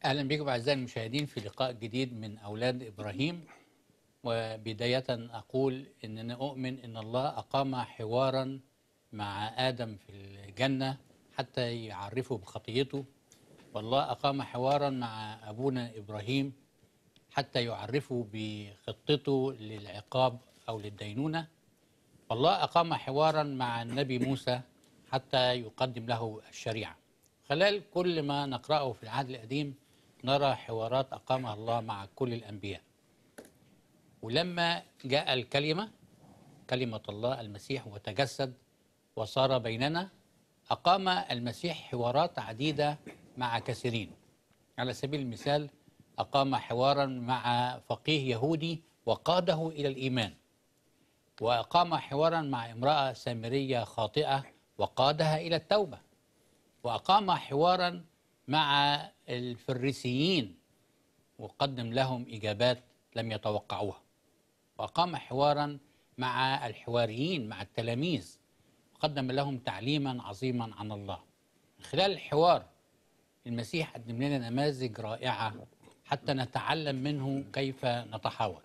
اهلا بكم اعزائي المشاهدين في لقاء جديد من اولاد ابراهيم وبدايه اقول اننا اؤمن ان الله اقام حوارا مع ادم في الجنه حتى يعرفه بخطيته والله اقام حوارا مع ابونا ابراهيم حتى يعرفه بخطته للعقاب او للدينونه والله اقام حوارا مع النبي موسى حتى يقدم له الشريعه خلال كل ما نقراه في العهد القديم نرى حوارات اقامها الله مع كل الانبياء ولما جاء الكلمه كلمه الله المسيح وتجسد وصار بيننا اقام المسيح حوارات عديده مع كثيرين على سبيل المثال اقام حوارا مع فقيه يهودي وقاده الى الايمان واقام حوارا مع امراه سامريه خاطئه وقادها الى التوبه واقام حوارا مع الفريسيين وقدم لهم اجابات لم يتوقعوها واقام حوارا مع الحواريين مع التلاميذ وقدم لهم تعليما عظيما عن الله من خلال الحوار المسيح قدم لنا نماذج رائعه حتى نتعلم منه كيف نتحاور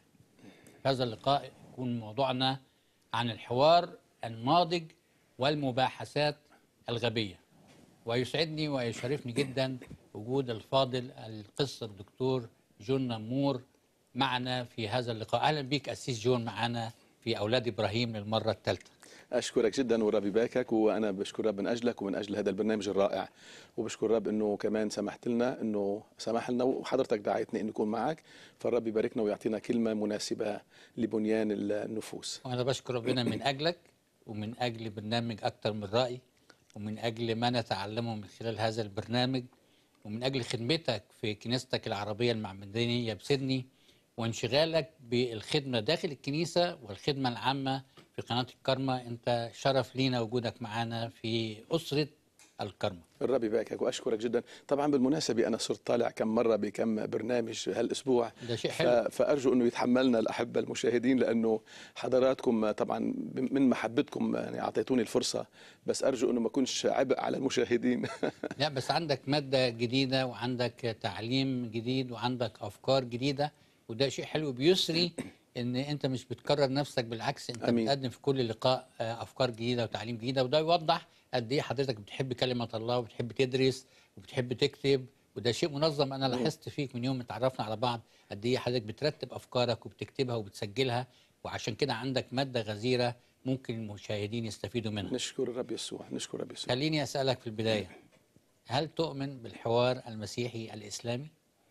في هذا اللقاء يكون موضوعنا عن الحوار الناضج والمباحثات الغبيه ويسعدني ويشرفني جدا وجود الفاضل القس الدكتور جون نمور معنا في هذا اللقاء اهلا بك اسيس جون معنا في اولاد ابراهيم للمره الثالثه اشكرك جدا ورب يباركك وانا بشكر رب من اجلك ومن اجل هذا البرنامج الرائع وبشكر رب انه كمان سمحت لنا انه سمح لنا وحضرتك دعيتني انه نكون معك فالرب يباركنا ويعطينا كلمه مناسبه لبنيان النفوس وانا بشكر ربنا من اجلك ومن اجل برنامج اكتر من راي ومن اجل ما نتعلمه من خلال هذا البرنامج ومن اجل خدمتك في كنيستك العربيه المعمدانيه بسيدني وانشغالك بالخدمه داخل الكنيسه والخدمه العامه في قناه الكرمه انت شرف لينا وجودك معنا في اسره الكرمه الرب يباركك واشكرك جدا طبعا بالمناسبه انا صرت طالع كم مره بكم برنامج هالاسبوع ده شيء ف... حلو فارجو انه يتحملنا الاحبه المشاهدين لانه حضراتكم طبعا من محبتكم يعني اعطيتوني الفرصه بس ارجو انه ما اكونش عبء على المشاهدين لا بس عندك ماده جديده وعندك تعليم جديد وعندك افكار جديده وده شيء حلو بيسري ان انت مش بتكرر نفسك بالعكس انت أمين. بتقدم في كل لقاء آه، افكار جديده وتعليم جديده وده يوضح قد ايه حضرتك بتحب كلمه الله وبتحب تدرس وبتحب تكتب وده شيء منظم انا لاحظت فيك من يوم ما اتعرفنا على بعض قد ايه حضرتك بترتب افكارك وبتكتبها وبتسجلها وعشان كده عندك ماده غزيره ممكن المشاهدين يستفيدوا منها نشكر الرب يسوع نشكر الرب يسوع خليني اسالك في البدايه هل تؤمن بالحوار المسيحي الاسلامي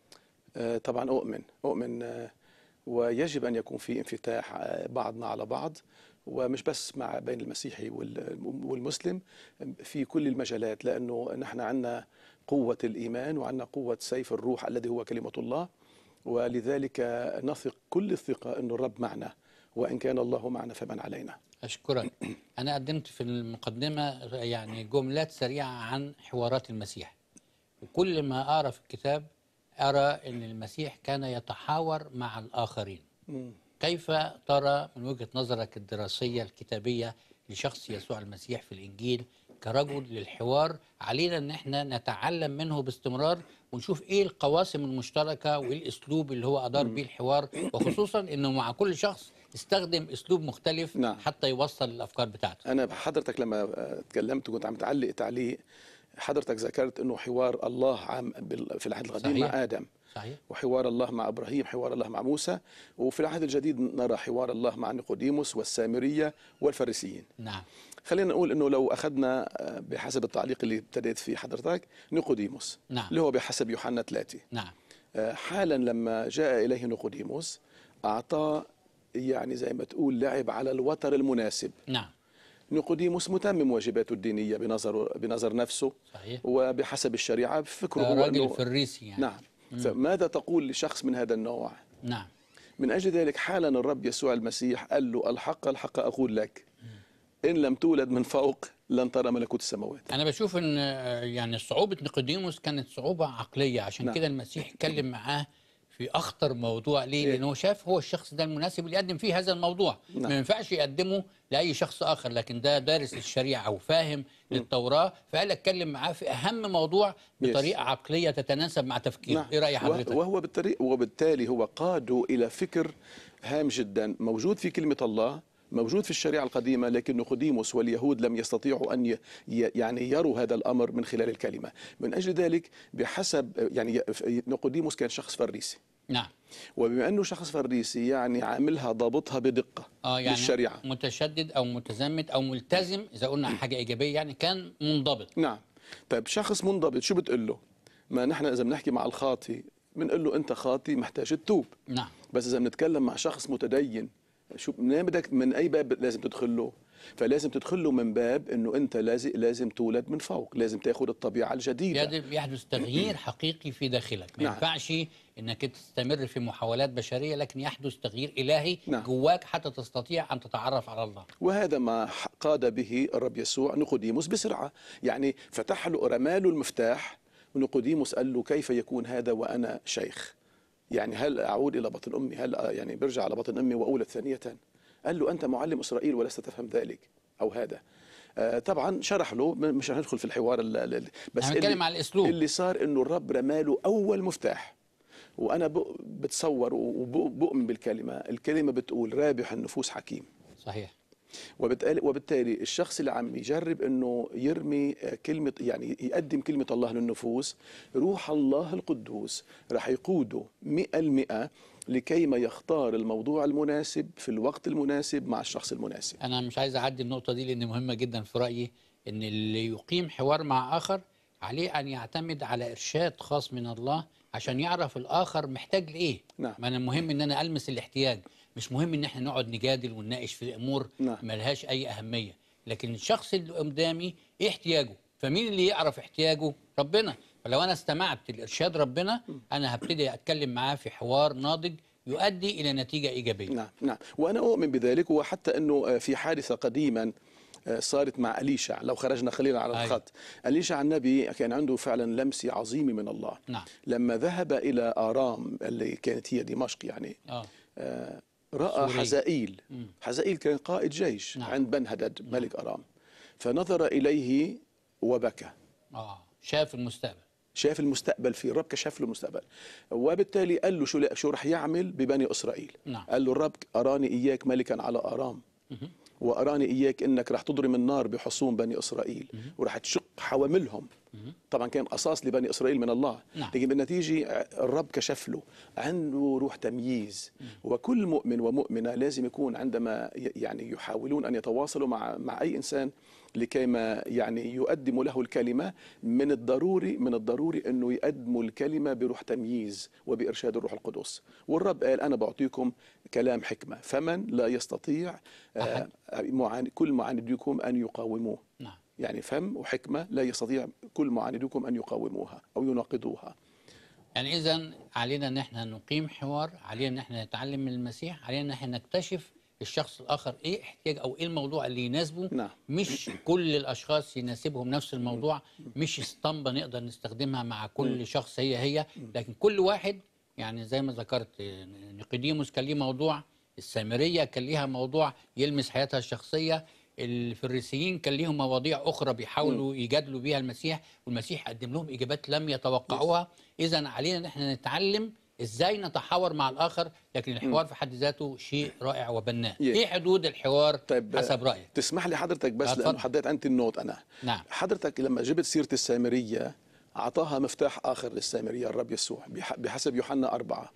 آه، طبعا أؤمن أؤمن آه، ويجب أن يكون في انفتاح آه، بعضنا على بعض ومش بس مع بين المسيحي وال- والمسلم في كل المجالات لأنه نحن عندنا قوة الإيمان وعندنا قوة سيف الروح الذي هو كلمة الله ولذلك نثق كل الثقة أن الرب معنا وإن كان الله معنا فمن علينا أشكرك أنا قدمت في المقدمة يعني جملات سريعة عن حوارات المسيح وكل ما أقرأ في الكتاب أرى أن المسيح كان يتحاور مع الآخرين مم. كيف ترى من وجهة نظرك الدراسية الكتابية لشخص يسوع المسيح في الإنجيل كرجل للحوار علينا أن احنا نتعلم منه باستمرار ونشوف إيه القواسم المشتركة وإيه الأسلوب اللي هو أدار بيه الحوار وخصوصا أنه مع كل شخص استخدم أسلوب مختلف نعم. حتى يوصل الأفكار بتاعته أنا حضرتك لما آه، تكلمت وكنت عم تعلق تعليق حضرتك ذكرت أنه حوار الله عام بال- في العهد القديم صحيح. مع آدم صحيح وحوار الله مع ابراهيم حوار الله مع موسى وفي العهد الجديد نرى حوار الله مع نيقوديموس والسامريه والفريسيين نعم خلينا نقول انه لو اخذنا آه، بحسب التعليق اللي ابتديت فيه حضرتك نيقوديموس نعم. اللي هو بحسب يوحنا ثلاثة نعم آه، حالا لما جاء اليه نيقوديموس اعطاه يعني زي ما تقول لعب على الوتر المناسب نعم نيقوديموس متمم واجباته الدينيه بنظر بنظر نفسه صحيح وبحسب الشريعه بفكره هو راجل إنه- فريسي يعني نعم فماذا تقول لشخص من هذا النوع نعم من أجل ذلك حالا الرب يسوع المسيح قال له الحق الحق أقول لك إن لم تولد من فوق لن ترى ملكوت السماوات انا بشوف ان آه، يعني صعوبه نيقوديموس كانت صعوبه عقليه عشان نعم. كده المسيح اتكلم معاه في اخطر موضوع ليه؟ إيه. لانه هو شاف هو الشخص ده المناسب اللي يقدم فيه هذا الموضوع نعم. ما ينفعش يقدمه لاي شخص اخر لكن ده دارس الشريعه وفاهم للتوراه فقال اتكلم معاه في اهم موضوع بطريقه عقليه تتناسب مع تفكيره ايه راي حضرتك؟ وهو بالطريق وبالتالي هو قاده الى فكر هام جدا موجود في كلمه الله موجود في الشريعه القديمه لكن نقوديموس واليهود لم يستطيعوا ان ي- ي- يعني يروا هذا الامر من خلال الكلمه من اجل ذلك بحسب يعني نقوديموس كان شخص فريسي نعم وبما انه شخص فريسي يعني عاملها ضابطها بدقه اه يعني للشريعه متشدد او متزمت او ملتزم اذا قلنا حاجه ايجابيه يعني كان منضبط نعم طيب شخص منضبط شو بتقول له ما نحن اذا بنحكي مع الخاطي بنقول له انت خاطي محتاج تتوب نعم بس اذا بنتكلم مع شخص متدين شو منين بدك من اي باب لازم تدخل له فلازم تدخل له من باب انه انت لازم لازم تولد من فوق لازم تاخذ الطبيعه الجديده يجب يحدث تغيير حقيقي في داخلك ما نعم. ينفعش انك تستمر في محاولات بشريه لكن يحدث تغيير الهي نعم. جواك حتى تستطيع ان تتعرف على الله وهذا ما ح- قاد به الرب يسوع نقوديموس بسرعه يعني فتح له رمى له المفتاح ونقوديموس قال له كيف يكون هذا وانا شيخ يعني هل اعود الى بطن امي هل يعني برجع على بطن امي واولد ثانيه قال له انت معلم اسرائيل ولست تفهم ذلك او هذا آه، طبعا شرح له م- مش هندخل في الحوار ال- ال- ال- بس احنا بنتكلم على الاسلوب اللي صار انه الرب رماله اول مفتاح وانا ب- بتصور وبؤمن بالكلمه الكلمه بتقول رابح النفوس حكيم صحيح وبالتالي وبالتالي الشخص اللي عم يجرب انه يرمي كلمه يعني يقدم كلمه الله للنفوس روح الله القدوس راح يقوده مئة المئة لكي ما يختار الموضوع المناسب في الوقت المناسب مع الشخص المناسب انا مش عايز اعدي النقطه دي لان مهمه جدا في رايي ان اللي يقيم حوار مع اخر عليه ان يعتمد على ارشاد خاص من الله عشان يعرف الاخر محتاج لايه نعم. ما انا المهم ان انا المس الاحتياج مش مهم ان احنا نقعد نجادل ونناقش في امور نعم. ملهاش اي اهميه لكن الشخص اللي قدامي ايه احتياجه فمين اللي يعرف احتياجه ربنا فلو انا استمعت لارشاد ربنا انا هبتدي اتكلم معاه في حوار ناضج يؤدي الى نتيجه ايجابيه نعم نعم وانا اؤمن بذلك وحتى انه في حادثه قديما صارت مع أليشع لو خرجنا خلينا على أيوة. الخط أليشع النبي كان عنده فعلا لمسة عظيمة من الله نعم لما ذهب إلى آرام اللي كانت هي دمشق يعني اه آه، رأى سوري. حزائيل مم. حزائيل كان قائد جيش نعم. عند بن هدد ملك أرام فنظر إليه وبكى اه شاف المستقبل شاف المستقبل فيه الرب كشف له المستقبل وبالتالي قال له شو شو رح يعمل ببني اسرائيل نعم. قال له الرب اراني اياك ملكا على ارام مهم. واراني اياك انك رح تضرم النار بحصون بني اسرائيل ورح تشق حواملهم مهم. طبعا كان قصاص لبني اسرائيل من الله نعم. لكن بالنتيجه الرب كشف له عنده روح تمييز وكل مؤمن ومؤمنه لازم يكون عندما ي- يعني يحاولون ان يتواصلوا مع مع اي انسان لكي ما يعني يقدموا له الكلمه من الضروري من الضروري انه يقدموا الكلمه بروح تمييز وبارشاد الروح القدس والرب قال انا بعطيكم كلام حكمه فمن لا يستطيع آه، معاند كل معاندكم ان يقاوموه نعم يعني فم وحكمة لا يستطيع كل معاندكم أن يقاوموها أو يناقضوها يعني اذا علينا ان احنا نقيم حوار علينا ان احنا نتعلم من المسيح علينا ان احنا نكتشف الشخص الاخر ايه احتياج او ايه الموضوع اللي يناسبه نعم. مش كل الاشخاص يناسبهم نفس الموضوع مش اسطمبه نقدر نستخدمها مع كل شخص هي هي لكن كل واحد يعني زي ما ذكرت آه، نيقوديموس كان ليه موضوع السامريه كان ليها موضوع يلمس حياتها الشخصيه الفريسيين كان ليهم مواضيع اخرى بيحاولوا يجادلوا بيها المسيح والمسيح قدم لهم اجابات لم يتوقعوها اذا علينا ان احنا نتعلم ازاي نتحاور مع الاخر لكن الحوار في حد ذاته شيء رائع وبناء يه. ايه حدود الحوار طيب حسب رايك تسمح لي حضرتك بس اتفضل. لأنه حطيت أنت النوت أنا نعم حضرتك لما جبت سيرة السامرية أعطاها مفتاح آخر للسامرية الرب يسوع بح- بحسب يوحنا أربعة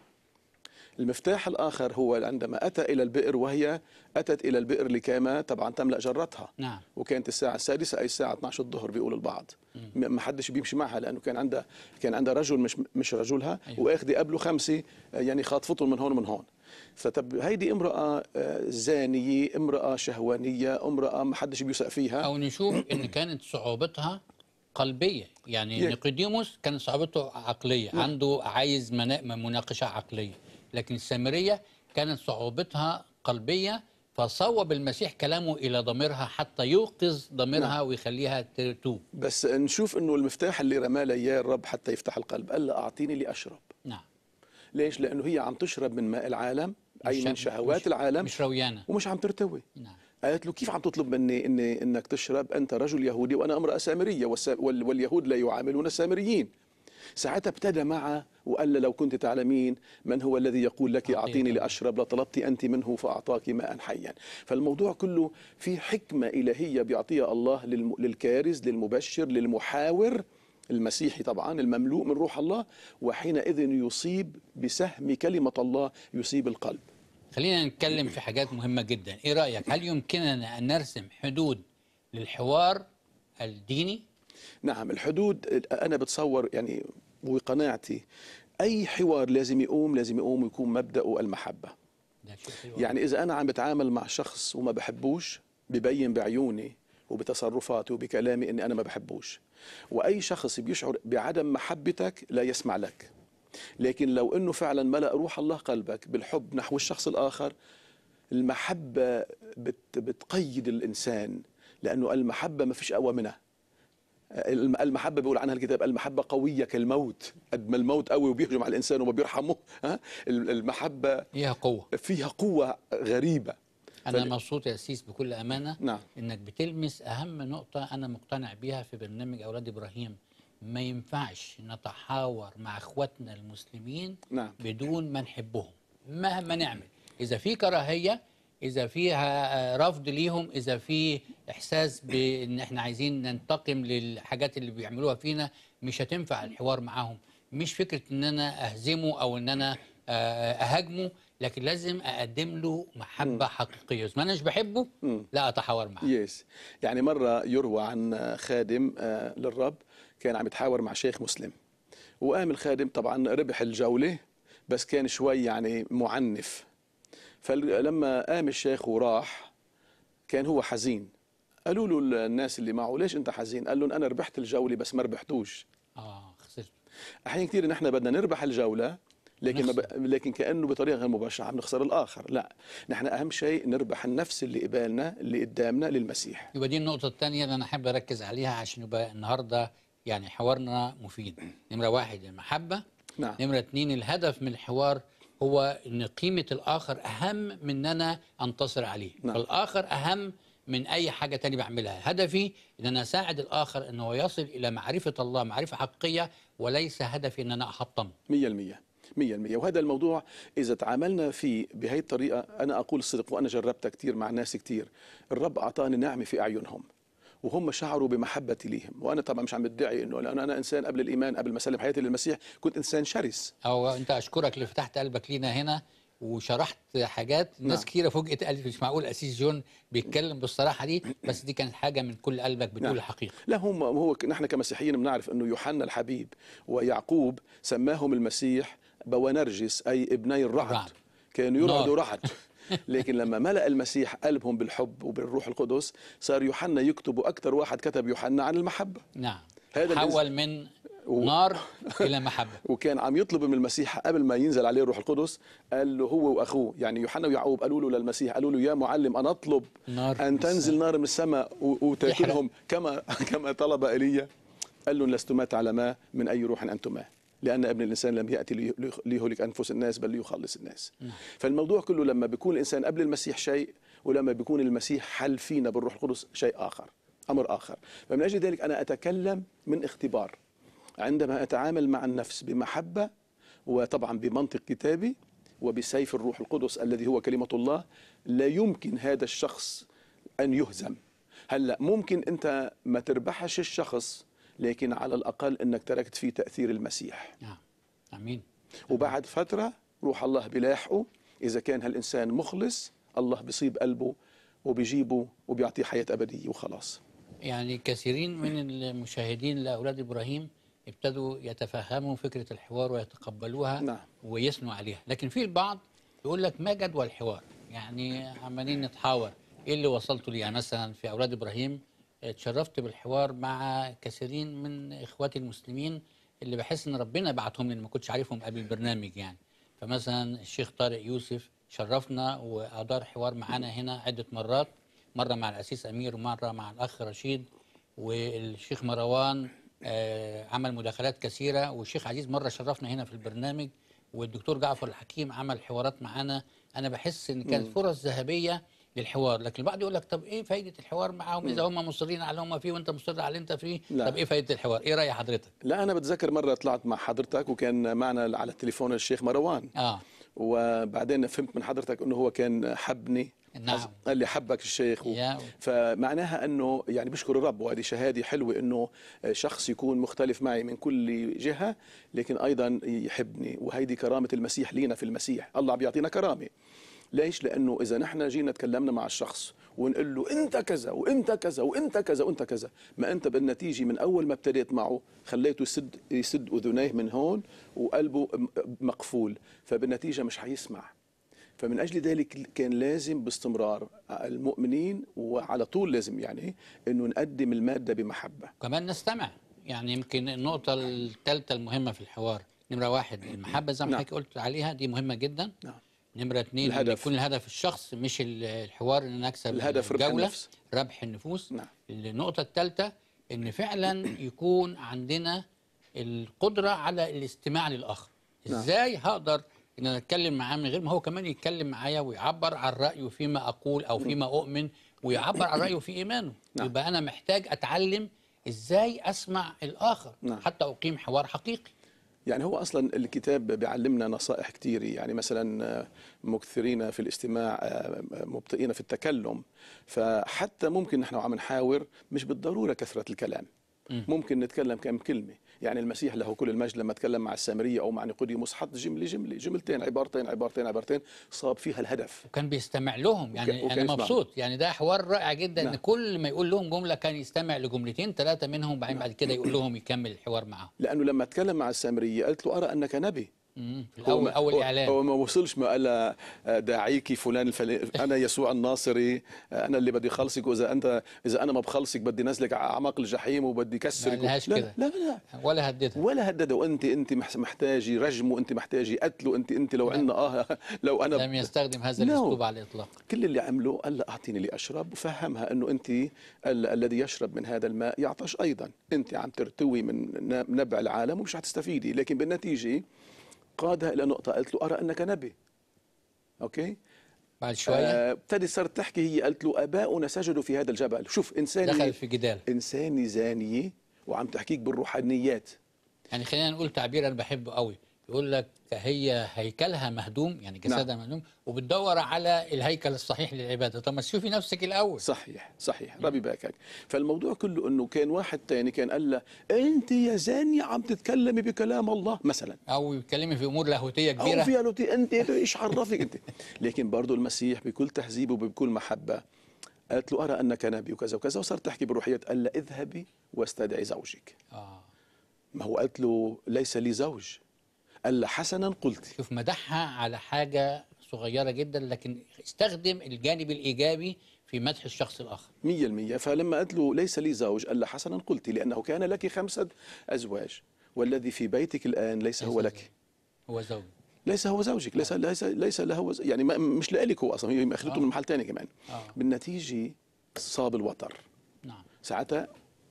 المفتاح الآخر هو عندما أتى إلى البئر وهي أتت إلى البئر لكيما طبعا تملأ جرتها نعم وكانت الساعة السادسة أي الساعة 12 الظهر بيقول البعض م- ما حدش بيمشي معها لأنه كان عندها كان عندها رجل مش مش رجلها أيوة. وأخذ قبله خمسة آه، يعني خاطفتهم من هون ومن هون فطب هيدي امرأة آه، زانية امرأة شهوانية امرأة ما حدش بيوثق فيها او نشوف ان كانت صعوبتها قلبيه يعني يه. نيقوديموس كانت صعوبته عقليه عنده عايز منا- مناقشه عقليه لكن السامريه كانت صعوبتها قلبيه فصوب المسيح كلامه الى ضميرها حتى يوقظ ضميرها نعم. ويخليها تتوب بس نشوف انه المفتاح اللي رماه لي اياه الرب حتى يفتح القلب قال له اعطيني لاشرب نعم ليش لانه هي عم تشرب من ماء العالم اي مش- من شهوات مش- العالم مش رويانه ومش عم ترتوي نعم قالت له كيف عم تطلب مني اني انك تشرب انت رجل يهودي وانا امراه سامريه والس- وال- واليهود لا يعاملون السامريين ساعتها ابتدى معها وقال لها لو كنت تعلمين من هو الذي يقول لك أعطيك اعطيني الله. لاشرب لطلبت انت منه فاعطاك ماء حيا فالموضوع كله في حكمه الهيه بيعطيها الله للم- للكارز للمبشر للمحاور المسيحي طبعا المملوء من روح الله وحينئذ يصيب بسهم كلمه الله يصيب القلب خلينا نتكلم في حاجات مهمه جدا ايه رايك هل يمكننا ان نرسم حدود للحوار الديني نعم الحدود أنا بتصور يعني وقناعتي أي حوار لازم يقوم لازم يقوم ويكون مبدأه المحبة ده شيء حلو يعني إذا أنا عم بتعامل مع شخص وما بحبوش ببين بعيوني وبتصرفاتي وبكلامي إني أنا ما بحبوش وأي شخص بيشعر بعدم محبتك لا يسمع لك لكن لو أنه فعلا ملأ روح الله قلبك بالحب نحو الشخص الآخر المحبة بت بتقيد الإنسان لأنه المحبة ما فيش أقوى منها الم- المحبة بيقول عنها الكتاب المحبة قوية كالموت قد ما الموت قوي وبيهجم على الإنسان وما بيرحمه ها ال- المحبة ليها قوه فيها قوة غريبة انا فل- مبسوط يا سيس بكل امانه نعم انك بتلمس اهم نقطه انا مقتنع بيها في برنامج اولاد ابراهيم ما ينفعش نتحاور مع اخواتنا المسلمين نعم بدون ما نحبهم مهما نعمل اذا في كراهيه اذا فيها آه، رفض ليهم اذا في احساس بان احنا عايزين ننتقم للحاجات اللي بيعملوها فينا مش هتنفع الحوار معاهم مش فكره ان انا اهزمه او ان انا آه، اهاجمه لكن لازم اقدم له محبه حقيقيه إذا ما انا مش بحبه مم. لا اتحاور معاه يس يعني مرة يروى عن خادم آه، للرب كان عم يتحاور مع شيخ مسلم وقام الخادم طبعا ربح الجولة بس كان شوي يعني معنف فلما قام الشيخ وراح كان هو حزين قالوا له الناس اللي معه ليش انت حزين قال لهم انا ربحت الجولة بس ما ربحتوش اه خسرت احيانا كثير نحن بدنا نربح الجوله لكن ما ب... لكن كانه بطريقه غير مباشره عم نخسر الاخر لا نحن اهم شيء نربح النفس اللي قبالنا اللي قدامنا للمسيح يبقى دي النقطة الثانية اللي أنا أحب أركز عليها عشان يبقى النهاردة يعني حوارنا مفيد. نمرة واحد المحبة، نعم نمرة اتنين الهدف من الحوار هو إن قيمة الآخر أهم من إن أنا أنتصر عليه. نعم. فالآخر أهم من أي حاجة تانية بعملها. هدفي إن أنا أساعد الآخر إن هو يصل إلى معرفة الله معرفة حقيقية وليس هدفي إن أنا أحطمه. مية المية مية المية وهذا الموضوع إذا تعاملنا فيه بهي الطريقة أنا أقول الصدق وأنا جربتها كتير مع ناس كتير الرب أعطاني نعمة في أعينهم وهم شعروا بمحبتي ليهم وأنا طبعا مش عم بدعي إنه لأن أنا إنسان قبل الإيمان قبل ما أسلم حياتي للمسيح كنت إنسان شرس أو أنت أشكرك اللي فتحت قلبك لينا هنا وشرحت حاجات ناس نعم. كتيرة فوجئت قالت مش معقول أسيس جون بيتكلم بالصراحة دي بس دي كانت حاجة من كل قلبك بتقول نعم. الحقيقة لا هم هو نحن كمسيحيين بنعرف انه يوحنا الحبيب ويعقوب سماهم المسيح بوانرجس اي ابني الرعد الرعد. كانوا يرعدوا نار. رعد لكن لما ملأ المسيح قلبهم بالحب وبالروح القدس صار يوحنا يكتب اكثر واحد كتب يوحنا عن المحبه نعم هذا حول من و- نار إلى محبة وكان عم يطلب من المسيح قبل ما ينزل عليه الروح القدس قال له هو واخوه يعني يوحنا ويعقوب قالوا له للمسيح قالوا له يا معلم انا اطلب نار ان تنزل نار من السماء و- وتاكلهم كما كما طلب ايليا قال لهم لستما تعلما من اي روح انتما لان ابن الانسان لم ياتي لي- لي- ليهلك انفس الناس بل ليخلص الناس نعم. فالموضوع كله لما بيكون الانسان قبل المسيح شيء ولما بيكون المسيح حل فينا بالروح القدس شيء اخر امر اخر فمن اجل ذلك انا اتكلم من اختبار عندما اتعامل مع النفس بمحبه وطبعا بمنطق كتابي وبسيف الروح القدس الذي هو كلمه الله لا يمكن هذا الشخص ان يهزم هلا ممكن انت ما تربحش الشخص لكن على الاقل انك تركت فيه تاثير المسيح نعم امين وبعد فتره روح الله بيلاحقه اذا كان هالانسان مخلص الله بيصيب قلبه وبيجيبه وبيعطيه حياه ابديه وخلاص يعني كثيرين من المشاهدين لاولاد ابراهيم ابتدوا يتفهموا فكره الحوار ويتقبلوها نعم. ويثنوا عليها لكن في البعض يقول لك ما جدوى الحوار يعني عمالين نتحاور ايه اللي وصلتوا ليه يعني مثلا في اولاد ابراهيم اتشرفت بالحوار مع كثيرين من اخواتي المسلمين اللي بحس ان ربنا بعتهم لي ما كنتش عارفهم قبل البرنامج يعني فمثلا الشيخ طارق يوسف شرفنا وادار حوار معانا هنا عده مرات مره مع الاسيس امير ومره مع الاخ رشيد والشيخ مروان آه، عمل مداخلات كثيره والشيخ عزيز مره شرفنا هنا في البرنامج والدكتور جعفر الحكيم عمل حوارات معانا انا بحس ان كانت فرص ذهبيه للحوار لكن البعض يقول لك طب ايه فايده الحوار معاهم اذا هم مصرين على اللي هم فيه وانت مصر على اللي انت فيه لا. طب ايه فايده الحوار ايه راي حضرتك لا انا بتذكر مره طلعت مع حضرتك وكان معنا على التليفون الشيخ مروان اه وبعدين فهمت من حضرتك انه هو كان حبني نعم. قال لي حبك الشيخ و... يا فمعناها انه يعني بشكر الرب وهذه شهاده حلوه انه شخص يكون مختلف معي من كل جهه لكن ايضا يحبني وهيدي كرامه المسيح لينا في المسيح الله عم بيعطينا كرامه ليش لانه اذا نحن جينا تكلمنا مع الشخص ونقول له انت كذا وانت كذا وانت كذا وانت كذا ما انت بالنتيجه من اول ما ابتديت معه خليته يسد يسد اذنيه من هون وقلبه م- مقفول فبالنتيجه مش حيسمع فمن اجل ذلك كان لازم باستمرار المؤمنين وعلى طول لازم يعني انه نقدم الماده بمحبه كمان نستمع يعني يمكن النقطة الثالثة المهمة في الحوار نمرة واحد المحبة زي ما نعم. حضرتك قلت عليها دي مهمة جدا نعم نمرة اثنين إن الهدف. يكون الهدف الشخص مش ال- الحوار ان نكسب الهدف ربح الجولة النفس. ربح النفوس نعم. النقطة الثالثة ان فعلا يكون عندنا القدرة على الاستماع للآخر نعم. ازاي هقدر ان انا اتكلم معاه من غير ما هو كمان يتكلم معايا ويعبر عن رأيه فيما اقول او فيما اؤمن ويعبر عن رأيه في ايمانه نعم. يبقى انا محتاج اتعلم ازاي اسمع الاخر نعم. حتى اقيم حوار حقيقي يعني هو اصلا الكتاب بيعلمنا نصائح كثيره يعني مثلا آه، مكثرين في الاستماع آه، مبطئين في التكلم فحتى ممكن نحن عم نحاور مش بالضروره كثره الكلام مم. ممكن نتكلم كم كلمه يعني المسيح له كل المجد لما تكلم مع السامريه او مع نيقوديموس حط جمله جمله جملتين عبارتين عبارتين عبارتين صاب فيها الهدف وكان بيستمع لهم يعني وكان انا يسمعهم. مبسوط يعني ده حوار رائع جدا ان نعم. كل ما يقول لهم جمله كان يستمع لجملتين ثلاثه منهم بعدين بعد كده يقول لهم يكمل الحوار معاهم لانه لما تكلم مع السامريه قالت له ارى انك نبي مم. في هو الاول ما- اول هو- اعلان هو ما وصلش ما قال لها آه، داعيكي فلان الفلاني انا يسوع الناصري آه، انا اللي بدي خلصك واذا انت اذا انا ما بخلصك بدي نزلك على اعماق الجحيم وبدي كسرك ما قالهاش لا, كده. لا لا ولا هددها ولا هدده وانت انت مح- محتاجي رجمه انت محتاجي قتله انت انت لو عندنا اه لو انا لم يستخدم هذا No. الاسلوب على الاطلاق كل اللي عمله قال لها اعطيني اللي اشرب وفهمها انه انت ال- الذي يشرب من هذا الماء يعطش ايضا انت عم ترتوي من ن- نبع العالم ومش حتستفيدي لكن بالنتيجه قادها الى نقطه قالت له ارى انك نبي اوكي بعد شويه آه، ابتدت صارت تحكي هي قالت له اباؤنا سجدوا في هذا الجبل شوف انساني دخل في جدال انساني زانيه وعم تحكيك بالروحانيات يعني خلينا نقول تعبير انا بحبه قوي يقول لك هي هيكلها مهدوم يعني جسدها نعم. مهدوم وبتدور على الهيكل الصحيح للعباده طب ما تشوفي نفسك الاول صحيح صحيح ربي باكك فالموضوع كله انه كان واحد تاني كان قال له انت يا زانية عم تتكلمي بكلام الله مثلا او يتكلمي في امور لاهوتيه كبيره او فيها لوتي انت ايش عرفك انت لكن برضه المسيح بكل تهذيب وبكل محبه قالت له ارى انك نبي وكذا وكذا وصارت تحكي بالروحيات قال لها اذهبي واستدعي زوجك اه ما هو قالت له ليس لي زوج قال لها حسنا قلت شوف مدحها على حاجة صغيرة جدا لكن استخدم الجانب الإيجابي في مدح الشخص الآخر مية المية فلما قالت له ليس لي زوج قال لها حسنا قلت لأنه كان لك خمسة أزواج والذي في بيتك الآن ليس هو لك هو زوج ليس هو زوجك ليس ليس ليس له ز- يعني ما مش لك هو اصلا هي اخذته آه. من محل ثاني كمان آه. بالنتيجه صاب الوتر نعم ساعتها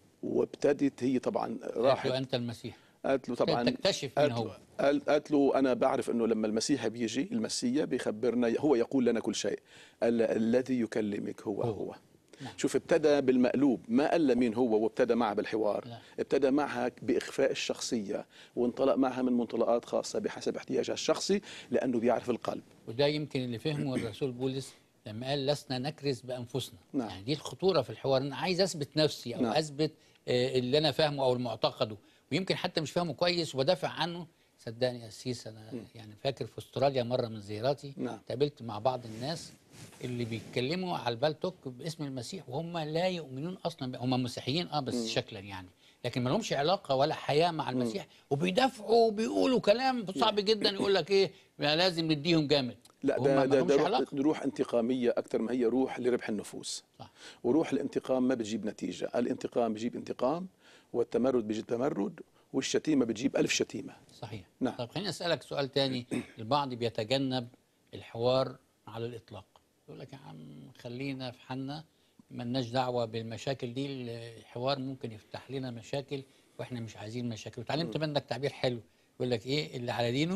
وابتدت هي طبعا قالت له راحت أنت المسيح قالت له طبعا تكتشف من قالت هو له- قال- قالت له انا بعرف انه لما المسيح بيجي المسيا بيخبرنا هو يقول لنا كل شيء قال الذي يكلمك هو هو. هو نعم. شوف ابتدى بالمقلوب ما قال مين هو وابتدى معها بالحوار لا. ابتدى معها باخفاء الشخصيه وانطلق معها من منطلقات خاصه بحسب احتياجها الشخصي لانه بيعرف القلب وده يمكن اللي فهمه الرسول بولس لما قال لسنا نكرز بأنفسنا نعم. يعني دي الخطورة في الحوار أنا عايز أثبت نفسي أو نعم. أثبت آه، اللي أنا فاهمه أو المعتقده ويمكن حتى مش فاهمه كويس وبدافع عنه صدقني يا سيس أنا يعني فاكر في أستراليا مرة من زياراتي نعم. قابلت مع بعض الناس اللي بيتكلموا على البالتوك باسم المسيح وهم لا يؤمنون اصلا ب- هم مسيحيين اه بس شكلا يعني لكن ما لهمش علاقه ولا حياه مع المسيح وبيدافعوا وبيقولوا كلام صعب جدا يقول لك ايه ما لازم نديهم جامد لا وهم ده ما ده, لهمش ده روح, علاقه ده روح انتقاميه اكثر ما هي روح لربح النفوس صح وروح الانتقام ما بتجيب نتيجه الانتقام بيجيب انتقام والتمرد بيجيب تمرد والشتيمه بتجيب ألف شتيمه صحيح نعم. طب خليني اسالك سؤال تاني البعض بيتجنب الحوار على الاطلاق يقول لك يا عم خلينا في حالنا ملناش دعوه بالمشاكل دي الحوار ممكن يفتح لنا مشاكل واحنا مش عايزين مشاكل وتعلمت منك تعبير حلو يقول لك ايه اللي على دينه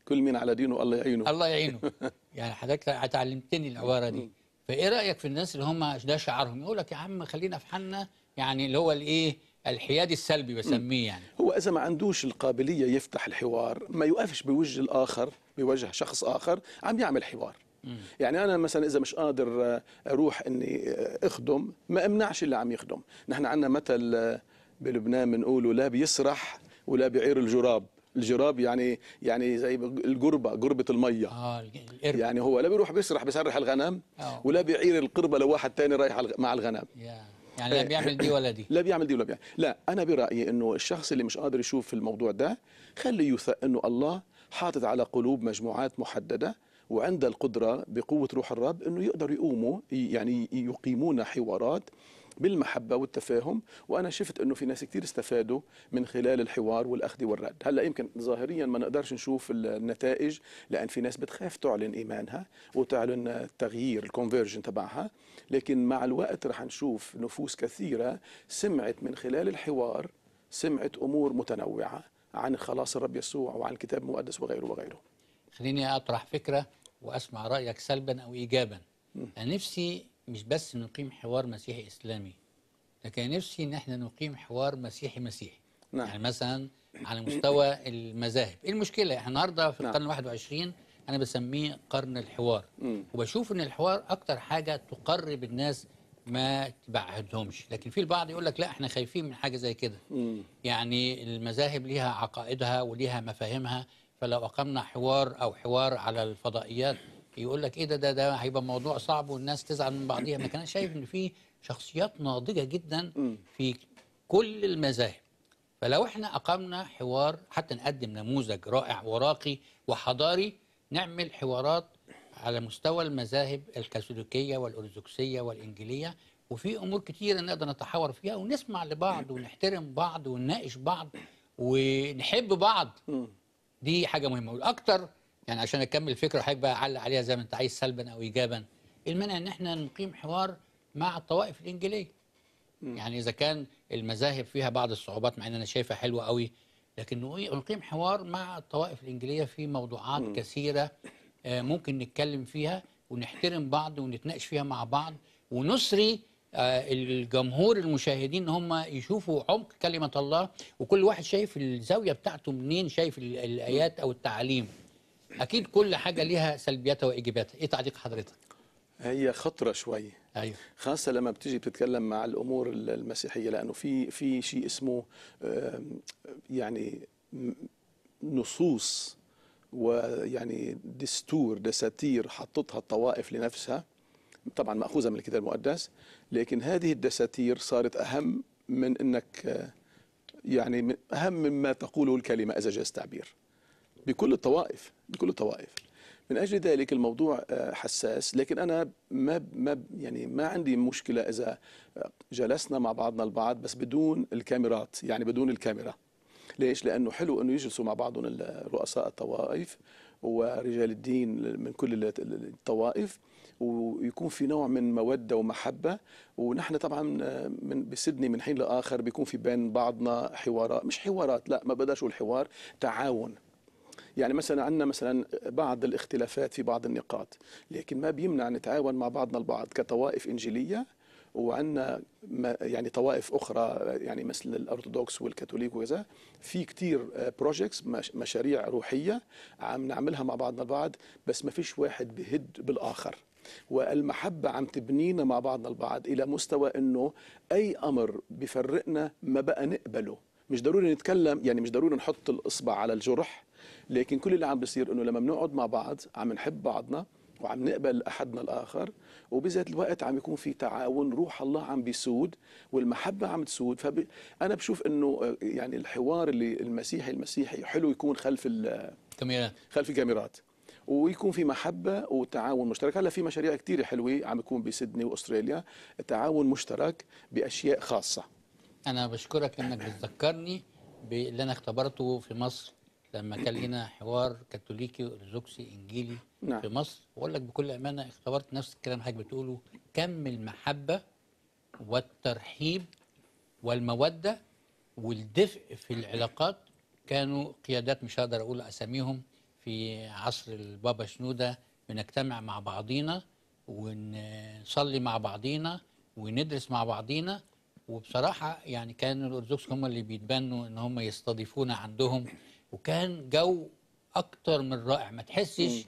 كل مين على دينه الله يعينه الله يعينه يعني حضرتك اتعلمتني العباره دي فايه رايك في الناس اللي هم ده شعارهم يقول لك يا عم خلينا في حالنا يعني اللي هو الايه الحياد السلبي بسميه يعني هو اذا ما عندوش القابليه يفتح الحوار ما يوقفش بوجه الاخر بوجه شخص اخر عم يعمل حوار يعني انا مثلا اذا مش قادر آه، اروح اني آه، اخدم ما امنعش اللي عم يخدم نحن عندنا مثل آه، بلبنان بنقوله لا بيسرح ولا بيعير الجراب الجراب يعني يعني زي القربه قربه الميه اه القرب يعني هو لا بيروح بيسرح بيسرح الغنم آه. ولا بيعير القربه لواحد تاني رايح على الغ- مع الغنم يا- يعني لا بيعمل دي ولا دي لا بيعمل دي ولا بيعمل لا انا برايي انه الشخص اللي مش قادر يشوف الموضوع ده خليه يثق انه الله حاطط على قلوب مجموعات محدده وعنده القدره بقوه روح الرب انه يقدروا يقوموا يعني يقيمون حوارات بالمحبه والتفاهم وانا شفت انه في ناس كثير استفادوا من خلال الحوار والاخذ والرد هلا يمكن ظاهريا ما نقدرش نشوف النتائج لان في ناس بتخاف تعلن ايمانها وتعلن التغيير الكونفرجن تبعها لكن مع الوقت رح نشوف نفوس كثيره سمعت من خلال الحوار سمعت امور متنوعه عن خلاص الرب يسوع وعن الكتاب المقدس وغيره وغيره خليني اطرح فكره واسمع رايك سلبا او ايجابا انا نفسي مش بس نقيم حوار مسيحي اسلامي لكن نفسي ان احنا نقيم حوار مسيحي مسيحي نعم. يعني مثلا على مستوى المذاهب ايه المشكله احنا النهارده في نعم. القرن الواحد وعشرين انا بسميه قرن الحوار مم. وبشوف ان الحوار اكتر حاجه تقرب الناس ما تبعدهمش لكن في البعض يقول لك لا احنا خايفين من حاجه زي كده مم. يعني المذاهب ليها عقائدها وليها مفاهيمها فلو اقمنا حوار او حوار على الفضائيات يقول لك ايه ده ده ده هيبقى موضوع صعب والناس تزعل من بعضيها لكن انا شايف ان في شخصيات ناضجه جدا في كل المذاهب فلو احنا اقمنا حوار حتى نقدم نموذج رائع وراقي وحضاري نعمل حوارات على مستوى المذاهب الكاثوليكيه والارثوذكسيه والانجيليه وفي امور كتيره نقدر نتحاور فيها ونسمع لبعض ونحترم بعض ونناقش بعض ونحب بعض مم. دي حاجه مهمه والاكتر يعني عشان اكمل الفكره وحضرتك بقى اعلق عليها زي ما انت عايز سلبا او ايجابا المنع ان احنا نقيم حوار مع الطوائف الانجيليه يعني اذا كان المذاهب فيها بعض الصعوبات مع ان انا شايفها حلوه قوي لكن نقي- نقيم حوار مع الطوائف الانجيليه في موضوعات كثيره آه، ممكن نتكلم فيها ونحترم بعض ونتناقش فيها مع بعض ونسري آه، الجمهور المشاهدين ان هم يشوفوا عمق كلمه الله وكل واحد شايف الزاويه بتاعته منين شايف ال- الايات او التعاليم اكيد كل حاجه ليها سلبياتها وايجابياتها ايه تعليق حضرتك هي خطره شوي ايوه خاصة لما بتيجي بتتكلم مع الأمور المسيحية لأنه في في شيء اسمه آم، يعني م- نصوص ويعني دستور دساتير حطتها الطوائف لنفسها طبعا مأخوذة من الكتاب المقدس لكن هذه الدساتير صارت أهم من أنك آه، يعني من- أهم مما تقوله الكلمة إذا جاز التعبير بكل الطوائف بكل الطوائف من اجل ذلك الموضوع آه، حساس لكن انا ما ما يعني ما عندي مشكله اذا آه، جلسنا مع بعضنا البعض بس بدون الكاميرات يعني بدون الكاميرا ليش لانه حلو انه يجلسوا مع بعضهم ال- رؤساء الطوائف ورجال الدين من كل ال- ال- الطوائف ويكون في نوع من موده ومحبه ونحن طبعا آه، من بسدني من حين لاخر بيكون في بين بعضنا حوارات مش حوارات لا ما بداش اقول حوار تعاون يعني مثلا عندنا مثلا بعض الاختلافات في بعض النقاط لكن ما بيمنع نتعاون مع بعضنا البعض كطوائف انجيليه وعندنا ما- يعني طوائف اخرى يعني مثل الارثوذكس والكاثوليك وكذا في كتير بروجيكتس مشاريع روحيه عم نعملها مع بعضنا البعض بس ما فيش واحد بهد بالاخر والمحبة عم تبنينا مع بعضنا البعض إلى مستوى أنه أي أمر بفرقنا ما بقى نقبله مش ضروري نتكلم يعني مش ضروري نحط الإصبع على الجرح لكن كل اللي عم بيصير أنه لما بنقعد مع بعض عم نحب بعضنا وعم نقبل أحدنا الآخر وبذات الوقت عم يكون في تعاون روح الله عم بيسود والمحبة عم تسود فأنا بشوف أنه آه، يعني الحوار اللي المسيحي المسيحي حلو يكون خلف ال- كاميرات خلف الكاميرات ويكون في محبة وتعاون مشترك هلا في مشاريع كتير حلوة عم يكون بسيدني وأستراليا تعاون مشترك بأشياء خاصة انا بشكرك انك بتذكرني باللي انا اختبرته في مصر لما كان لنا حوار كاثوليكي ارثوذكسي انجيلي نعم. في مصر واقول لك بكل امانه اختبرت نفس الكلام حضرتك بتقوله كم المحبه والترحيب والموده والدفء في العلاقات كانوا قيادات مش هقدر اقول اساميهم في في عصر البابا شنودة بنجتمع مع بعضينا ونصلي مع بعضينا وندرس مع بعضينا وبصراحة يعني كان الأرثوذكس هم اللي بيتبنوا إن هم يستضيفونا عندهم وكان جو أكتر من رائع ما تحسش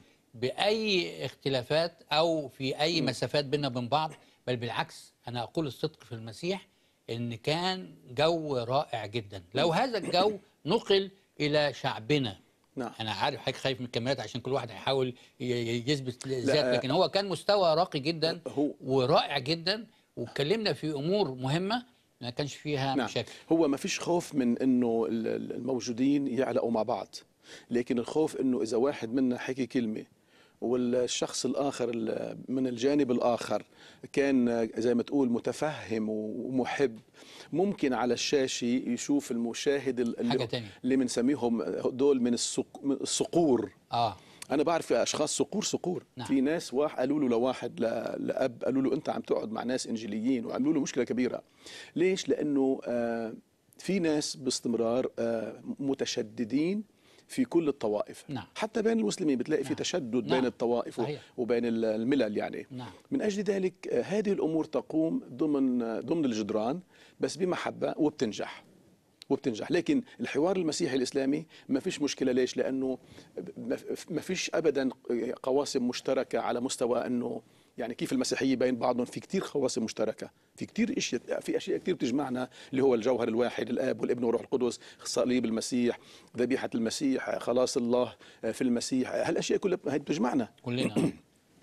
بأي اختلافات أو في أي مسافات بيننا وبين بعض بل بالعكس أنا أقول الصدق في المسيح إن كان جو رائع جدا لو هذا الجو نقل إلى شعبنا نعم انا عارف حضرتك خايف من الكاميرات عشان كل واحد هيحاول ي- ي- يثبت الذات لا. لكن هو كان مستوى راقي جدا هو ورائع جدا واتكلمنا في امور مهمه ما كانش فيها نعم مشاكل هو ما فيش خوف من انه ال- ال- الموجودين يعلقوا مع بعض لكن الخوف انه اذا واحد منا حكي كلمه والشخص الاخر ال- من الجانب الاخر كان زي ما تقول متفهم ومحب ممكن على الشاشه يشوف المشاهد ال- حاجه اللي, تانية اللي بنسميهم دول من الصق- من الصقور اه انا بعرف في اشخاص صقور صقور نعم. في ناس واحد قالوا له لواحد ل- لاب قالوا له انت عم تقعد مع ناس انجيليين وعملوا له مشكله كبيره ليش لانه آه، في ناس باستمرار آه، متشددين في كل الطوائف نعم. حتى بين المسلمين بتلاقي في نعم. تشدد نعم. بين الطوائف و- صحيح. وبين ال- الملل يعني نعم من اجل ذلك آه، هذه الامور تقوم ضمن آه، ضمن الجدران بس بمحبه وبتنجح وبتنجح لكن الحوار المسيحي الاسلامي ما فيش مشكله ليش لانه ما- ما فيش ابدا قواسم مشتركه على مستوى انه يعني كيف المسيحيه بين بعضهم في كتير قواسم مشتركه في كتير اشياء في اشياء كتير بتجمعنا اللي هو الجوهر الواحد الاب والابن والروح القدس صليب المسيح ذبيحه المسيح خلاص الله في المسيح هالاشياء كلها هي بتجمعنا كلنا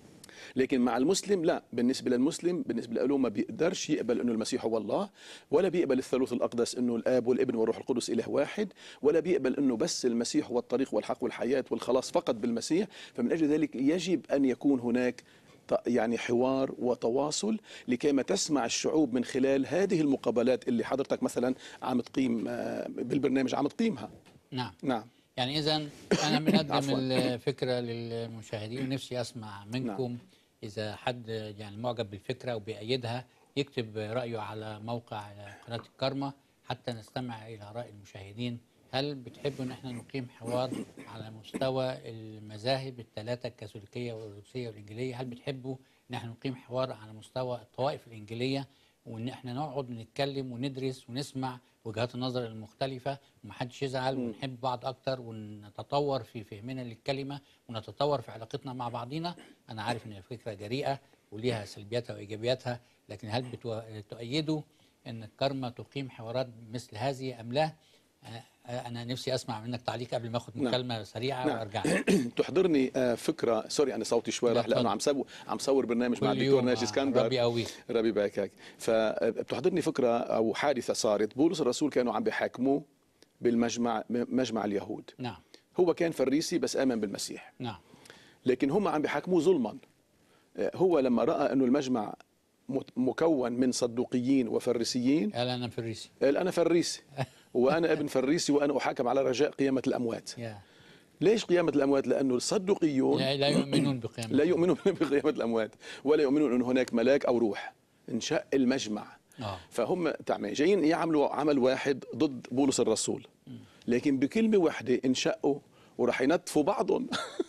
لكن مع المسلم لا بالنسبة للمسلم بالنسبة له ما بيقدرش يقبل أنه المسيح هو الله ولا بيقبل الثالوث الأقدس أنه الآب والابن والروح القدس إله واحد ولا بيقبل أنه بس المسيح هو الطريق والحق والحياة والخلاص فقط بالمسيح فمن أجل ذلك يجب أن يكون هناك ط- يعني حوار وتواصل لكيما تسمع الشعوب من خلال هذه المقابلات اللي حضرتك مثلا عم تقيم آه، بالبرنامج عم تقيمها نعم نعم يعني اذا انا بنقدم عفواً. الفكره للمشاهدين ونفسي اسمع منكم اذا حد يعني معجب بالفكره وبيأيدها يكتب رايه على موقع قناه الكرمه حتى نستمع الى راي المشاهدين هل بتحبوا ان احنا نقيم حوار على مستوى المذاهب الثلاثه الكاثوليكيه والارثوذكسيه والانجيليه هل بتحبوا ان احنا نقيم حوار على مستوى الطوائف الانجيليه وان احنا نقعد نتكلم وندرس ونسمع وجهات النظر المختلفه ومحدش يزعل ونحب بعض اكتر ونتطور في فهمنا للكلمه ونتطور في علاقتنا مع بعضينا انا عارف ان الفكره جريئه وليها سلبياتها وايجابياتها لكن هل بتو- تؤيدوا ان الكرمه تقيم حوارات مثل هذه ام لا آه، آه، انا نفسي اسمع منك تعليق قبل ما اخد نعم. مكالمه سريعه نعم. وارجع تحضرني آه، فكره سوري انا صوتي شوي لا، راح لانه اتفضل. عم سوي عم صور برنامج مع كل الدكتور يوم ناجي آه، اسكندر ربي قويك ربي يباركك فبتحضرني فكره او حادثه صارت بولس الرسول كانوا عم بيحاكموه بالمجمع مجمع اليهود نعم هو كان فريسي بس امن بالمسيح نعم لكن هم عم بيحاكموه ظلما آه، هو لما راى انه المجمع مت- مكون من صدوقيين وفريسيين قال انا فريسي قال انا فريسي وانا ابن فريسي وانا احاكم على رجاء قيامه الاموات يا ليش قيامه الاموات لانه الصدوقيون لا, لا يؤمنون بقيام لا يؤمنون بقيامة الأموات ولا يؤمنون أن هناك ملاك أو روح انشق المجمع اه فهم تعمل جايين يعملوا عمل واحد ضد بولس الرسول لكن بكلمة واحدة انشقوا وراح ينتفوا بعضهم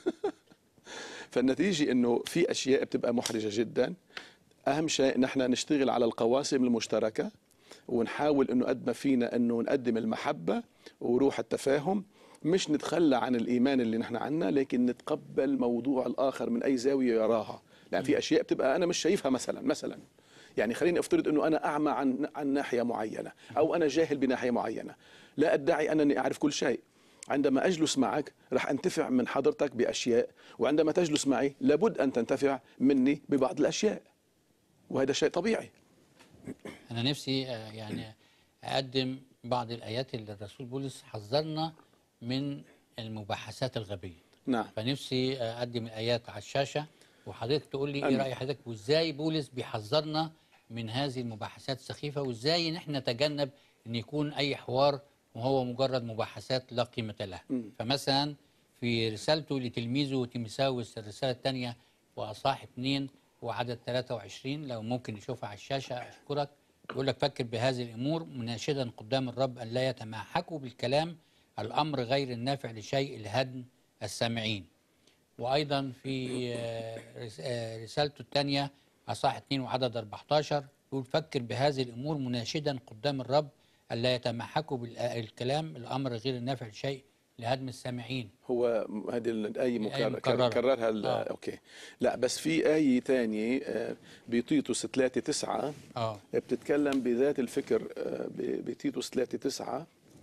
فالنتيجة أنه في أشياء بتبقى محرجة جدا أهم شيء نحن نشتغل على القواسم المشتركة ونحاول أنه قد ما فينا أنه نقدم المحبة وروح التفاهم مش نتخلى عن الإيمان اللي نحن عنا لكن نتقبل موضوع الآخر من أي زاوية يراها لأن في أشياء بتبقى أنا مش شايفها مثلا مثلا يعني خليني افترض انه انا اعمى عن عن ناحيه معينه او انا جاهل بناحيه معينه لا ادعي انني اعرف كل شيء عندما اجلس معك راح انتفع من حضرتك باشياء وعندما تجلس معي لابد ان تنتفع مني ببعض الاشياء وهذا شيء طبيعي انا نفسي آه، يعني اقدم بعض الايات اللي الرسول بولس حذرنا من المباحثات الغبيه نعم فنفسي آه، اقدم الايات على الشاشه وحضرتك تقول لي ايه أمين. راي حضرتك وازاي بولس بيحذرنا من هذه المباحثات السخيفه وازاي نحن نتجنب ان يكون اي حوار وهو مجرد مباحثات لا قيمه لها مم. فمثلا في رسالته لتلميذه تيمساوس الرساله الثانيه واصحاح 2 وعدد 23 لو ممكن نشوفها على الشاشه اشكرك يقول لك فكر بهذه الامور مناشدا قدام الرب ان لا يتماحكوا بالكلام الامر غير النافع لشيء الهدم السامعين وأيضا في آه، رس- آه، رسالته الثانية أصحاح 2 وعدد 14 يقول فكر بهذه الأمور مناشدا قدام الرب ألا يتمحكوا بالكلام الأمر غير النافع لشيء لهدم السامعين هو م- هذه الآية مكرر مكررة. كررها ال- آه. أوكي لا بس في آية تانية آه، بتيتوس 3 9 آه بتتكلم بذات الفكر آه، ب- بتيتوس 3 9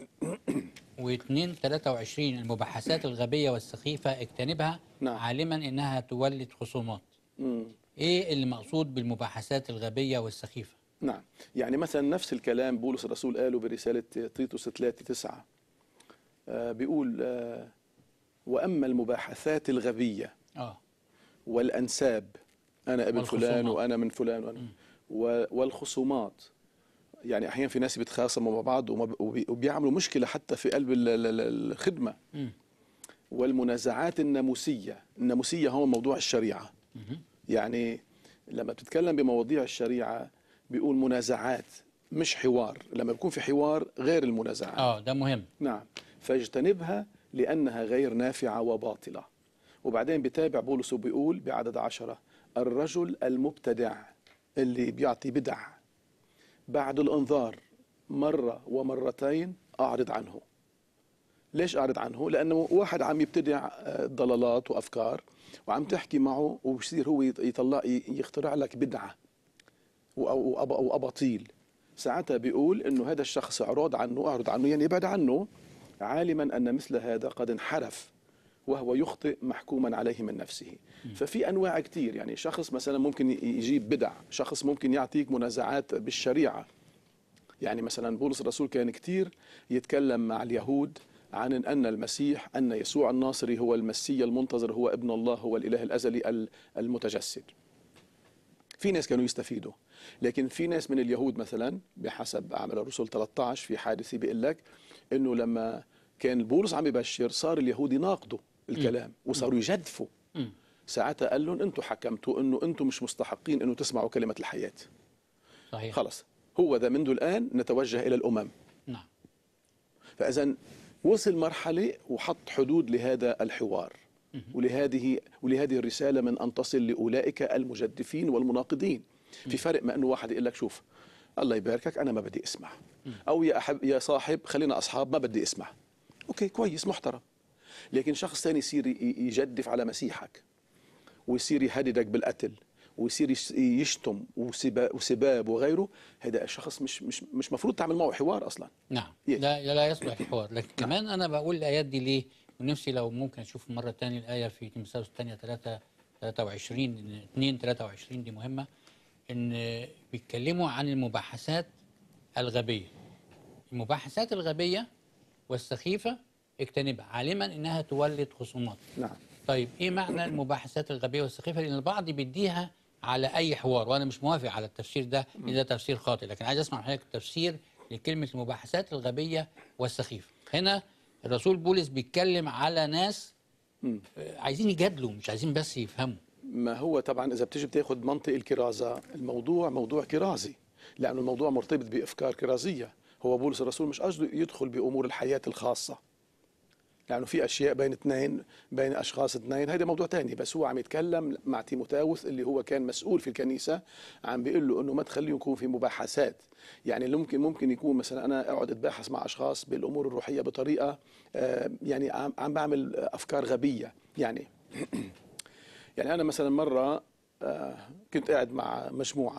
و2 23 المباحثات الغبية والسخيفة اجتنبها نعم. عالما إنها تولد خصومات مم. إيه اللي مقصود بالمباحثات الغبية والسخيفة نعم يعني مثلا نفس الكلام بولس الرسول قاله برسالة تيتوس 3 9 آه، بيقول آه، وأما المباحثات الغبية آه والأنساب أنا ابن فلان والخصومات. وأنا من فلان وأنا و- والخصومات يعني أحيانا في ناس بيتخاصموا مع بعض وما ب- وبي- وبيعملوا مشكلة حتى في قلب ال- ال- ال- الخدمة مم. والمنازعات الناموسية الناموسية هو موضوع الشريعة مهم. يعني لما بتتكلم بمواضيع الشريعة بيقول منازعات مش حوار لما بيكون في حوار غير المنازعات آه ده مهم نعم فاجتنبها لأنها غير نافعة وباطلة وبعدين بتابع بولس وبيقول بعدد عشرة الرجل المبتدع اللي بيعطي بدع بعد الانذار مرة ومرتين أعرض عنه ليش أعرض عنه؟ لأنه واحد عم يبتدع آه، ضلالات وأفكار وعم تحكي معه وبصير هو يط- يطلع يخترع لك بدعة وأ- وأب- وأباطيل ساعتها بيقول انه هذا الشخص اعرض عنه اعرض عنه يعني ابعد عنه عالما ان مثل هذا قد انحرف وهو يخطئ محكوما عليه من نفسه ففي انواع كثير يعني شخص مثلا ممكن ي- يجيب بدع شخص ممكن يعطيك منازعات بالشريعه يعني مثلا بولس الرسول كان كثير يتكلم مع اليهود عن ان المسيح ان يسوع الناصري هو المسيا المنتظر هو ابن الله هو الاله الازلي ال- المتجسد في ناس كانوا يستفيدوا لكن في ناس من اليهود مثلا بحسب اعمال الرسل 13 في حادثه بيقول لك انه لما كان بولس عم يبشر صار اليهود يناقضوا الكلام وصاروا يجدفوا مم. ساعتها قال لهم انتم حكمتوا انه انتم مش مستحقين انه تسمعوا كلمه الحياه صحيح خلص هو ذا منذ الان نتوجه الى الامم نعم فاذا وصل مرحله وحط حدود لهذا الحوار ولهذه ولهذه الرساله من ان تصل لاولئك المجدفين والمناقضين في فرق ما انه واحد يقول لك شوف الله يباركك انا ما بدي اسمع او يا أحب يا صاحب خلينا اصحاب ما بدي اسمع اوكي كويس محترم لكن شخص ثاني يصير ي- يجدف على مسيحك ويصير يهددك بالقتل ويصير يش- يشتم وسبا- وسباب وغيره هذا الشخص مش مش مش مفروض تعمل معه حوار اصلا نعم يه. لا لا يصلح الحوار لكن كمان انا بقول الايات دي ليه ونفسي لو ممكن اشوف مره ثانيه الايه في تيموثاوس الثانيه 3 23 2 23 دي مهمه ان بيتكلموا عن المباحثات الغبيه المباحثات الغبيه والسخيفه اجتنبها عالما انها تولد خصومات نعم طيب ايه معنى المباحثات الغبيه والسخيفه لان البعض بيديها على اي حوار وانا مش موافق على التفسير ده لان ده تفسير خاطئ لكن عايز اسمع من حضرتك التفسير لكلمه المباحثات الغبيه والسخيفه هنا الرسول بولس بيتكلم على ناس مم. آه، عايزين يجادلوا مش عايزين بس يفهموا ما هو طبعا اذا بتيجي بتاخذ منطق الكرازه الموضوع موضوع كرازي لانه الموضوع مرتبط بافكار كرازيه هو بولس الرسول مش قصده يدخل بامور الحياه الخاصه لانه في اشياء بين اثنين بين اشخاص اثنين هذا موضوع تاني بس هو عم يتكلم مع تيموثاوس اللي هو كان مسؤول في الكنيسه عم بيقول له انه ما تخليه يكون في مباحثات يعني اللي ممكن ممكن يكون مثلا انا اقعد اتباحث مع اشخاص بالامور الروحيه بطريقه آه، يعني عم عم بعمل افكار غبيه يعني يعني انا مثلا مره آه، كنت قاعد مع مجموعه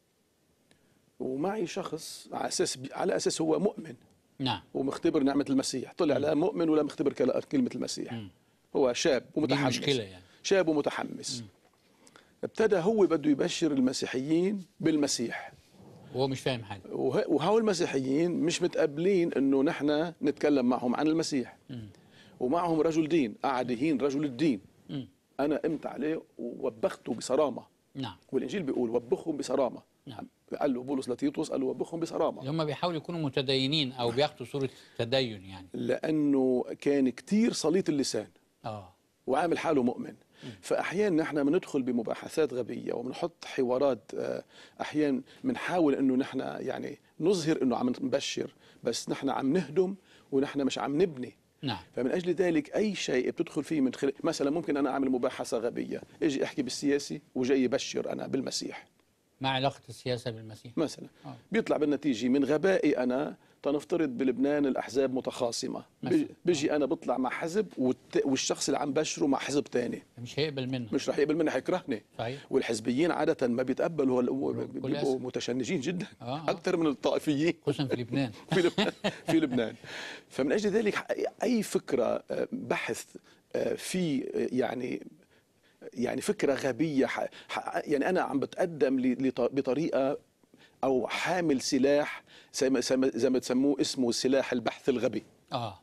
ومعي شخص على اساس على اساس هو مؤمن نعم ومختبر نعمه المسيح طلع لا مؤمن ولا مختبر كلا- كلمه المسيح مم. هو شاب دي ومتحمس المشكله يعني شاب ومتحمس ابتدى هو بده يبشر المسيحيين بالمسيح وهو مش فاهم حاجه وه- وهؤلاء المسيحيين مش متقبلين انه نحن نتكلم معهم عن المسيح مم. ومعهم رجل دين قعد يهين رجل الدين مم. انا قمت عليه ووبخته بصرامه نعم والانجيل بيقول وبخهم بصرامه نعم. قال له بولس لتيطوس قال له وبخهم بصرامه اللي هم بيحاولوا يكونوا متدينين او بياخدوا صوره تدين يعني لانه كان كتير سليط اللسان اه وعامل حاله مؤمن فاحيانا نحن بندخل بمباحثات غبيه وبنحط حوارات آه، احيانا بنحاول انه نحن يعني نظهر انه عم نبشر بس نحن عم نهدم ونحن مش عم نبني نعم فمن اجل ذلك اي شيء بتدخل فيه من خلال مثلا ممكن انا اعمل مباحثه غبيه اجي احكي بالسياسي وجاي بشر انا بالمسيح ما علاقة السياسة بالمسيح مثلا آه. بيطلع بالنتيجه من غبائي انا تنفترض بلبنان الاحزاب متخاصمه مثلا. بيجي- بيجي انا بطلع مع حزب والت- والشخص اللي عم بشره مع حزب تاني مش هيقبل منه مش رح يقبل مني حيكرهني صحيح والحزبيين عادة ما بيتقبلوا هال- بكل بيبقوا أسف. متشنجين جدا آه، آه. أكثر من الطائفيين خصوصا في لبنان في لبنان في لبنان فمن اجل ذلك اي فكره آه، بحث آه، في آه، يعني يعني فكره غبيه ح- ح- يعني انا عم بتقدم ل- لط- بطريقه او حامل سلاح زي ما زي ما- زي ما تسموه اسمه سلاح البحث الغبي اه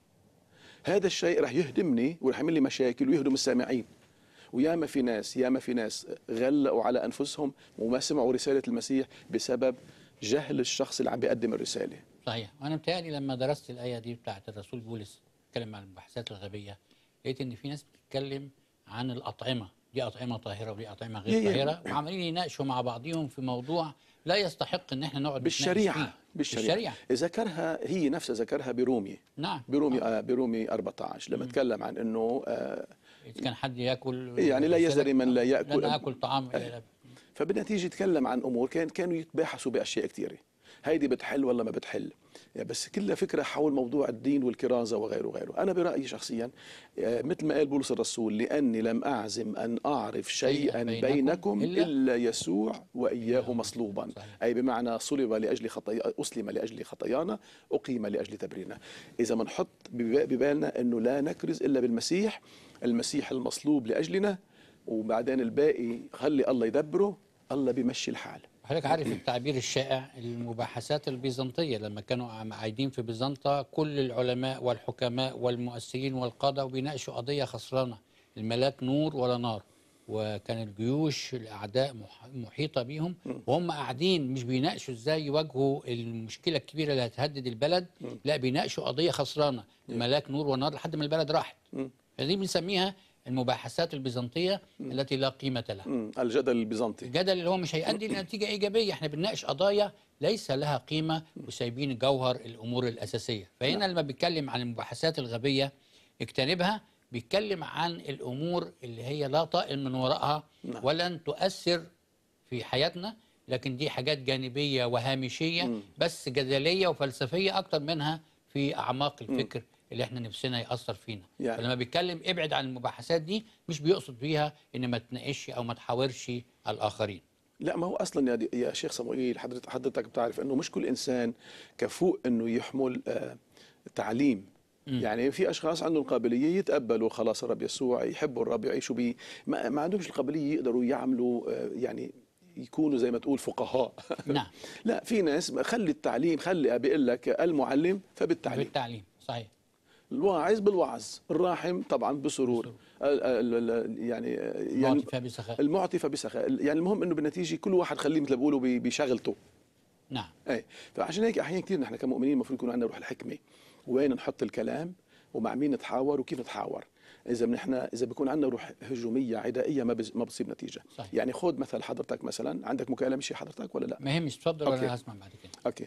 هذا الشيء رح يهدمني ورح يعمل لي مشاكل ويهدم السامعين وياما في ناس ياما في ناس غلقوا على انفسهم وما سمعوا رساله المسيح بسبب جهل الشخص اللي عم بيقدم الرساله صحيح وانا متهيألي لما درست الايه دي بتاعت الرسول بولس اتكلم عن المباحثات الغبيه لقيت ان في ناس بتتكلم عن الاطعمه دي اطعمه طاهره ودي اطعمه غير يا- يا- طاهره وعمالين يناقشوا مع بعضهم في موضوع لا يستحق ان احنا نقعد نتناقش بالشريعه فيه. بالشريعه, بالشريعه ذكرها هي نفسها ذكرها برومي نعم برومي آه برومي 14 لما تكلم عن انه آه اذا كان حد ياكل يعني لا يزري من لا يأكل. لا اكل طعام فبالنتيجه تكلم عن امور كان كانوا يتباحثوا باشياء كثيره هيدي بتحل ولا ما بتحل يعني بس كلها فكره حول موضوع الدين والكرازه وغيره وغيره انا برايي شخصيا آه، مثل ما قال بولس الرسول لاني لم اعزم ان اعرف شيئا بينكم بينكم إلا- الا يسوع واياه مصلوبا صحيح. اي بمعنى صلب لاجل خطايا اسلم لاجل خطايانا اقيم لاجل تبريرنا اذا بنحط بب- ببالنا انه لا نكرز الا بالمسيح المسيح المصلوب لاجلنا وبعدين الباقي خلي الله يدبره الله بيمشي الحال حضرتك عارف التعبير الشائع المباحثات البيزنطيه لما كانوا عم- قاعدين في بيزنطة كل العلماء والحكماء والمؤثرين والقاده وبيناقشوا قضيه خسرانه الملاك نور ولا نار وكان الجيوش الاعداء مح- محيطه بيهم وهم قاعدين مش بيناقشوا ازاي يواجهوا المشكله الكبيره اللي هتهدد البلد لا بيناقشوا قضيه خسرانه الملاك نور ونار لحد ما البلد راحت فدي بنسميها المباحثات البيزنطيه التي لا قيمه لها مم. الجدل البيزنطي الجدل اللي هو مش هيؤدي لنتيجه ايجابيه احنا بنناقش قضايا ليس لها قيمه وسايبين جوهر الامور الاساسيه فهنا لما بيتكلم عن المباحثات الغبيه اجتنبها بيتكلم عن الامور اللي هي لا طائل من وراءها نعم. ولن تؤثر في حياتنا لكن دي حاجات جانبيه وهامشيه بس جدليه وفلسفيه اكتر منها في اعماق الفكر اللي احنا نفسنا ياثر فينا يعني- فلما بيتكلم ابعد عن المباحثات دي مش بيقصد بيها ان ما تناقشش او ما تحاورش الاخرين لا ما هو اصلا يا, دي- يا شيخ صموئيل حضرتك حضرتك بتعرف انه مش كل انسان كفؤ انه يحمل آه تعليم يعني في اشخاص عندهم قابليه يتقبلوا خلاص الرب يسوع يحبوا الرب يعيشوا به ما, ما عندهمش القابليه يقدروا يعملوا آه يعني يكونوا زي ما تقول فقهاء نعم لا في ناس خلي التعليم خلي بيقول لك المعلم فبالتعليم بالتعليم صحيح الواعظ بالوعظ الراحم طبعا بسرور ال- ال- ال- يعني يعني معطفة بسخاء المعطي فبسخاء يعني المهم انه بالنتيجه كل واحد خليه مثل ما بيقولوا ب- بشغلته نعم اي فعشان هيك احيانا كثير نحن كمؤمنين المفروض يكون عندنا روح الحكمه وين نحط الكلام ومع مين نتحاور وكيف نتحاور اذا نحن اذا بيكون عندنا روح هجوميه عدائيه ما بز- ما بتصيب نتيجه صحيح. يعني خذ مثل حضرتك مثلا عندك مكالمه شيء حضرتك ولا لا ما يهمش اتفضل أوكي. وانا هسمع بعد كده اوكي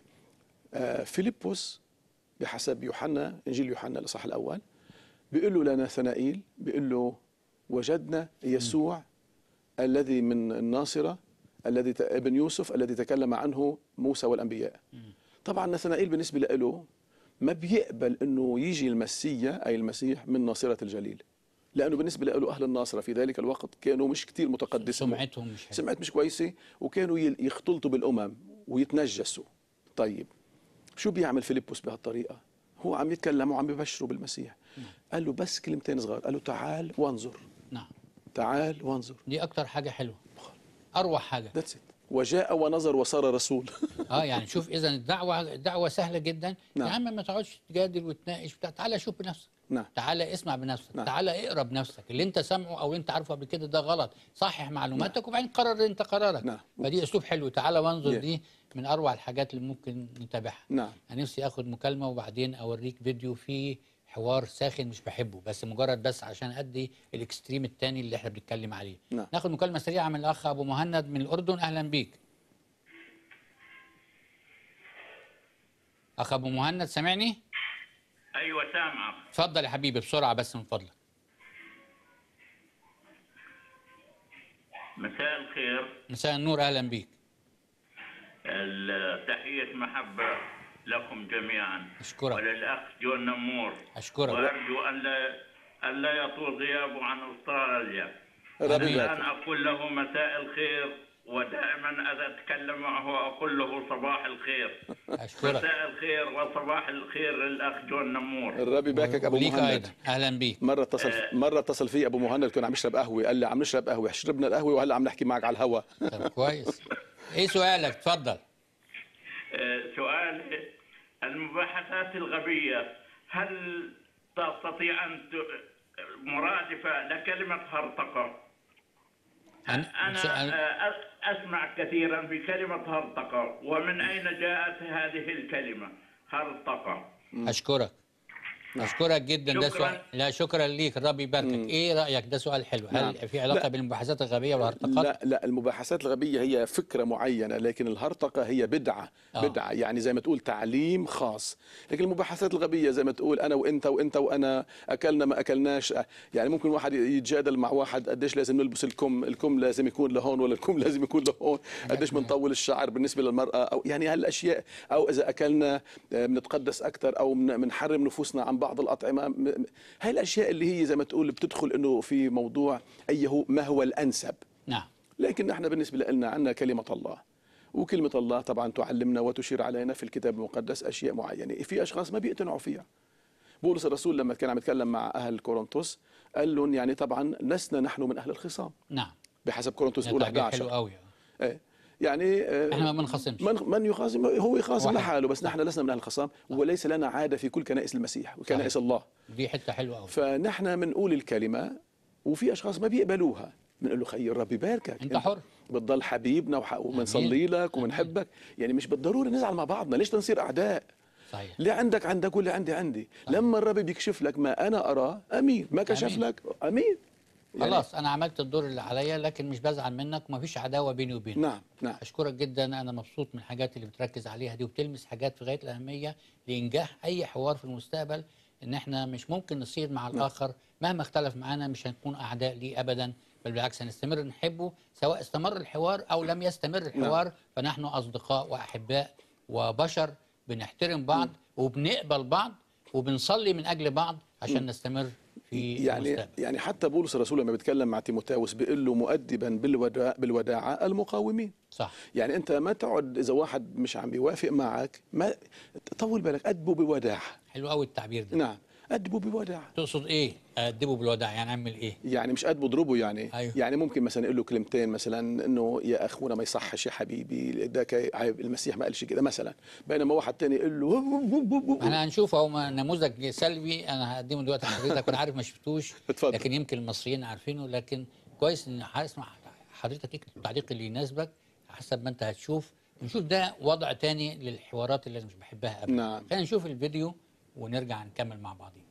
آه فيليبوس بحسب يوحنا انجيل يوحنا الاصحاح الاول بيقول له لناثنائيل بيقول له وجدنا يسوع الذي من الناصره الذي ت- ابن يوسف الذي تكلم عنه موسى والانبياء طبعا ناثنائيل بالنسبه له ما بيقبل انه يجي المسيا اي المسيح من ناصره الجليل لانه بالنسبه له اهل الناصره في ذلك الوقت كانوا مش كثير متقدسين سمعتهم مش حلوه سمعت مش كويسه وكانوا يل- يختلطوا بالامم ويتنجسوا طيب شو بيعمل فيليبوس بهالطريقه هو عم يتكلم وعم يبشره بالمسيح قال له بس كلمتين صغار قال له تعال وانظر نعم تعال وانظر دي اكتر حاجه حلوه اروع حاجه ذاتس وجاء ونظر وصار رسول اه يعني شوف اذا الدعوه الدعوه سهله جدا نعم. يا عم ما تقعدش تجادل وتناقش بتاع تعالى شوف بنفسك نعم تعالى اسمع بنفسك نعم. تعالى اقرا بنفسك اللي انت سامعه او انت عارفه قبل كده ده غلط صحح معلوماتك وبعدين قرر انت قرارك نعم. فدي اسلوب حلو تعالى وانظر Yeah. دي من اروع الحاجات اللي ممكن نتابعها نعم انا نفسي اخد مكالمه وبعدين اوريك فيديو فيه حوار ساخن مش بحبه بس مجرد بس عشان ادي الاكستريم الثاني اللي احنا بنتكلم عليه نعم. ناخد مكالمه سريعه من الاخ ابو مهند من الاردن اهلا بيك اخ ابو مهند سامعني ايوه سامعك اتفضل يا حبيبي بسرعه بس من فضلك مساء الخير مساء النور اهلا بيك ال- تحية محبة لكم جميعا أشكرك. وللأخ جون نمور اشكرك وأرجو أن لا أن لا يطول غيابه عن أستراليا ربي آمين. يبارك الآن أقول له مساء الخير ودائما إذا أتكلم معه أقول له صباح الخير اشكرك مساء الخير وصباح الخير للأخ جون نمور الرب يباركك ابو وليك مهند ايضا اهلا بيك مره اتصل مره اتصل في ابو مهند كنا عم نشرب قهوه قال لي عم نشرب قهوه شربنا القهوه وهلا عم نحكي معك على الهوا طب كويس ايه سؤالك اتفضل آه، سؤالي المباحثات الغبية هل تستطيع أن ت- مرادفة لكلمة هرطقة أن- أنا سؤال- آه، أس- أسمع كثيرا في كلمة هرطقة ومن أين جاءت هذه الكلمة هرطقة اشكرك اشكرك جدا ده شكراً. سؤال لا شكرا ليك الرب يباركك ايه رايك ده سؤال حلو هل نعم. في علاقه لا. بالمباحثات الغبيه والهرطقات لا لا المباحثات الغبيه هي فكره معينه لكن الهرطقه هي بدعه آه. بدعه يعني زي ما تقول تعليم خاص لكن المباحثات الغبيه زي ما تقول انا وانت وانت وانا اكلنا ما اكلناش يعني ممكن واحد يتجادل مع واحد قديش لازم نلبس الكم الكم لازم يكون لهون ولا الكم لازم يكون لهون قديش بنطول الشعر بالنسبه للمراه او يعني هالاشياء او اذا اكلنا آه، بنتقدس اكثر او من- بنحرم نفوسنا عن بعض الاطعمه م- م- هاي الاشياء اللي هي زي ما تقول بتدخل انه في موضوع اي هو ما هو الانسب نعم لكن نحن بالنسبة لنا عندنا كلمة الله وكلمة الله طبعا تعلمنا وتشير علينا في الكتاب المقدس أشياء معينة في أشخاص ما بيقتنعوا فيها بولس الرسول لما كان عم يتكلم مع أهل كورنثوس قال لهم يعني طبعا لسنا نحن من أهل الخصام نعم بحسب كورنثوس ده الأولى تعبير 11 حلو قوي إيه. يعني آه، احنا ما بنخاصمش من من يخاصم هو يخاصم واحد. لحاله بس نحن لسنا من أهل الخصام وليس لنا عادة في كل كنائس المسيح وكنائس صحيح. الله دي حته حلوه قوي فنحن بنقول الكلمة وفي أشخاص ما بيقبلوها بنقول له خي الرب يباركك أنت حر. بتضل حبيبنا وح- وبنصلي لك وبنحبك يعني مش بالضروري نزعل مع بعضنا ليش نصير أعداء صحيح اللي عندك عندك واللي عندي عندي لما الرب بيكشف لك ما أنا أراه أمين ما كشف أمين. لك أمين يعني خلاص انا عملت الدور اللي عليا لكن مش بزعل منك ومفيش عداوه بيني وبينك نعم نعم اشكرك جدا انا مبسوط من الحاجات اللي بتركز عليها دي وبتلمس حاجات في غايه الاهميه لانجاح اي حوار في المستقبل ان احنا مش ممكن نصير مع الاخر مهما اختلف معانا مش هنكون اعداء ليه ابدا بل بالعكس هنستمر نحبه سواء استمر الحوار او لم يستمر الحوار فنحن اصدقاء واحباء وبشر بنحترم بعض وبنقبل بعض وبنصلي من اجل بعض عشان نستمر في يعني المستقبل يعني حتى بولس الرسول لما بيتكلم مع تيموثاوس بيقول له مؤدبا بالوداع بالوداعة المقاومين صح يعني انت ما تقعد اذا واحد مش عم بيوافق معك ما طول بالك ادبه بوداعه حلو قوي التعبير ده نعم ادبه بوداعه تقصد ايه ادبه بالوداع يعني اعمل ايه يعني مش ادبه اضربه يعني أيوه. يعني ممكن مثلا يقول له كلمتين مثلا انه يا اخونا ما يصحش يا حبيبي ده كي- عيب المسيح ما قالش كده مثلا بينما واحد تاني يقول له احنا هنشوف اهو نموذج سلبي انا هقدمه دلوقتي لحضرتك وانا عارف ما شفتوش اتفضل. لكن يمكن المصريين عارفينه لكن كويس ان هسمع حضرتك اكتب التعليق اللي يناسبك حسب ما انت هتشوف نشوف ده وضع تاني للحوارات اللي انا مش بحبها ابدا نعم. خلينا نشوف الفيديو ونرجع نكمل مع بعضين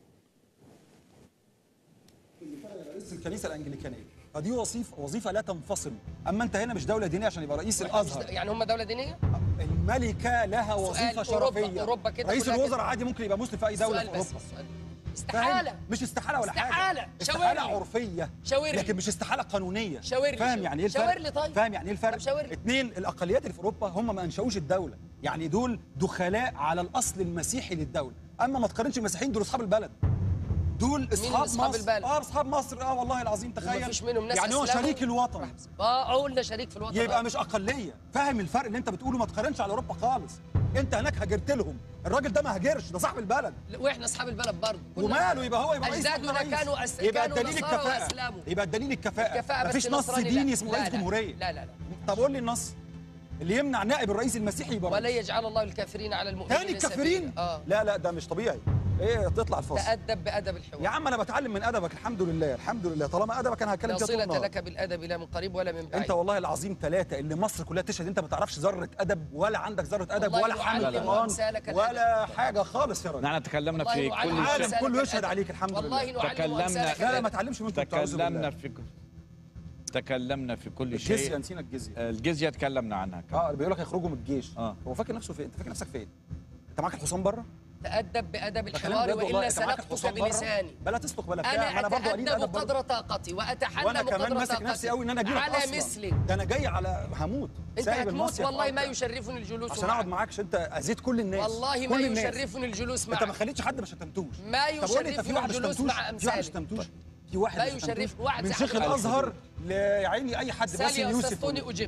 رئيس الكنيسه الانجليكانيه فدي وظيفه وظيفه لا تنفصل اما انت هنا مش دوله دينيه عشان يبقى رئيس الازهر يعني هم دوله دينيه؟ الملكه لها وظيفه سؤال أوروبا- شرفيه أوروبا كده رئيس كلها الوزراء كده. عادي ممكن يبقى مسلم في اي دوله سؤال في بس اوروبا سؤال. فاهم؟ استحاله مش استحاله ولا حاجه استحالة. استحاله شاورني. عرفيه شاورني. لكن مش استحاله قانونيه شاورني. فاهم يعني ايه الفرق شاور لي طيب. فاهم يعني ايه الفرق طب شاورني. اتنين الاقليات اللي في اوروبا هم ما انشأوش الدوله يعني دول دخلاء على الاصل المسيحي للدوله اما ما تقارنش المسيحيين دول اصحاب البلد دول اصحاب أصحاب مصر البلد؟ اه اصحاب مصر اه والله العظيم تخيل مفيش منهم ناس يعني هو أسلموا؟ شريك الوطن اه قلنا شريك في الوطن يبقى مش اقليه فاهم الفرق اللي انت بتقوله ما تقارنش على اوروبا خالص انت هناك هاجرت لهم الراجل ده ما هاجرش ده صاحب البلد واحنا اصحاب البلد برضه كنا- وماله يبقى هو يبقى رئيس أجدادنا ولا رئيس؟ كانوا أس... يبقى كانوا الدليل نصارى الكفاءه وأسلموا. يبقى الدليل الكفاءه كفاءة بس مفيش نص نصراني ديني لا. اسمه لا رئيس لا. جمهوريه لا لا لا طب قول لي النص اللي يمنع نائب الرئيس المسيحي يبقى ولا رئيس. يجعل الله الكافرين على المؤمنين تاني الكافرين سبيلا. اه لا لا ده مش طبيعي ايه تطلع الفاصل تأدب بأدب الحوار يا عم انا بتعلم من ادبك الحمد لله الحمد لله طالما ادبك انا هتكلم لا كده طول صلة النهار. لك بالأدب لا من قريب ولا من بعيد انت والله العظيم ثلاثة اللي مصر كلها تشهد انت ما تعرفش ذرة ادب ولا عندك ذرة ادب والله ولا حامل نعلم قرآن أمثالك الأدب. ولا حاجة خالص يا راجل نحن تكلمنا والله في نعلم كل العالم شيء أمثالك كله يشهد الأدب. عليك الحمد والله لله نعلم تكلمنا- أمثالك لا لا ما الأدب. تعلمش من انتوا بتعوذوا تكلمنا بالله في تكلمنا في كل الجزية شيء نسينا الجزية الجزية تكلمنا عنها كمان. اه بيقول لك هيخرجوا من الجيش آه. هو فاكر نفسه فين انت فاكر نفسك فين انت معاك الحصان بره تأدب بأدب بكلمك الحوار بجد والله، وإلا أنت معاك سلكتك حصان بره، بلساني بلا تسلك بلا بتاع أنا ما انا برضه قليل أتأدب ادب برضه قدر طاقتي وأتحلم وانا كمان قدر ماسك طاقتي نفسي قوي ان انا اجي لك على اصلا مثلك ده انا جاي على هموت أنت سايب هتموت المصيف والله ما وقاعد. يشرفني الجلوس عشان معك اقعد معاك عشان انت اذيت كل الناس والله ما كل الناس. يشرفني الجلوس انت ما معك خليتش حد ما شتمتوش ما طب قول لي انت في يشرفني واحد ما الجلوس شتمتوش مع في واحد ما أمثالك. شتمتوش في واحد ما ما شتمتوش يشرف- واحد من زي شيخ عبد الازهر لعيني اي حد سال باسم يا يوسف أستاذ توني أجب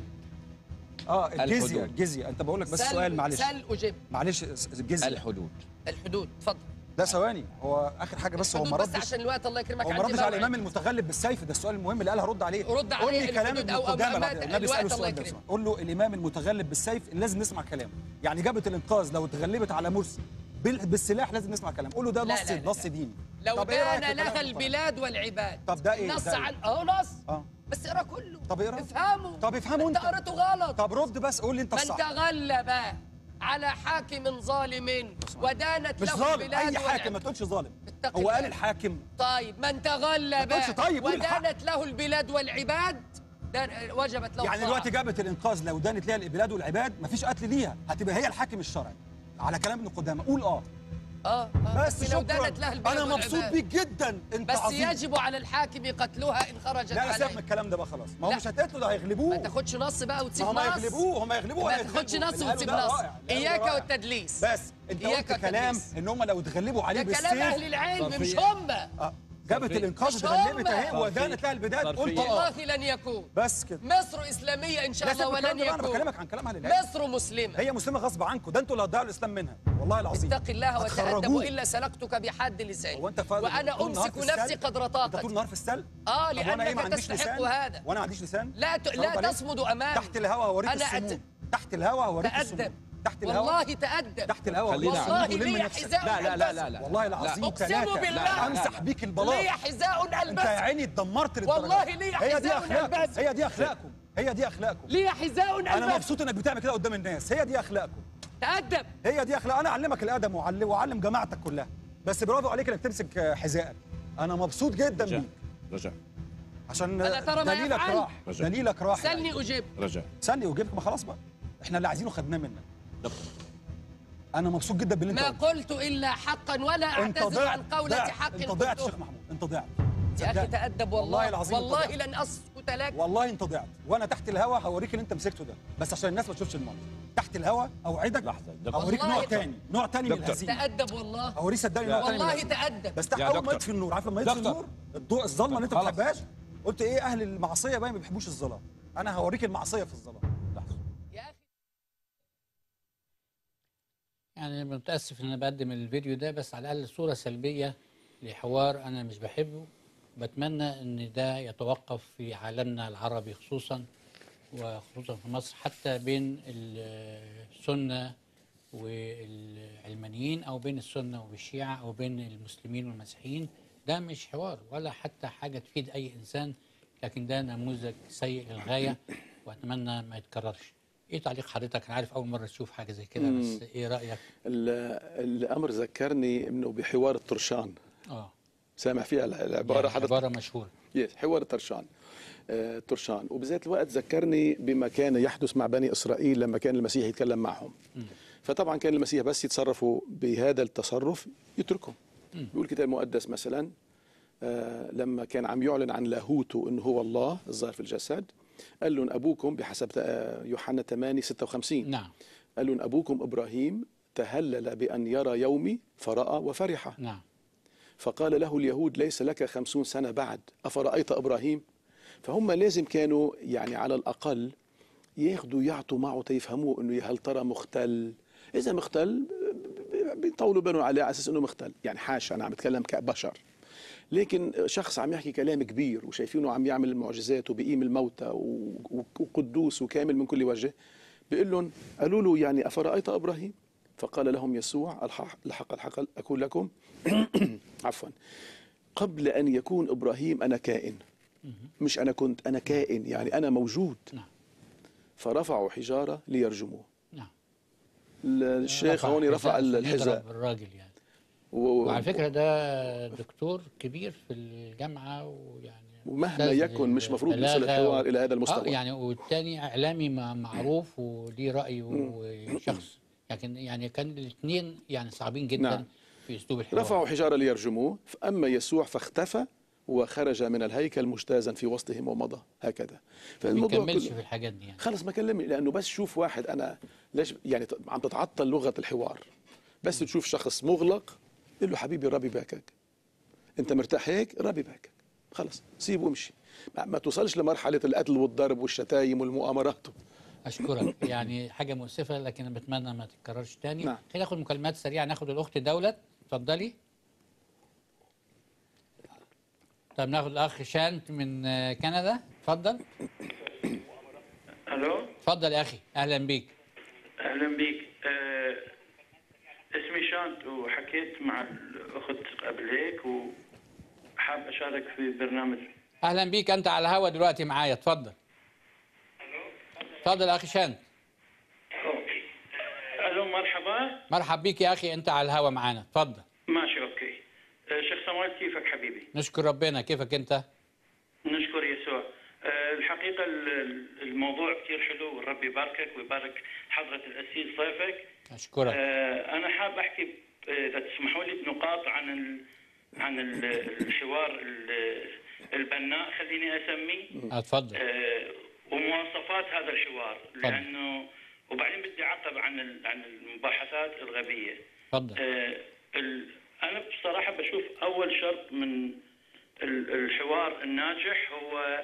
اه الجزيه الحدود. الجزيه انت بقول لك بس سل- سؤال معلش سل أجب معلش الجزيه الحدود الحدود اتفضل ده ثواني هو اخر حاجه بس هو ما الحدود بس ردش عشان الوقت الله يكرمك هو ما عندي ردش على موعد. الامام المتغلب بالسيف ده السؤال المهم اللي قالها رد عليه رد قول عليه لي كلام الحدود ابن أو قدامه أمامات بعد- النبي الوقت اساله الله السؤال ده يكرمك. قول له الامام المتغلب بالسيف لازم نسمع كلامه يعني جبهه الانقاذ لو اتغلبت على مرسي بال- بالسلاح لازم نسمع كلامه قول له ده لا، نص لا، لا، نص ديني لو طب إيه رأيك دان في كلام لها المطلق؟ البلاد والعباد طب ده إيه؟ نص ده إيه؟ عن اهو نص اه بس اقرا كله طب اقرا. افهمه طب افهمه انت انت. قريته غلط طب رد بس قول لي انت من الصح تغلب على حاكم ظالم ودانت مش له ظالم البلاد اي حاكم ما والعباد. تقولش ظالم اتق هو الله. قال الحاكم طيب من تغلب ما تقولش طيب، قول الحق. ودانت له البلاد والعباد دان وجبت له يعني الطاعة. دلوقتي جبهه الانقاذ لو دانت ليها البلاد والعباد مفيش قتل ليها هتبقى هي الحاكم الشرعي على كلام ابن قدامه قول اه اه آه، بس لو شكرا دانت له البلاد انا مبسوط والعباد. بيك جدا انت بس عظيم يجب على الحاكم قتلها ان خرجت لا لا سيبك من عليه الكلام ده بقى خلاص ما هو لا. مش هتقتله ده ما هيغلبوه تاخدش نص بقى ما وتسيب هم نص هيغلبوه هم هيغلبوه ما ولا تاخدش هيتغلبوا. نص اللي قاله وتسيب ده نص رائع، اللي قاله اياك رائع. والتدليس بس انت إياك قلت كلام والتدليس. ان هم لو اتغلبوا عليه ده كلام اهل بالسيف العلم مش صرفية. هم آه، جبهه صرفية. الانقاذ مش اتغلبت هم. اهي صرفية. ودانت لها البدايات قلت صرفية. اه والله لن يكون بس كده مصر اسلاميه ان شاء لا الله سيبك من الكلام ولن ده بقى، انا يكون بكلمك عن كلام اهل العلم مصر مسلمه هي مسلمه غصب عنكم ده انتوا اللي هتضيعوا الاسلام منها والله العظيم اتق الله وتأدب هتخرجوه. والا سلكتك بحد لساني هو انت فاضل وانا طول النهار امسك في السل؟ نفسي قدر انت طول طاقتي النهار في السل اه طب وانا ايه ما لانك عنديش تستحق لسان هذا وانا ما عنديش لسان لا ت... برافو لا عليك. تصمد امامي تحت الهوا هوريك أنا السموم أت- تحت الهوا هوريك السموم تأدب تحت الهوا والله تأدب تحت الهوا خلينا هوريك والله السموم ولم لي نفسك. حذاء لا لا لا ألبسه. لا لا والله العظيم أقسم ثلاثة بالله. امسح بيك البلاط لي حذاء انت يا البسه عيني اتدمرت للدرجة والله دي. لي هي دي حذاء اخلاقكم ألبسه. هي دي اخلاقكم هي دي اخلاقكم لي حذاء انا البسه مبسوط انك بتعمل كده قدام الناس هي دي اخلاقكم تأدب هي دي اخلاق انا اعلمك الادب واعلم واعلم جماعتك كلها بس برافو عليك انك تمسك آه، حذائك انا مبسوط جدا رجع بيك رجع عشان ألا ترى ما دليلك يفعل؟ راح رجع. دليلك راح سلني أجيب رجع سني وجيبك ما خلاص بقى احنا اللي عايزينه خدناه منك انا مبسوط جدا باللي انت ما قلته. قلت إلا حقا ولا انت أعتذر ضعت عن قولة ضعت. حق انت ضعت يا قلته. شيخ محمود انت ضعت يا أخي صدقني. تأدب والله والله العظيم انت والله ضعت. لن أسكت لك والله انت ضعت وانا تحت الهوا هوريك اللي انت مسكته ده بس عشان الناس ما تشوفش المنظر تحت الهوا اوعدك لحظة، دكتور. هوريك والله نوع انت- تاني نوع تاني من دكتور. الهزيمه تأدب والله هوريك صدقني نوع تاني من والله الهزيمة. تأدب بس تحت يا اول ما دكتور. يطفي النور عارف لما يطفي دكتور. النور الضوء الظلمه اللي انت ما خلاص. بتحبهاش قلت ايه اهل المعصيه بقى ما بيحبوش الظلام انا هوريك المعصيه في الظلام لحظه يا أخي يعني أنا متأسف إن أنا بقدم الفيديو ده بس على الأقل صورة سلبية لحوار أنا مش بحبه بتمنى إن ده يتوقف في عالمنا العربي خصوصا وخصوصا في مصر حتى بين السنة والعلمانيين أو بين السنة والشيعة أو بين المسلمين والمسيحيين ده مش حوار ولا حتى حاجة تفيد أي إنسان لكن ده نموذج سيء للغاية وأتمنى ما يتكررش ايه تعليق حضرتك انا عارف اول مره تشوف حاجه زي كده بس ايه رايك ال- الامر ذكرني انه بحوار الطرشان اه سامع فيها العباره يعني حضرتك عباره مشهوره يس حوار الطرشان آه، طرشان وبذات الوقت ذكرني بما كان يحدث مع بني اسرائيل لما كان المسيح يتكلم معهم فطبعا كان المسيح بس يتصرفوا بهذا التصرف يتركهم بيقول الكتاب المقدس مثلا آه، لما كان عم يعلن عن لاهوته انه هو الله الظاهر في الجسد قال لهم ابوكم بحسب آه، يوحنا 8 56 نعم قال لهم ابوكم ابراهيم تهلل بان يرى يومي فراى وفرح نعم فقال له اليهود ليس لك خمسون سنة بعد أفرأيت إبراهيم فهم لازم كانوا يعني على الأقل ياخدوا يعطوا معه تيفهموه أنه هل ترى مختل إذا مختل بيطولوا بالهم عليه على أساس أنه مختل يعني حاشا أنا عم بتكلم كبشر لكن شخص عم يحكي كلام كبير وشايفينه عم يعمل المعجزات وبيقيم الموتى و- وقدوس وكامل من كل وجه بيقول لهم قالوا له يعني أفرأيت إبراهيم فقال لهم يسوع الحق الحق الحق أقول لكم عفوا قبل أن يكون إبراهيم أنا كائن مش أنا كنت أنا كائن يعني أنا موجود نعم. فرفعوا حجارة ليرجموه نعم الشيخ هون رفع حذاء عشان الحذاء يضرب الراجل يعني و- وعلى فكره ده دكتور كبير في الجامعه ويعني ومهما أستاذ يكن مش مفروض يوصل للبلاغة الحوار و- إلى هذا المستوى. آه يعني والتاني اعلامي مع- معروف وليه راي وشخص لكن يعني كان الاثنين يعني صعبين جدا نعم. في اسلوب الحوار رفعوا حجارة ليرجموه أما يسوع فاختفى وخرج من الهيكل مجتازا في وسطهم ومضى هكذا ما فالموضوع بيكملش كله في الحاجات دي يعني خلص ما كلمني لانه بس شوف واحد انا ليش يعني ت- عم تتعطل لغه الحوار بس تشوف شخص مغلق قل له حبيبي ربي باكك انت مرتاح هيك ربي باكك خلص سيبه وامشي ما, ما توصلش لمرحله القتل والضرب والشتايم والمؤامرات اشكرك يعني حاجه مؤسفه لكن أنا بتمنى ما تتكررش تاني نعم. خلينا ناخد مكالمات سريعه ناخد الاخت دولت اتفضلي طب ناخد الاخ شانت من آه، كندا اتفضل الو اتفضل يا اخي اهلا بيك اهلا بك أه اسمي شانت وحكيت مع الاخت قبل هيك وحاب اشارك في برنامج اهلا بيك انت على الهوا دلوقتي معايا اتفضل اتفضل يا اخي شانت اوكي الو مرحبا مرحب بيك يا اخي انت على الهوا معانا اتفضل ماشي اوكي أه شيخ سموال كيفك حبيبي نشكر ربنا كيفك انت نشكر يسوع أه الحقيقه ال- ال- الموضوع كثير حلو والرب يباركك ويبارك حضره الاسيس ضيفك اشكرك آه، أنا حاب أحكي آه، إذا تسمحوا لي بنقاط عن ال... عن ال- الحوار ال- البناء خليني أسميه اتفضل آه، ومواصفات هذا الحوار لأنه وبعدين بدي أعقب عن ال- عن المباحثات الغبية اتفضل آه، ال- أنا بصراحة بشوف أول شرط من ال- الحوار الناجح هو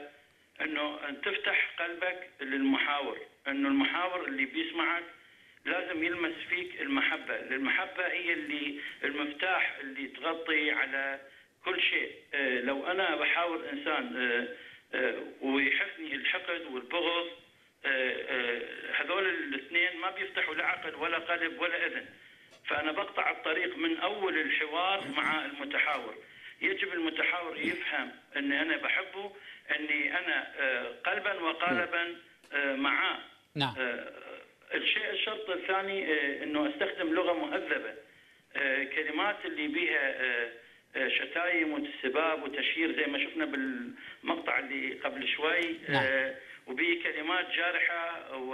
أنه أن تفتح قلبك للمحاور أنه المحاور اللي بيسمعك لازم يلمس فيك المحبة المحبة هي اللي المفتاح اللي تغطي على كل شيء آه، لو أنا بحاور إنسان آه، آه، ويحفني الحقد والبغض آه، آه، هذول الاثنين ما بيفتحوا لا عقل ولا قلب ولا اذن فانا بقطع الطريق من اول الحوار مع المتحاور يجب المتحاور يفهم اني انا بحبه اني انا آه، قلبا وقالبا آه، معاه نعم آه، الشيء الشرط الثاني آه، انه استخدم لغه مهذبه آه، كلمات اللي بيها آه، آه، شتايم وسباب وتشهير زي ما شفنا بالمقطع اللي قبل شوي آه، وبيه كلمات جارحه و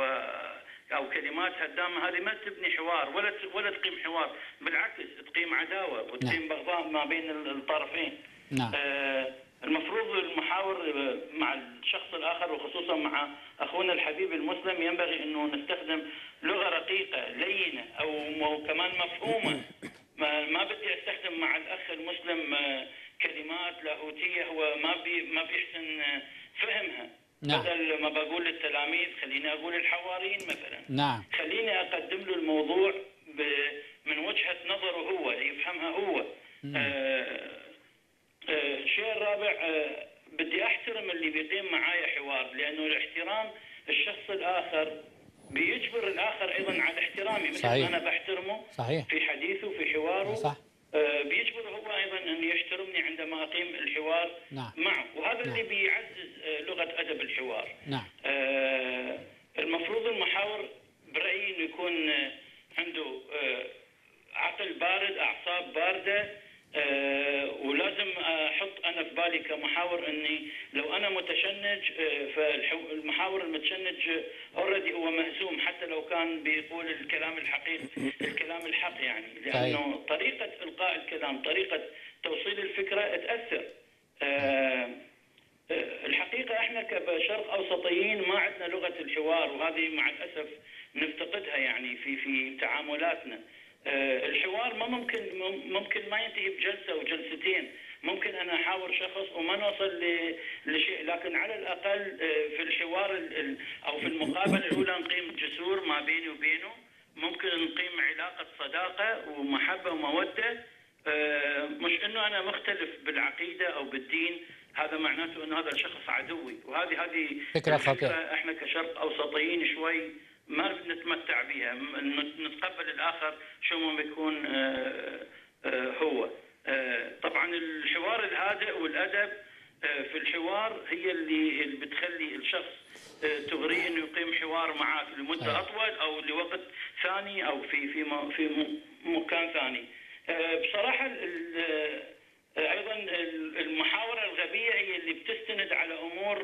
او كلمات هدامه هذه ما تبني حوار ولا ت- ولا تقيم حوار بالعكس تقيم عداوه وتقيم بغضاء ما بين ال- الطرفين نعم. آه، المفروض المحاور آه، مع الشخص الاخر وخصوصا مع اخونا الحبيب المسلم ينبغي انه نستخدم لغه رقيقه لينه او م- كمان مفهومه ما, ما بدي استخدم مع الاخ المسلم آه، كلمات لاهوتيه هو ما بي ما بيحسن آه، فهمها نعم. بدل ما بقول للتلاميذ خليني اقول الحواريين مثلا نعم خليني اقدم له الموضوع ب... من وجهه نظره هو يفهمها هو آه... آه... الشيء الرابع آه... بدي احترم اللي بيقيم معايا حوار لانه الاحترام الشخص الاخر بيجبر الاخر ايضا على احترامي مثل صحيح. ما انا بحترمه صحيح في حديثه في حواره صح. آه، بيجبر هو ايضا ان يحترمني عندما اقيم الحوار نعم. معه وهذا اللي نعم. بيعزز آه، لغه ادب الحوار نعم آه، المفروض المحاور برأيي انه يكون آه، عنده آه، عقل بارد اعصاب بارده آه، ولازم احط انا في بالي كمحاور اني لو انا متشنج فالمحاور المتشنج اوريدي هو مهزوم حتى لو كان بيقول الكلام الحقيقي الكلام الحق يعني لانه طريقه القاء الكلام طريقه توصيل الفكره تاثر آه، الحقيقة احنا كشرق اوسطيين ما عندنا لغة الحوار وهذه مع الاسف نفتقدها يعني في في تعاملاتنا. آه، الحوار ما ممكن مم- ممكن ما ينتهي بجلسة وجلستين، ممكن انا احاور شخص وما نوصل ل- لشيء، لكن على الاقل آه، في الحوار ال- ال- او في المقابلة الاولى نقيم جسور ما بيني وبينه، ممكن نقيم علاقة صداقة ومحبة ومودة آه، مش انه انا مختلف بالعقيده او بالدين هذا معناته انه هذا الشخص عدوي وهذه هذه فكرة خاطئة. الفكرة احنا كشرق اوسطيين شوي ما نتمتع بها م- نت- نتقبل الاخر شو ما بيكون آه، آه، هو آه، طبعا الحوار الهادئ والادب آه، في الحوار هي اللي اللي بتخلي الشخص آه، تغريه انه يقيم حوار معك لمده أيوة. اطول او لوقت ثاني او في في م- في م- مكان ثاني آه، بصراحه ال- ال- آه، ايضا ال- المحاوره الغبيه هي اللي بتستند على امور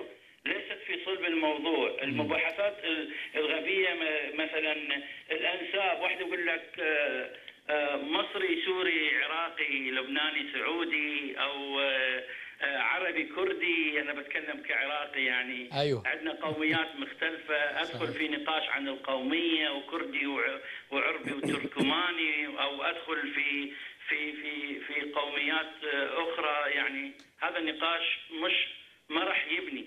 ليست في صلب الموضوع المباحثات ال- الغبية م- مثلا الأنساب واحد يقول لك آه، آه، مصري سوري عراقي لبناني سعودي أو آه، آه، عربي كردي أنا بتكلم كعراقي يعني أيوه. عندنا قوميات مختلفة أدخل في نقاش عن القومية وكردي وع- وعربي وتركماني أو أدخل في في في في قوميات آه، أخرى يعني هذا النقاش مش ما راح يبني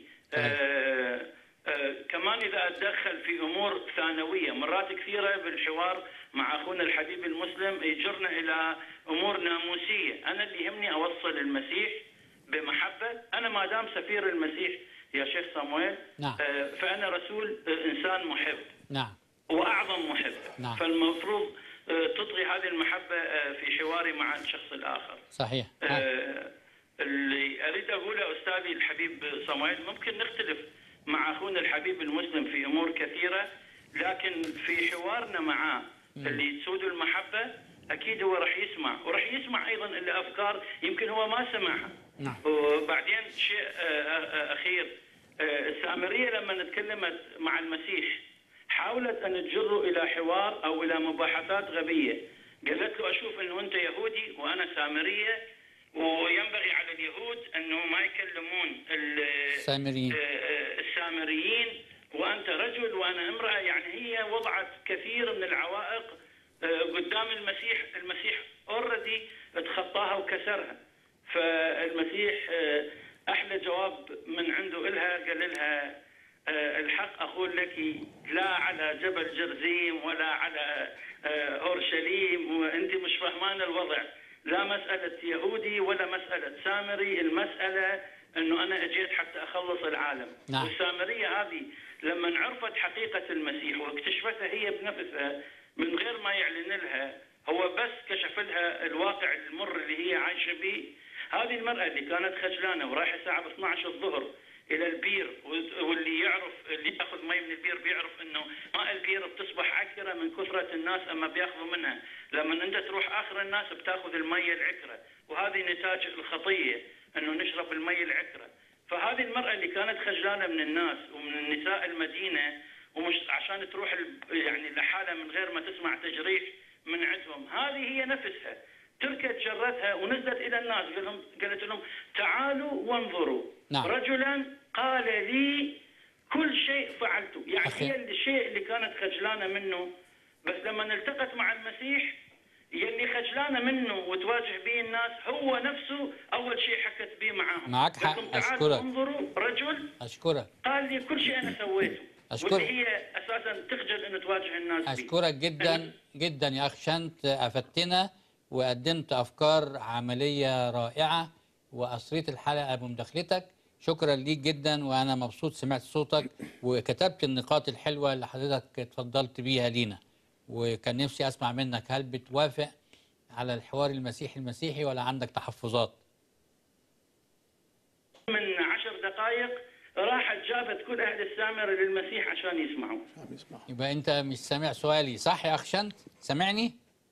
آه آه كمان إذا أتدخل في أمور ثانوية مرات كثيرة بالحوار مع أخونا الحبيب المسلم يجرنا إلى أمور ناموسية أنا اللي يهمني أوصل المسيح بمحبة أنا ما دام سفير المسيح يا شيخ صامويل نعم. آه فأنا رسول آه إنسان محب نعم واعظم محب نعم. فالمفروض آه، تطغي هذه المحبه آه، في حواري مع الشخص الاخر صحيح نعم. آه، اللي اريد اقوله استاذي الحبيب صمويل ممكن نختلف مع اخونا الحبيب المسلم في امور كثيره لكن في حوارنا معاه اللي تسود المحبه اكيد هو راح يسمع وراح يسمع ايضا اللي افكار يمكن هو ما سمعها نعم. وبعدين شيء آه، آه، اخير آه، السامريه لما تكلمت مع المسيح حاولت ان تجره الى حوار او الى مباحثات غبيه قالت له اشوف انه انت يهودي وانا سامريه وينبغي على اليهود انه ما يكلمون ال- السامريين. آه، آه، السامريين وانت رجل وانا امراه يعني هي وضعت كثير من العوائق آه، قدام المسيح المسيح اوريدي تخطاها وكسرها فالمسيح آه، احلى جواب من عنده الها قال لها آه، الحق اقول لك لا على جبل جرزيم ولا على آه، اورشليم وانت مش فهمان الوضع لا مساله يهودي ولا مساله سامري المساله انه انا اجيت حتى اخلص العالم نعم. والسامريه هذه لما عرفت حقيقه المسيح واكتشفتها هي بنفسها من غير ما يعلن لها هو بس كشف لها الواقع المر اللي هي عايشه به هذه المراه اللي كانت خجلانه ورايحه الساعه 12 الظهر الى البير واللي يعرف اللي ياخذ مي من البير بيعرف انه ماء البير بتصبح عكره من كثره الناس اما بياخذوا منها لما انت تروح اخر الناس بتاخذ المي العكره وهذه نتاج الخطيه انه نشرب المي العكره فهذه المراه اللي كانت خجلانه من الناس ومن نساء المدينه ومش عشان تروح ال- يعني لحالها من غير ما تسمع تجريح من عندهم هذه هي نفسها تركت جرتها ونزلت الى الناس قال لهم قالت لهم تعالوا وانظروا نعم. رجلا قال لي كل شيء فعلته يعني أخي. هي الشيء اللي كانت خجلانه منه بس لما التقت مع المسيح يلي خجلانه منه وتواجه به الناس هو نفسه اول شيء حكت به معاهم معك قلت حق، لهم تعالوا أشكرك. انظروا رجل أشكرك قال لي كل شيء انا سويته أشكرك. واللي هي اساسا تخجل انه تواجه الناس به أشكرك جدا جدا يا أخ شنت أفدتنا وقدمت أفكار عملية رائعة وأثريت الحلقة بمداخلتك شكرا ليك جدا وأنا مبسوط سمعت صوتك وكتبت النقاط الحلوة اللي حضرتك اتفضلت بيها لينا وكان نفسي أسمع منك هل بتوافق على الحوار المسيحي المسيحي ولا عندك تحفظات؟ من عشر دقائق راحت جابت كل اهل السامره للمسيح عشان يسمعوا عم يسمعوا يبقى أنت مش سامع سؤالي صح يا أخ شنت؟ سامعني؟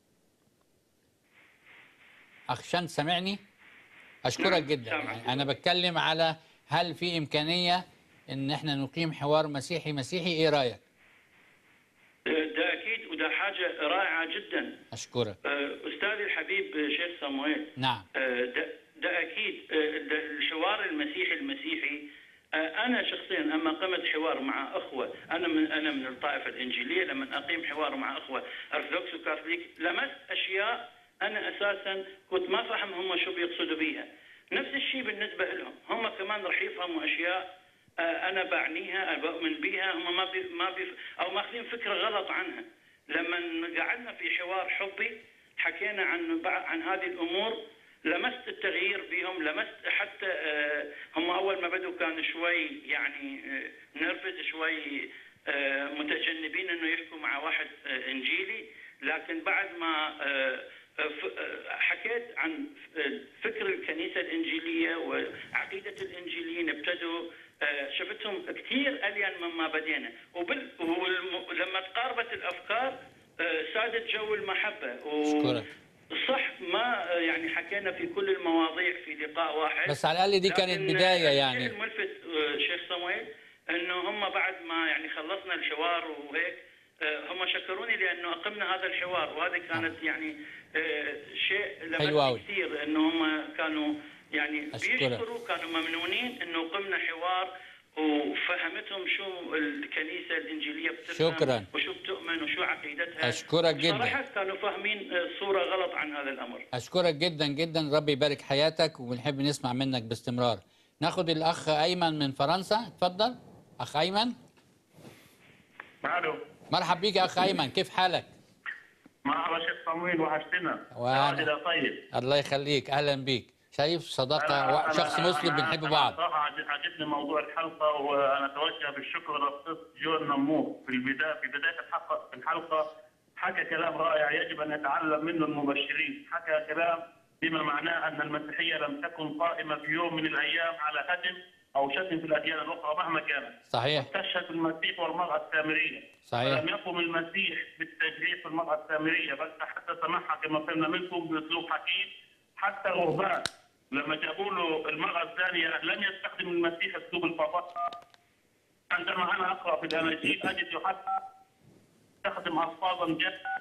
أخ شنت سامعني؟ أشكرك نعم، جدا سامعك. يعني أنا بتكلم على هل في إمكانية إن إحنا نقيم حوار مسيحي مسيحي إيه رأيك؟ ده اكيد وده حاجه رائعه جدا أشكرك آه، استاذي الحبيب آه، شيخ صمويل نعم آه، ده, ده اكيد آه، ده الحوار المسيحي المسيحي آه، انا شخصيا اما قمت حوار مع اخوه انا من انا من الطائفه الانجيليه لما اقيم حوار مع اخوه ارثوذكس وكاثوليك لمست اشياء انا اساسا كنت ما فاهم هم شو بيقصدوا بيها نفس الشيء بالنسبه لهم هم كمان راح يفهموا اشياء آه، انا بعنيها أنا بؤمن بها هم ما بي ما بي او ماخذين فكره غلط عنها لما قعدنا في حوار حبي حكينا عن بع- عن هذه الامور لمست التغيير بهم لمست حتى آه، هم اول ما بدوا كانوا شوي يعني نرفز شوي آه، متجنبين انه يحكوا مع واحد آه، انجيلي لكن بعد ما آه، ف- آه، حكيت عن آه، فكر الكنيسه الانجيليه وعقيده الانجيليين ابتدوا آه، شفتهم كثير الين مما بدينا وبال... ولما تقاربت الافكار آه، سادت جو المحبه و... أشكرك. صح ما يعني حكينا في كل المواضيع في لقاء واحد بس على الأقل دي كانت لكن بداية الشيء يعني. الملفت آه، شيخ صمويل انه هم بعد ما يعني خلصنا الحوار وهيك آه، هم شكروني لانه اقمنا هذا الحوار وهذه كانت يعني آه، شيء حلو أوي. لمسني كثير انه هم كانوا يعني أشكرك. بيشكروا كانوا ممنونين انه قمنا حوار وفهمتهم شو الكنيسه الانجيليه بتفهم شكراً. وشو بتؤمن وشو عقيدتها أشكرك جداً. صراحه كانوا فاهمين آه، صوره غلط عن هذا الامر أشكرك جدا جدا ربي يبارك حياتك وبنحب نسمع منك باستمرار ناخد الأخ أيمن من فرنسا اتفضل أخ أيمن الو مرحب بيك يا أخ أيمن كيف حالك مرحبا شيخ صمويل وحشتنا وأنا- وعادل طيب الله يخليك أهلا بيك شايف صداقة أنا- و- أنا- شخص مسلم أنا- بنحب أنا بعض صراحة عج- عجبني موضوع الحلقة وأنا أتوجه بالشكر للقس جون نموه في البداية في بداية الحلقة في الحلقة حكى كلام رائع يجب أن يتعلم منه المبشرين حكى كلام بما معناه أن المسيحية لم تكن قائمة في يوم من الأيام على هدم أو شتم في الأديان الأخرى مهما كانت صحيح تشهد المسيح والمرأة السامرية صحيح. ولم يقم المسيح بالتجريح في المرأة السامرية بل تحدث معها كما فهمنا منكم بأسلوب حكيم حتى الرهبان لما جابوا له المرأة الزانية لم يستخدم المسيح أسلوب الفضاء عندما أنا أقرأ في الأناجيل أجد يوحنا يستخدم ألفاظا جدا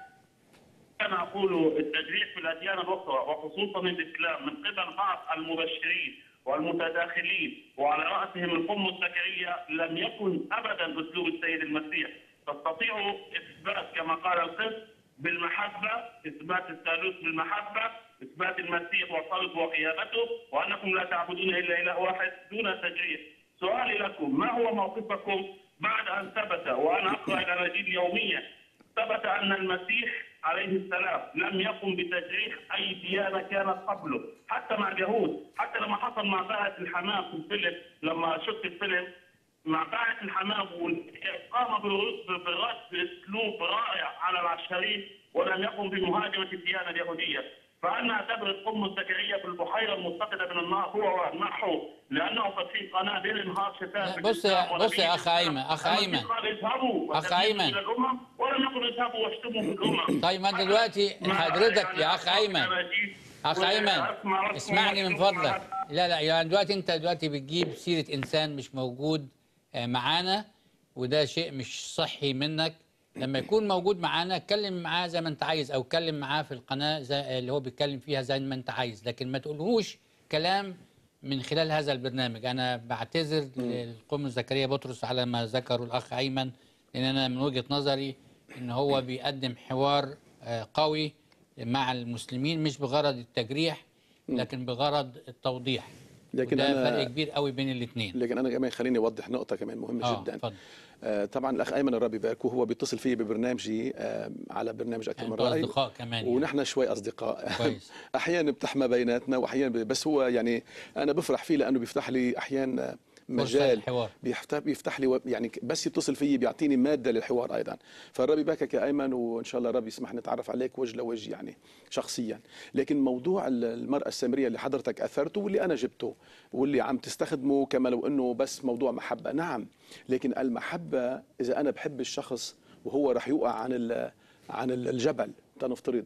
كان أقول التجريح في الأديان الأخرى وخصوصا الإسلام من قبل بعض المبشرين والمتداخلين وعلى رأسهم القم زكريا لم يكن أبدا أسلوب السيد المسيح تستطيع إثبات كما قال القس بالمحبة إثبات الثالوث بالمحبة إثبات المسيح وصلب وقيامته وأنكم لا تعبدون إلا إله واحد دون تجريح سؤالي لكم ما هو موقفكم بعد أن ثبت وأنا أقرأ الأناجيل يوميا ثبت أن المسيح عليه السلام لم يقم بتجريح أي ديانة كانت قبله حتى مع اليهود حتى لما حصل مع باعة الحمام في الفيلم لما شفت الفيلم مع باعة الحمام وال- قام بالرد بالرد بأسلوب رائع على العشرين ولم يقم بمهاجمة الديانة اليهودية فأنا أعتبر القم الزكريا في البحيرة المتقدة من النار هو ونحو لأنه فاتحين قناة ليل نهار شتاء بص يا- بص يا أخ أيمن، أخ أيمن. قال اذهبوا أخ وتبلغوا أيمن. إلى الأمم ولم يقل اذهبوا واشتموا في الأمم طيب ما أنت دلوقتي ما- حضرتك يعني يا أخ أسمع أيمن الأناجيل اخ وأسمع ايمن رسم اسمعني من وأشوف فضلك مع- لا لا يعني دلوقتي انت دلوقتي بتجيب سيره انسان مش موجود آه، معانا وده شيء مش صحي منك لما يكون موجود معانا اتكلم معاه زي ما انت عايز او اتكلم معاه في القناه زي اللي هو بيتكلم فيها زي ما انت عايز لكن ما تقولهوش كلام من خلال هذا البرنامج انا بعتذر للقم زكريا بطرس على ما ذكره الاخ ايمن لان انا من وجهه نظري ان هو بيقدم حوار آه، قوي مع المسلمين مش بغرض التجريح لكن بغرض التوضيح لكن وده أنا- فرق كبير قوي بين الاثنين لكن انا كمان خليني اوضح نقطه كمان مهمه آه، جدا اتفضل. آه طبعا الاخ ايمن الرب يباركه هو بيتصل فيه ببرنامجي آه على برنامج اكثر من انتوا رأي اصدقاء كمان يعني. ونحن شوي اصدقاء كويس. احيانا بتحمى بيناتنا واحيانا ب- بس هو يعني انا بفرح فيه لانه بيفتح لي احيانا مجال للحوار. بيفتح بيفتح لي و- يعني ك- بس يتصل فيي بيعطيني ماده للحوار ايضا فالرب يباركك يا ايمن وان شاء الله الرب يسمح نتعرف عليك وجه لوجه يعني شخصيا لكن موضوع ال- المراه السامريه اللي حضرتك اثرته واللي انا جبته واللي عم تستخدمه كما لو انه بس موضوع محبه نعم لكن المحبه اذا انا بحب الشخص وهو رح يوقع عن ال- عن ال- الجبل تنفترض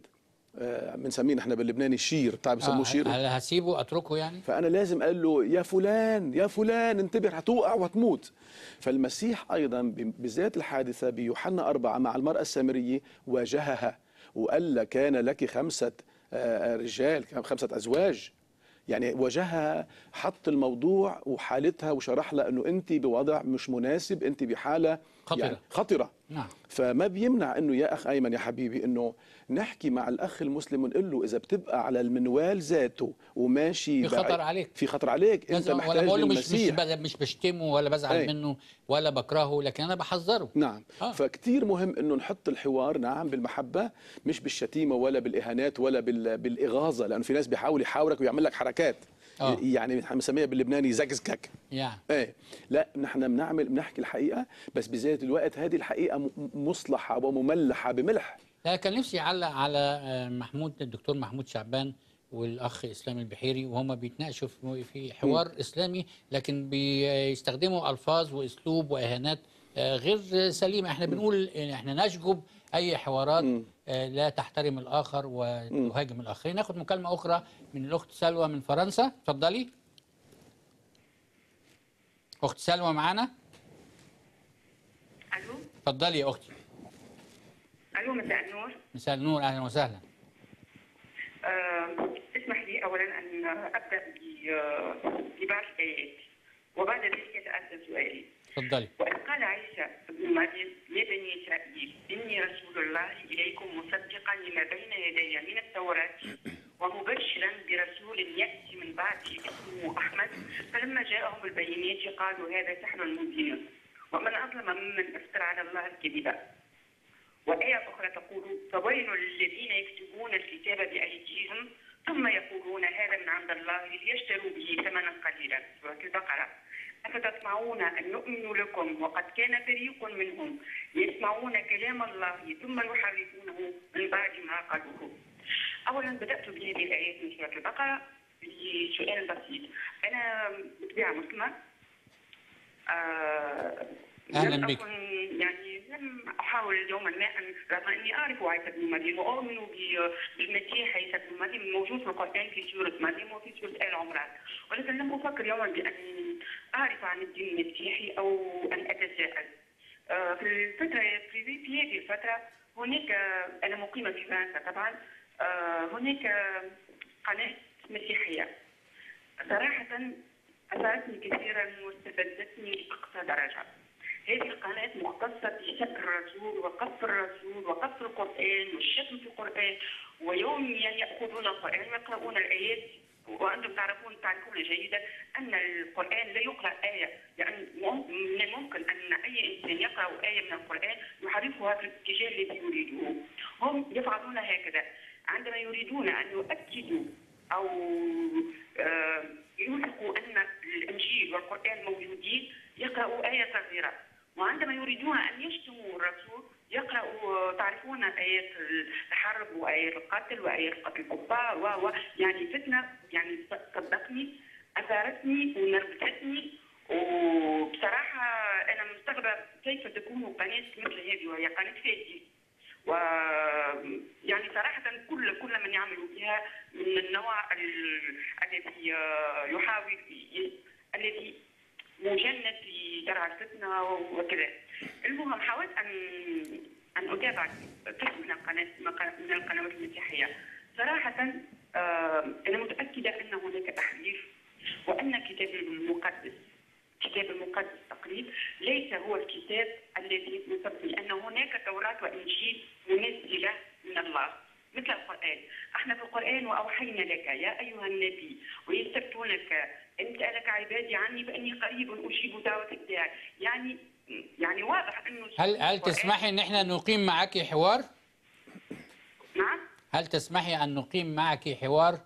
بنسميه نحن باللبناني شير بتعرف بسموه آه شير هل هسيبه اتركه يعني فانا لازم اقول له يا فلان يا فلان انتبه حتوقع وتموت فالمسيح ايضا ب- بذات الحادثه بيوحنا أربعة مع المراه السامريه واجهها وقال لها كان لك خمسه آه، رجال كان خمسه ازواج يعني واجهها حط الموضوع وحالتها وشرح لها انه انت بوضع مش مناسب انت بحاله خطرة. يعني خطره نعم فما بيمنع انه يا اخ ايمن يا حبيبي انه نحكي مع الاخ المسلم ونقول له اذا بتبقى على المنوال ذاته وماشي في خطر بعيد- عليك. في خطر عليك انت لازم ولا محتاج بقول له مش مش للمسيح ب- مش بشتمه ولا بزعل أي. منه ولا بكرهه لكن انا بحذره نعم آه. آه. فكتير مهم انه نحط الحوار نعم بالمحبه مش بالشتيمه ولا بالاهانات ولا بال... بالاغاظه لانه في ناس بيحاول يحاورك ويعمل لك حركات آه. يعني نحن بنسميها باللبناني زقزقك يعني ايه لا نحن بنعمل بنحكي الحقيقه بس بذات الوقت هذه الحقيقه م- مصلحه ومملحه بملح لا كان نفسي اعلق على آه، محمود الدكتور محمود شعبان والاخ اسلام البحيري وهما بيتناقشوا في في حوار اسلامي لكن بيستخدموا الفاظ واسلوب واهانات آه، غير سليمه احنا بنقول إن احنا نشجب اي حوارات آه، لا تحترم الاخر وتهاجم الاخرين ناخد مكالمه اخرى من الاخت سلوى من فرنسا اتفضلي اخت سلوى معانا الو اتفضلي يا اختي الو مساء النور مساء النور اهلا وسهلا آه، اسمح لي اولا ان ابدا ب- آه، ببعض الايات وبعد ذلك اتاسى سؤالي اتفضلي وإذ قال عيسى ابن مريم يا بني إسرائيل إني رسول الله إليكم مصدقا لما بين يدي من التوراة ومبشرا برسول يأتي من بعدي اسمه أحمد فلما جاءهم البينات قالوا هذا سحر مبين ومن أظلم ممن افترى على الله الكذب وآية أخرى تقول فويل للذين يكتبون الكتاب بأيديهم ثم يقولون هذا من عند الله ليشتروا به ثمنا قليلا سورة البقرة أفتطمعون أن يؤمنوا لكم وقد كان فريق منهم يسمعون كلام الله ثم يحرفونه من بعد ما قالوه أولا بدأت بهذه الآيات من سورة البقرة بسؤال بسيط أنا بطبيعة مسلمة آه أهلاً لم بك. أكن يعني لم أحاول يوما ما أن رغم أني أعرف عيسى بن مريم وأؤمن ب- بالمسيح عيسى بن مريم موجود في القرآن في سورة مريم وفي سورة آل عمران ولكن لم أفكر يوما بأن أعرف عن الدين المسيحي أو أن أتساءل آه، في الفترة في في هذه الفترة هناك أنا مقيمة في فرنسا طبعا آه، هناك قناة مسيحية صراحة أثارتني كثيرا واستفزتني لأقصى درجة هذه القناة مختصة بسب الرسول وقصف الرسول وقصف القرآن والشتم في القرآن ويوميا يأخذون القرآن ويقرؤون الآيات وأنتم تعرفون تعرفون جيدا أن القرآن لا يقرأ آية يعني مم- من الممكن أن أي إنسان يقرأ آية من القرآن يحرفها في الاتجاه الذي يريده هم يفعلون هكذا عندما يريدون أن يؤكدوا أو آه، يوثقوا أن الإنجيل والقرآن موجودين يقرأوا آية صغيرة وعندما يريدون أن يشتموا الرسول يقرأوا تعرفون آيات الحرب وآيات القتل وآيات قتل الكفار و و- يعني فتنة يعني صدقني أثارتني ونرفزتني وبصراحة أنا مستغربة كيف تكون قناة مثل هذه وهي قناة فاتي و يعني صراحة كل كل من يعمل بها من النوع ال- الذي آه، يحاول ي- الذي مجند في درع الفتنة وكذا المهم حاولت أن أن أتابع كثير من القناة من القنوات المسيحية صراحة آه، أنا متأكدة أن هناك تحريف وأن الكتاب المقدس الكتاب المقدس تقريبا ليس هو الكتاب الذي نصدق لأن هناك توراة وإنجيل منزلة من الله مثل القرآن احنا في القرآن وأوحينا لك يا أيها النبي ويستفتونك إن سألك عبادي عني فإني قريب أجيب دعوة الداعي يعني يعني واضح أنه هل هل القرآن- تسمحي ان احنا نقيم معك حوار نعم هل تسمحي ان نقيم معك حوار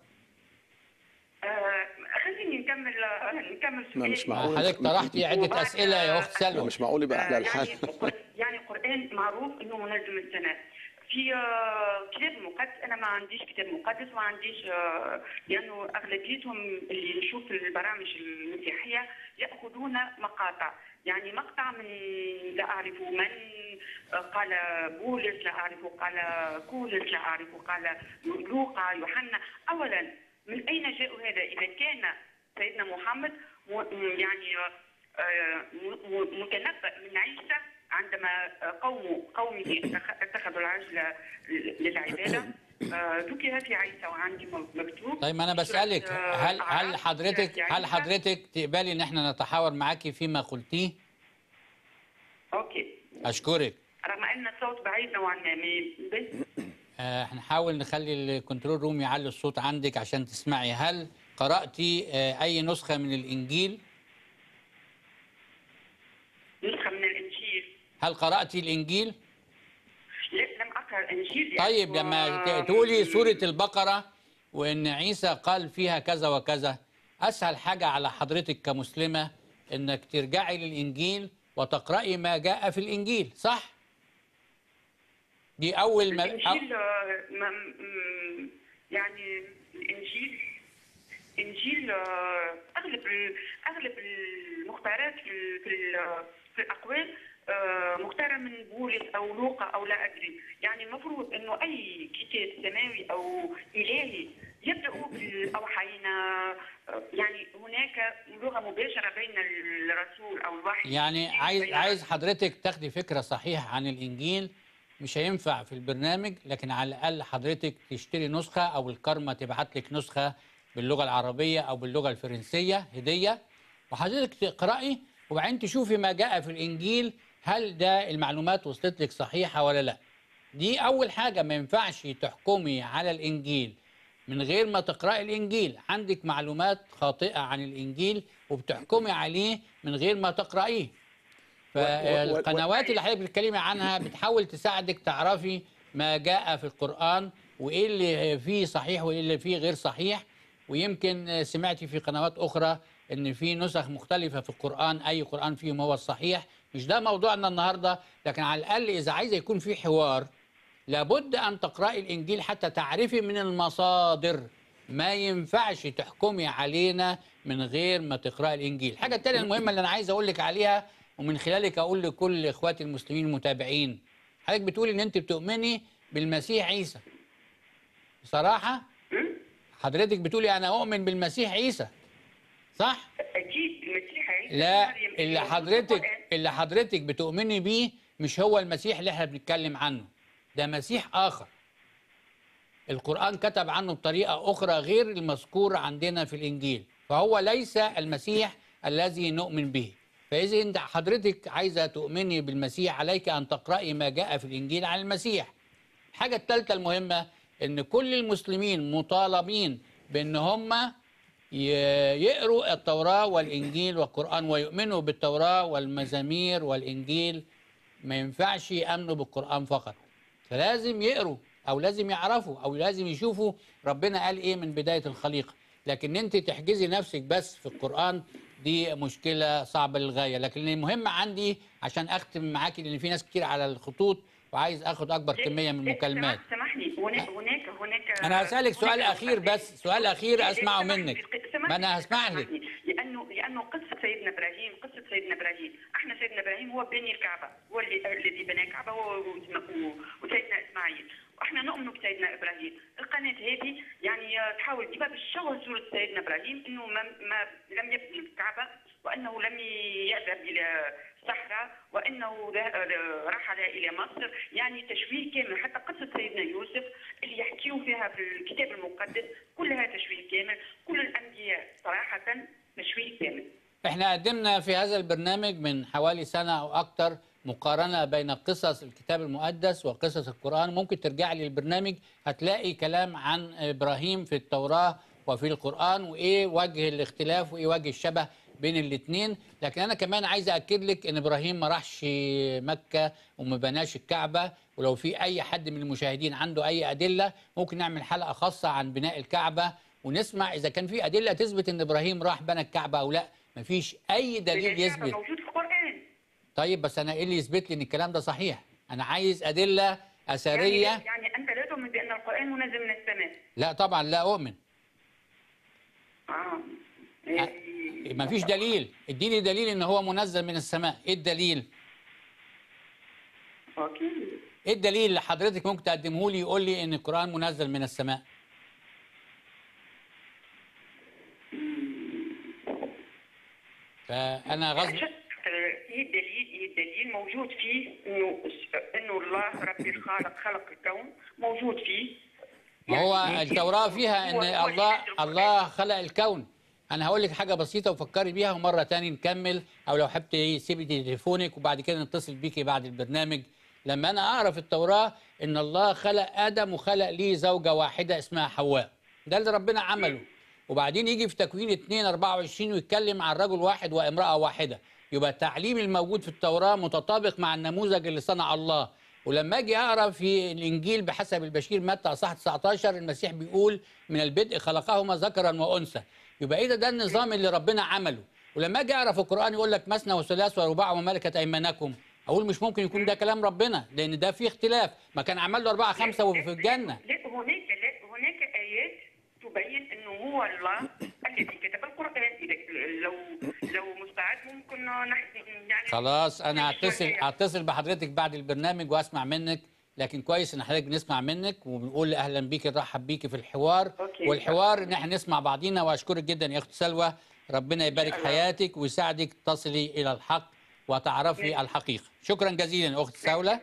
آه خليني نكمل آه، نكمل ما مش سؤالي. معقول. حضرتك طرحتي عده وبعد- اسئله يا اخت سلوى مش معقول يبقى على الحال يعني يعني القرآن معروف انه منزل من السماء. في آه، كتاب مقدس انا ما عنديش كتاب مقدس وما عنديش آه، لانه اغلبيتهم اللي نشوف البرامج المسيحيه ياخذون مقاطع يعني مقطع من لا اعرف من آه، قال بولس لا اعرف قال كولس لا اعرف قال لوقا يوحنا اولا من اين جاء هذا اذا كان سيدنا محمد م- يعني آه، م- م- متنبأ من عيسى عندما قومه قومه اتخ- اتخذوا العجل للعباده آه، ذكر في عيسى وعندي مكتوب طيب ما انا بسالك سورة، آه، هل هل أعراف، حضرتك سورة هل عيسى. حضرتك تقبلي ان احنا نتحاور معاكي فيما قلتيه اوكي اشكرك رغم ان الصوت بعيد نوعا ما ما- بس آه، هنحاول نخلي الكنترول روم يعلي الصوت عندك عشان تسمعي هل قرأتي آه، أي نسخة من الإنجيل؟ نسخه من الانجيل هل قرأتي الإنجيل؟ لا لم اقرا الانجيل طيب لما ت- تقولي سورة البقرة وإن عيسى قال فيها كذا وكذا أسهل حاجة على حضرتك كمسلمة إنك ترجعي للإنجيل وتقرأي ما جاء في الإنجيل صح؟ دي أول ما أو- الانجيل آه، ما- م- يعني الانجيل الانجيل آه، اغلب ال- اغلب المختارات في ال- في ال- في الاقوال آه، مختاره من بولس او لوقا او لا ادري يعني المفروض انه اي كتاب سماوي او الهي يبدا بالاوحينا آه، يعني هناك لغه مباشره بين الرسول او الوحي يعني عايز بين عايز حضرتك تاخدي فكره صحيحه عن الانجيل مش هينفع في البرنامج لكن على الاقل حضرتك تشتري نسخه او الكرمه تبعت لك نسخه باللغه العربيه او باللغه الفرنسيه هديه وحضرتك تقراي وبعدين تشوفي ما جاء في الانجيل هل ده المعلومات وصلت لك صحيحه ولا لا دي اول حاجه ما ينفعش تحكمي على الانجيل من غير ما تقرأي الإنجيل عندك معلومات خاطئة عن الإنجيل وبتحكمي عليه من غير ما تقرأيه فالقنوات اللي حضرتك بتتكلمي عنها بتحاول تساعدك تعرفي ما جاء في القرآن وإيه اللي فيه صحيح وإيه اللي فيه غير صحيح ويمكن سمعتي في قنوات أخرى إن في نسخ مختلفة في القرآن أي قرآن فيهم هو الصحيح مش ده موضوعنا النهاردة لكن على الأقل إذا عايزة يكون في حوار لابد أن تقرأي الإنجيل حتى تعرفي من المصادر ما ينفعش تحكمي علينا من غير ما تقرأي الإنجيل الحاجة التانية المهمة اللي أنا عايز أقول لك عليها ومن خلالك أقول لكل إخواتي المسلمين المتابعين حضرتك بتقولي إن أنت بتؤمني بالمسيح عيسى بصراحة حضرتك بتقولي أنا أؤمن بالمسيح عيسى صح؟ اكيد المسيح عيسى لا مريم اللي موجود في حضرتك القرآن. اللي حضرتك بتؤمني بيه مش هو المسيح اللي احنا بنتكلم عنه ده مسيح آخر القرآن كتب عنه بطريقة أخرى غير المذكور عندنا في الإنجيل فهو ليس المسيح الذي نؤمن به فإذا أنت حضرتك عايزة تؤمني بالمسيح عليك أن تقرأي ما جاء في الإنجيل عن المسيح الحاجة الثالثة المهمة إن كل المسلمين مطالبين بإن هم ي- يقروا التوراة والإنجيل والقرآن ويؤمنوا بالتوراة والمزامير والإنجيل ما ينفعش يأمنوا بالقرآن فقط فلازم يقروا أو لازم يعرفوا أو لازم يشوفوا ربنا قال إيه من بداية الخليقة لكن أنت تحجزي نفسك بس في القرآن دي مشكلة صعبة للغاية لكن المهم عندي عشان أختم معاكي لأن في ناس كتير على الخطوط وعايز أخد أكبر كمية من لا، المكالمات سمح- سامحني هناك هناك هناك أنا هسألك سؤال هناك أخير مقدمة. بس سؤال أخير لا، أسمعه سامحني، منك سامحني، ما أنا هسمع لك سامحني. لانه لانه قصه سيدنا ابراهيم قصه سيدنا ابراهيم احنا سيدنا ابراهيم هو بني الكعبه هو اللي الذي بنى الكعبه هو و- وسيدنا اسماعيل واحنا نؤمن بسيدنا ابراهيم القناه هذه يعني آه، تحاول تجيبها بالشغل صوره سيدنا ابراهيم انه ما, ما لم يبني الكعبه وانه لم يذهب الى الصحراء وانه ذه- رحل الى مصر يعني تشويه كامل حتى قصه سيدنا يوسف اللي يحكيوا فيها في الكتاب المقدس كلها تشويه كامل كل الانبياء صراحه تشويه كامل احنا قدمنا في هذا البرنامج من حوالي سنة أو أكتر مقارنة بين قصص الكتاب المقدس وقصص القرآن ممكن ترجع لي البرنامج هتلاقي كلام عن إبراهيم في التوراة وفي القرآن وإيه وجه الاختلاف وإيه وجه الشبه بين الاثنين لكن أنا كمان عايز أكد لك إن إبراهيم ما راحش مكة وما بناش الكعبة ولو في أي حد من المشاهدين عنده أي أدلة ممكن نعمل حلقة خاصة عن بناء الكعبة ونسمع إذا كان في أدلة تثبت إن إبراهيم راح بنى الكعبة أو لا مفيش أي دليل الكعبة يثبت موجود في القران طيب بس انا ايه اللي يثبت لي ان الكلام ده صحيح انا عايز ادله اثريه يعني, يعني انت لا تؤمن بان القران منزل من السماء لا طبعا لا اؤمن اه ما فيش دليل اديني دليل ان هو منزل من السماء ايه الدليل اوكي ايه الدليل اللي حضرتك ممكن تقدمه لي يقول لي ان القران منزل من السماء فانا غصب هي الدليل هي الدليل موجود فيه انه انه الله ربي الخالق خلق الكون موجود فيه ما هو يعني التوراة فيها ان هو- هو الله اللي نزل الله خلق الكون انا هقول لك حاجه بسيطه وفكري بيها ومره تاني نكمل او لو حبت سيبي تليفونك وبعد كده نتصل بيكي بعد البرنامج لما انا اعرف التوراه ان الله خلق ادم وخلق ليه زوجه واحده اسمها حواء ده اللي ربنا عمله وبعدين يجي في تكوين 2 24 ويتكلم عن رجل واحد وامراه واحده يبقى التعليم الموجود في التوراه متطابق مع النموذج اللي صنع الله ولما اجي اقرا في الانجيل بحسب البشير متى اصحاح 19 المسيح بيقول من البدء خلقهما ذكرا وانثى يبقى ايه ده ده النظام اللي ربنا عمله ولما اجي اقرا في القران يقول لك مثنى وثلاث ورباع وملكت ايمانكم اقول مش ممكن يكون ده كلام ربنا لان ده فيه اختلاف ما كان عمل له اربعه خمسه وفي الجنه لا هناك لا هناك ايات تبين انه هو الله الذي كتب القران اذا لو لو مستعد ممكن نحن يعني خلاص انا هتصل هتصل بحضرتك بعد البرنامج واسمع منك لكن كويس ان حضرتك نسمع منك وبنقول اهلا بيكي نرحب بيكي في الحوار أوكي. والحوار ان احنا نسمع بعضينا واشكرك جدا يا اخت سلوى ربنا يبارك الله. حياتك ويساعدك تصلي الى الحق وتعرفي الحقيقه شكرا جزيلا اخت ساوله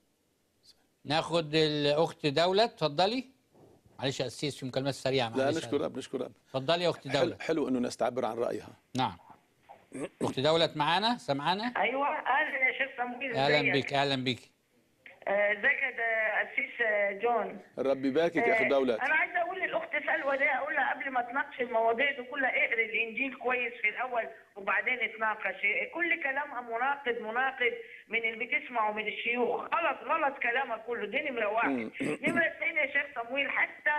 ناخد الاخت دوله اتفضلي معلش يا اسيس في مكالمات سريعه لا معلش نشكر رب نشكر رب اتفضلي يا اخت حلو, دوله حلو انه الناس تعبر عن رايها نعم اخت دوله معانا سمعانا ايوه اهلا يا شيخ صمويل اهلا ازيك؟ بك اهلا بك آه، ازيك يا ده اسيس آه، جون الرب يباركك يا اخي آه، دولت انا عايزه اقول للاخت سلوى دي اقول لها قبل ما تناقش المواضيع دي كلها اقري الانجيل كويس في الاول وبعدين اتناقش كل كلامها مناقض مناقض من اللي بتسمعه من الشيوخ غلط غلط كلامها كله دي نمره واحد نمره اثنين يا شيخ صمويل حتى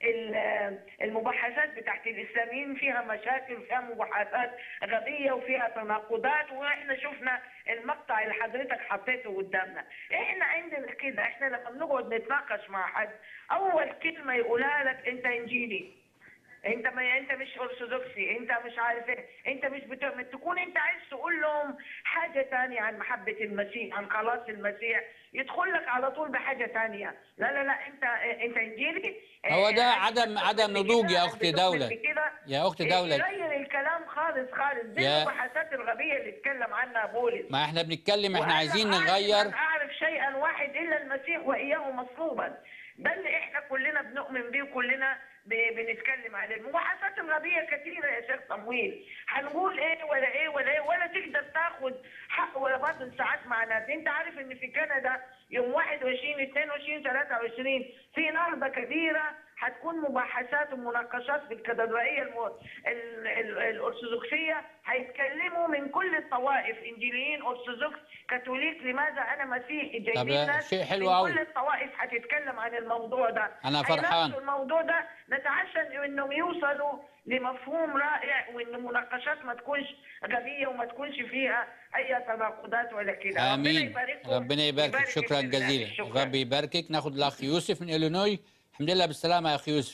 ال- المباحثات بتاعت الاسلاميين فيها مشاكل وفيها مباحثات غبيه وفيها تناقضات واحنا شفنا المقطع اللي حضرتك حطيته قدامنا احنا عندنا كده احنا لما بنقعد نتناقش مع حد اول كلمه يقولها لك انت انجيلي انت ما انت مش ارثوذكسي انت مش عارف ايه انت مش بت... تكون انت عايز تقول لهم حاجه تانية عن محبه المسيح عن خلاص المسيح يدخل لك على طول بحاجه تانية لا لا لا انت انت انجيلي هو ده اه، عدم عدم نضوج يا اختي بتؤمن دولة بكده. يا اختي دولة يغير الكلام خالص خالص دي يا- المباحثات الغبيه اللي اتكلم عنها بولس ما احنا بنتكلم احنا وأنا عايزين أعلم نغير أن أعرف شيئا واحد إلا المسيح وإياه مصلوبا ده اللي إحنا كلنا بنؤمن بيه وكلنا ب- بنتكلم عليه المباحثات الغبية كثيرة يا شيخ صمويل هنقول إيه ولا إيه ولا إيه ولا تقدر تاخد حق ولا باطل ساعات مع ناس أنت عارف إن في كندا يوم 21 22 23 في نهضة كبيرة هتكون مباحثات ومناقشات في الكاتدرائية الم... ال... ال... الأرثوذكسية هيتكلموا من كل الطوائف إنجيليين أرثوذكس كاثوليك لماذا أنا مسيحي طب جايبين ناس شيء حلو من أوي. كل الطوائف هتتكلم عن الموضوع ده أنا فرحان. هيناقشوا الموضوع ده نتعشى إنهم يوصلوا لمفهوم رائع وإن المناقشات ما تكونش غبية وما تكونش فيها أي تناقضات ولا كده ربنا امين يبارككم ربنا يباركك يبارك شكرا في الإسلام. جزيلا شكرا. ربي يباركك ناخد الاخ يوسف من الينوي الحمد لله بالسلامه يا اخ يوسف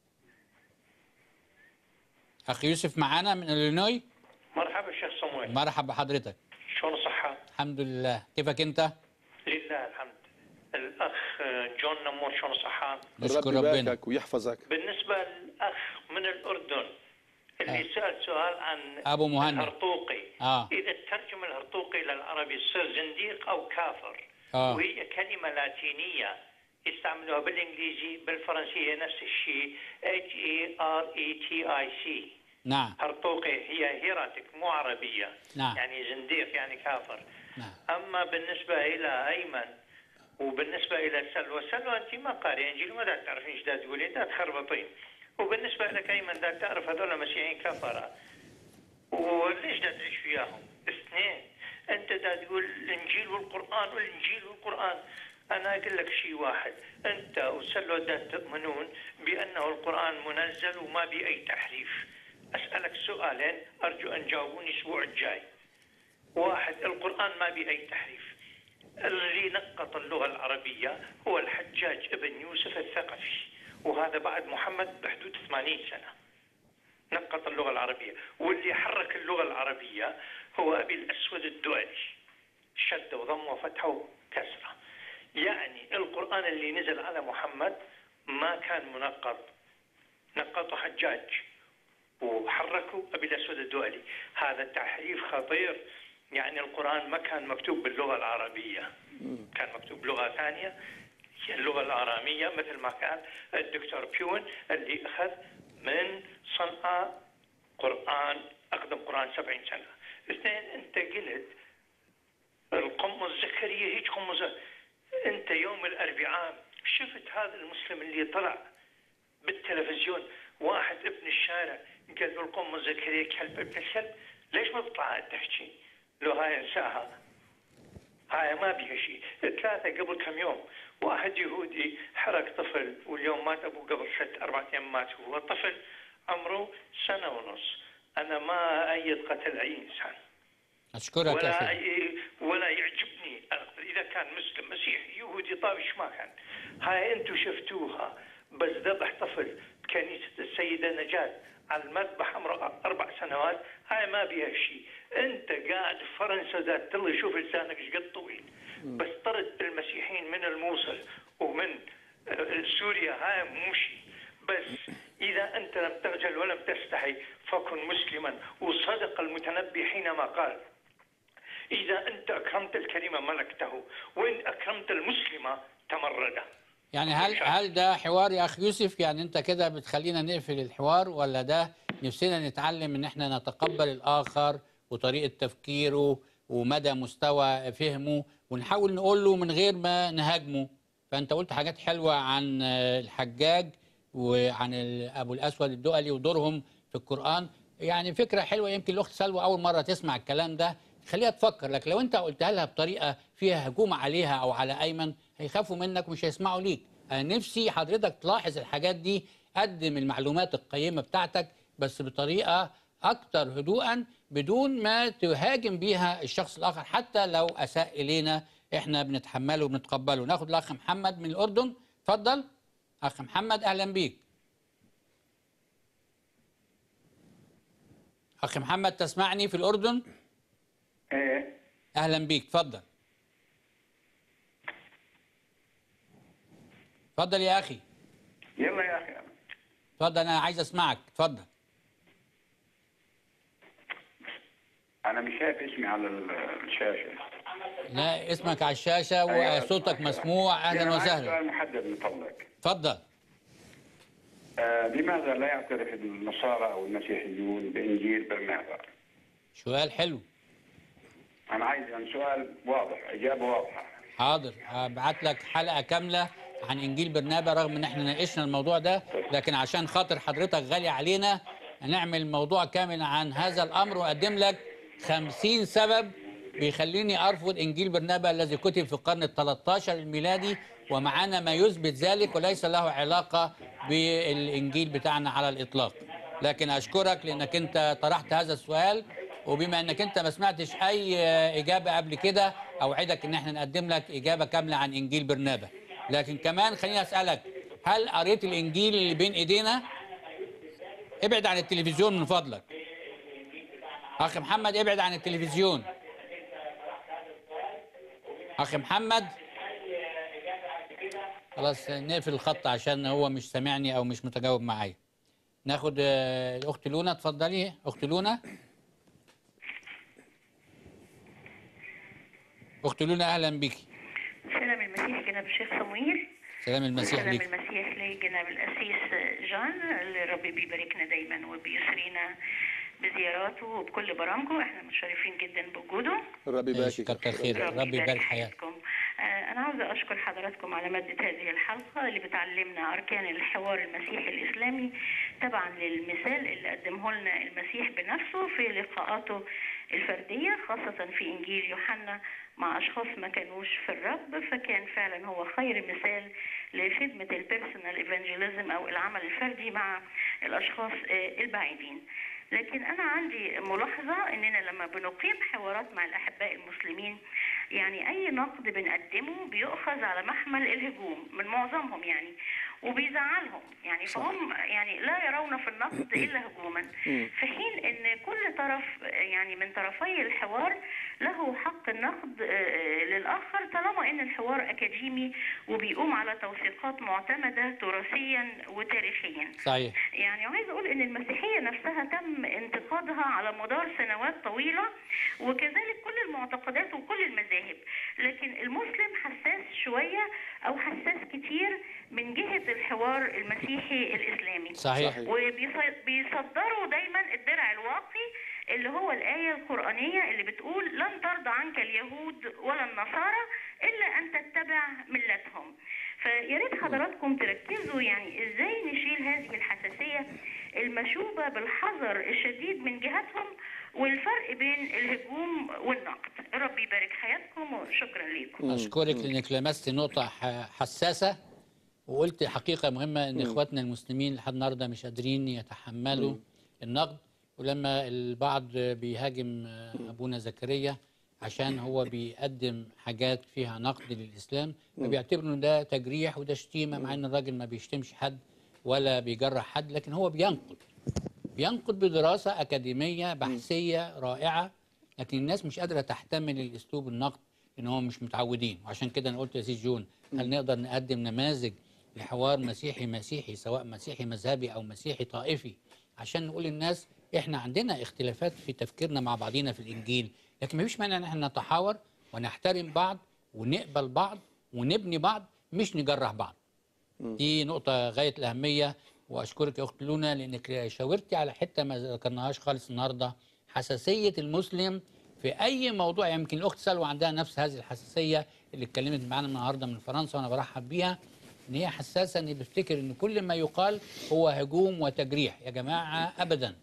اخ يوسف معانا من الينوي مرحبا شيخ صمويل مرحبا بحضرتك شلون الصحة؟ الحمد لله كيفك انت لله الحمد الأخ جون نمور شلون الصحة؟ نشكر الرب ربنا يباركك ويحفظك بالنسبة للأخ من الأردن اللي سأل سؤال عن ابو مهند الهرطوقي اه إذا ترجم الهرطوقي للعربي يصير زنديق أو كافر آه. وهي كلمة لاتينية يستعملوها بالإنجليزي بالفرنسية نفس الشيء H E R E T I C نعم هرطوقي هي هيراتك مو عربية نعم. يعني زنديق يعني كافر نعم أما بالنسبة إلى أيمن وبالنسبة إلى سلوى سلوى أنت ما قارئة إنجيل ما دا تعرفين إيش دا تقولين دا تخربطين وبالنسبة لك أيمن دا تعرف هذول مسيحيين كفرة وليش دا تعيش وياهم اثنين أنت دا تقول الإنجيل والقرآن والإنجيل والقرآن أنا أقول لك شيء واحد أنت وسلوى دا تؤمنون بأنه القرآن منزل وما بي أي تحريف أسألك سؤالين أرجو أن تجاوبوني الأسبوع الجاي واحد القرآن ما بي أي تحريف اللي نقط اللغة العربية هو الحجاج ابن يوسف الثقفي وهذا بعد محمد بحدود 80 سنة نقط اللغة العربية واللي حرك اللغة العربية هو أبي الأسود الدؤلي شد وضم وفتح وكسرة يعني القرآن اللي نزل على محمد ما كان منقط نقطه حجاج وحركوا أبي الأسود الدؤلي هذا تحريف خطير يعني القرآن ما كان مكتوب باللغة العربية كان مكتوب بلغة ثانية هي اللغة الآرامية مثل ما كان الدكتور بيون اللي أخذ من صنعاء قرآن أقدم قرآن سبعين سنة اثنين أنت قلت القمة الزكرية هيك قمة ز- أنت يوم الأربعاء شفت هذا المسلم اللي طلع بالتلفزيون واحد ابن الشارع قال له القمة الزكريا كلب ابن الكلب ليش ما بتطلع تحكي لو هاي انساها هاي ما بيها شيء ثلاثة قبل كم يوم واحد يهودي حرق طفل واليوم مات أبوه قبل ست أربعة أيام مات هو طفل عمره سنة ونص أنا ما أيد قتل أي إنسان اشكرك يا ولا اخي أي ولا يعجبني اذا كان مسلم مسيحي يهودي طايش ما كان هاي انتم شفتوها بس ذبح طفل بكنيسه السيده نجاة على المذبح عمره اربع سنوات هاي ما بيها شيء انت قاعد في فرنسا ذات الله يشوف لسانك ايش قد طويل بس طرد المسيحيين من الموصل ومن آه، سوريا هاي مو شيء بس اذا انت لم تخجل ولم تستحي فكن مسلما وصدق المتنبي حينما قال اذا انت اكرمت الكريم ملكته وان اكرمت المسلم تمرده يعني هل هل ده حوار يا اخ يوسف يعني انت كده بتخلينا نقفل الحوار ولا ده نفسنا نتعلم ان احنا نتقبل الاخر وطريقه تفكيره ومدى مستوى فهمه ونحاول نقول له من غير ما نهاجمه فانت قلت حاجات حلوه عن آه، الحجاج وعن ال- ابو الاسود الدؤلي ودورهم في القران يعني فكره حلوه يمكن الاخت سلوى اول مره تسمع الكلام ده خليها تفكر لك لو انت قلتها لها بطريقه فيها هجوم عليها او على ايمن هيخافوا منك ومش هيسمعوا ليك انا نفسي حضرتك تلاحظ الحاجات دي قدم المعلومات القيمه بتاعتك بس بطريقه اكتر هدوءا بدون ما تهاجم بيها الشخص الاخر حتى لو اساء الينا احنا بنتحمله وبنتقبله ناخد الاخ محمد من الاردن اتفضل اخ محمد اهلا بيك اخ محمد تسمعني في الاردن ايه اهلا بيك اتفضل اتفضل يا اخي يلا يا اخي اتفضل انا عايز اسمعك اتفضل انا مش شايف اسمي على ال- الشاشه لا اسمك على الشاشه وصوتك مسموع اهلا أنا عايز وسهلا سؤال محدد من فضلك اتفضل آه لماذا لا يعترف النصارى او المسيحيون بانجيل برنابا؟ سؤال حلو انا عايز يعني سؤال واضح اجابه واضحه حاضر هبعت لك حلقه كامله عن انجيل برنابا رغم ان احنا ناقشنا الموضوع ده لكن عشان خاطر حضرتك غالي علينا هنعمل موضوع كامل عن هذا الامر واقدم لك خمسين سبب بيخليني ارفض انجيل برنابا الذي كتب في القرن ال 13 الميلادي ومعانا ما يثبت ذلك وليس له علاقه بالانجيل بتاعنا على الاطلاق لكن اشكرك لانك انت طرحت هذا السؤال وبما انك انت ما سمعتش اي اجابه قبل كده اوعدك ان احنا نقدم لك اجابه كامله عن انجيل برنابا لكن كمان خليني اسالك هل قريت الانجيل اللي بين ايدينا ابعد عن التلفزيون من فضلك اخ محمد ابعد عن التلفزيون اخ محمد خلاص نقفل الخط عشان هو مش سامعني او مش متجاوب معايا ناخد آه، الاخت لونا اتفضلي اخت لونا اخت لونا اهلا بيكي سلام المسيح جناب الشيخ صمويل سلام المسيح سلام ليك المسيح لجناب الأسيس جان اللي ربي بيباركنا دايما وبيسرينا بزياراته وبكل برامجه احنا متشرفين جدا بوجوده ربي يبارك كتر خير ربي يبارك حياتك آه، أنا عاوزة أشكر حضراتكم على مادة هذه الحلقة اللي بتعلمنا أركان الحوار المسيحي الإسلامي تبعا للمثال اللي قدمه لنا المسيح بنفسه في لقاءاته الفردية خاصة في إنجيل يوحنا مع أشخاص ما كانوش في الرب فكان فعلا هو خير مثال لخدمة البيرسونال ايفانجيليزم أو العمل الفردي مع الأشخاص آه، البعيدين لكن أنا عندي ملاحظة إننا لما بنقيم حوارات مع الأحباء المسلمين يعني أي نقد بنقدمه بيؤخذ على محمل الهجوم من معظمهم يعني وبيزعلهم يعني فهم يعني لا يرون في النقد إلا هجوما في حين ان كل طرف يعني من طرفي الحوار له حق النقد آه، للاخر طالما ان الحوار اكاديمي وبيقوم على توثيقات معتمده تراثيا وتاريخيا صحيح يعني عايز اقول ان المسيحيه نفسها تم انتقادها على مدار سنوات طويله وكذلك كل المعتقدات وكل المذاهب لكن المسلم حساس شويه او حساس كتير من جهه الحوار المسيحي الاسلامي صحيح. وبيصدروا دايما الدرع الواقي اللي هو الآية القرآنية اللي بتقول لن ترضى عنك اليهود ولا النصارى إلا أن تتبع ملتهم فيا ريت حضراتكم تركزوا يعني ازاي نشيل هذه الحساسية المشوبة بالحذر الشديد من جهتهم والفرق بين الهجوم والنقد ربي يبارك حياتكم وشكرا لكم اشكرك لانك لمست نقطه ح- حساسه وقلت حقيقه مهمه ان اخواتنا المسلمين لحد النهارده مش قادرين يتحملوا النقد ولما البعض بيهاجم ابونا زكريا عشان هو بيقدم حاجات فيها نقد للاسلام فبيعتبروا ان ده تجريح وده شتيمه مع ان الراجل ما بيشتمش حد ولا بيجرح حد لكن هو بينقد بينقد بدراسه اكاديميه بحثيه رائعه لكن الناس مش قادره تحتمل الاسلوب النقد ان هم مش متعودين وعشان كده انا قلت يا سيد جون هل نقدر نقدم نماذج لحوار مسيحي مسيحي سواء مسيحي مذهبي او مسيحي طائفي عشان نقول للناس احنا عندنا اختلافات في تفكيرنا مع بعضينا في الانجيل لكن مفيش مانع ان احنا نتحاور ونحترم بعض ونقبل بعض ونبني بعض مش نجرح بعض دي نقطة غاية الأهمية وأشكرك يا أخت لونا لأنك شاورتي على حتة ما ذكرناهاش خالص النهاردة حساسية المسلم في أي موضوع يمكن الأخت سلوى عندها نفس هذه الحساسية اللي اتكلمت معانا النهاردة من فرنسا وأنا برحب بيها إن هي حساسة إن بتفتكر إن كل ما يقال هو هجوم وتجريح يا جماعة أبدا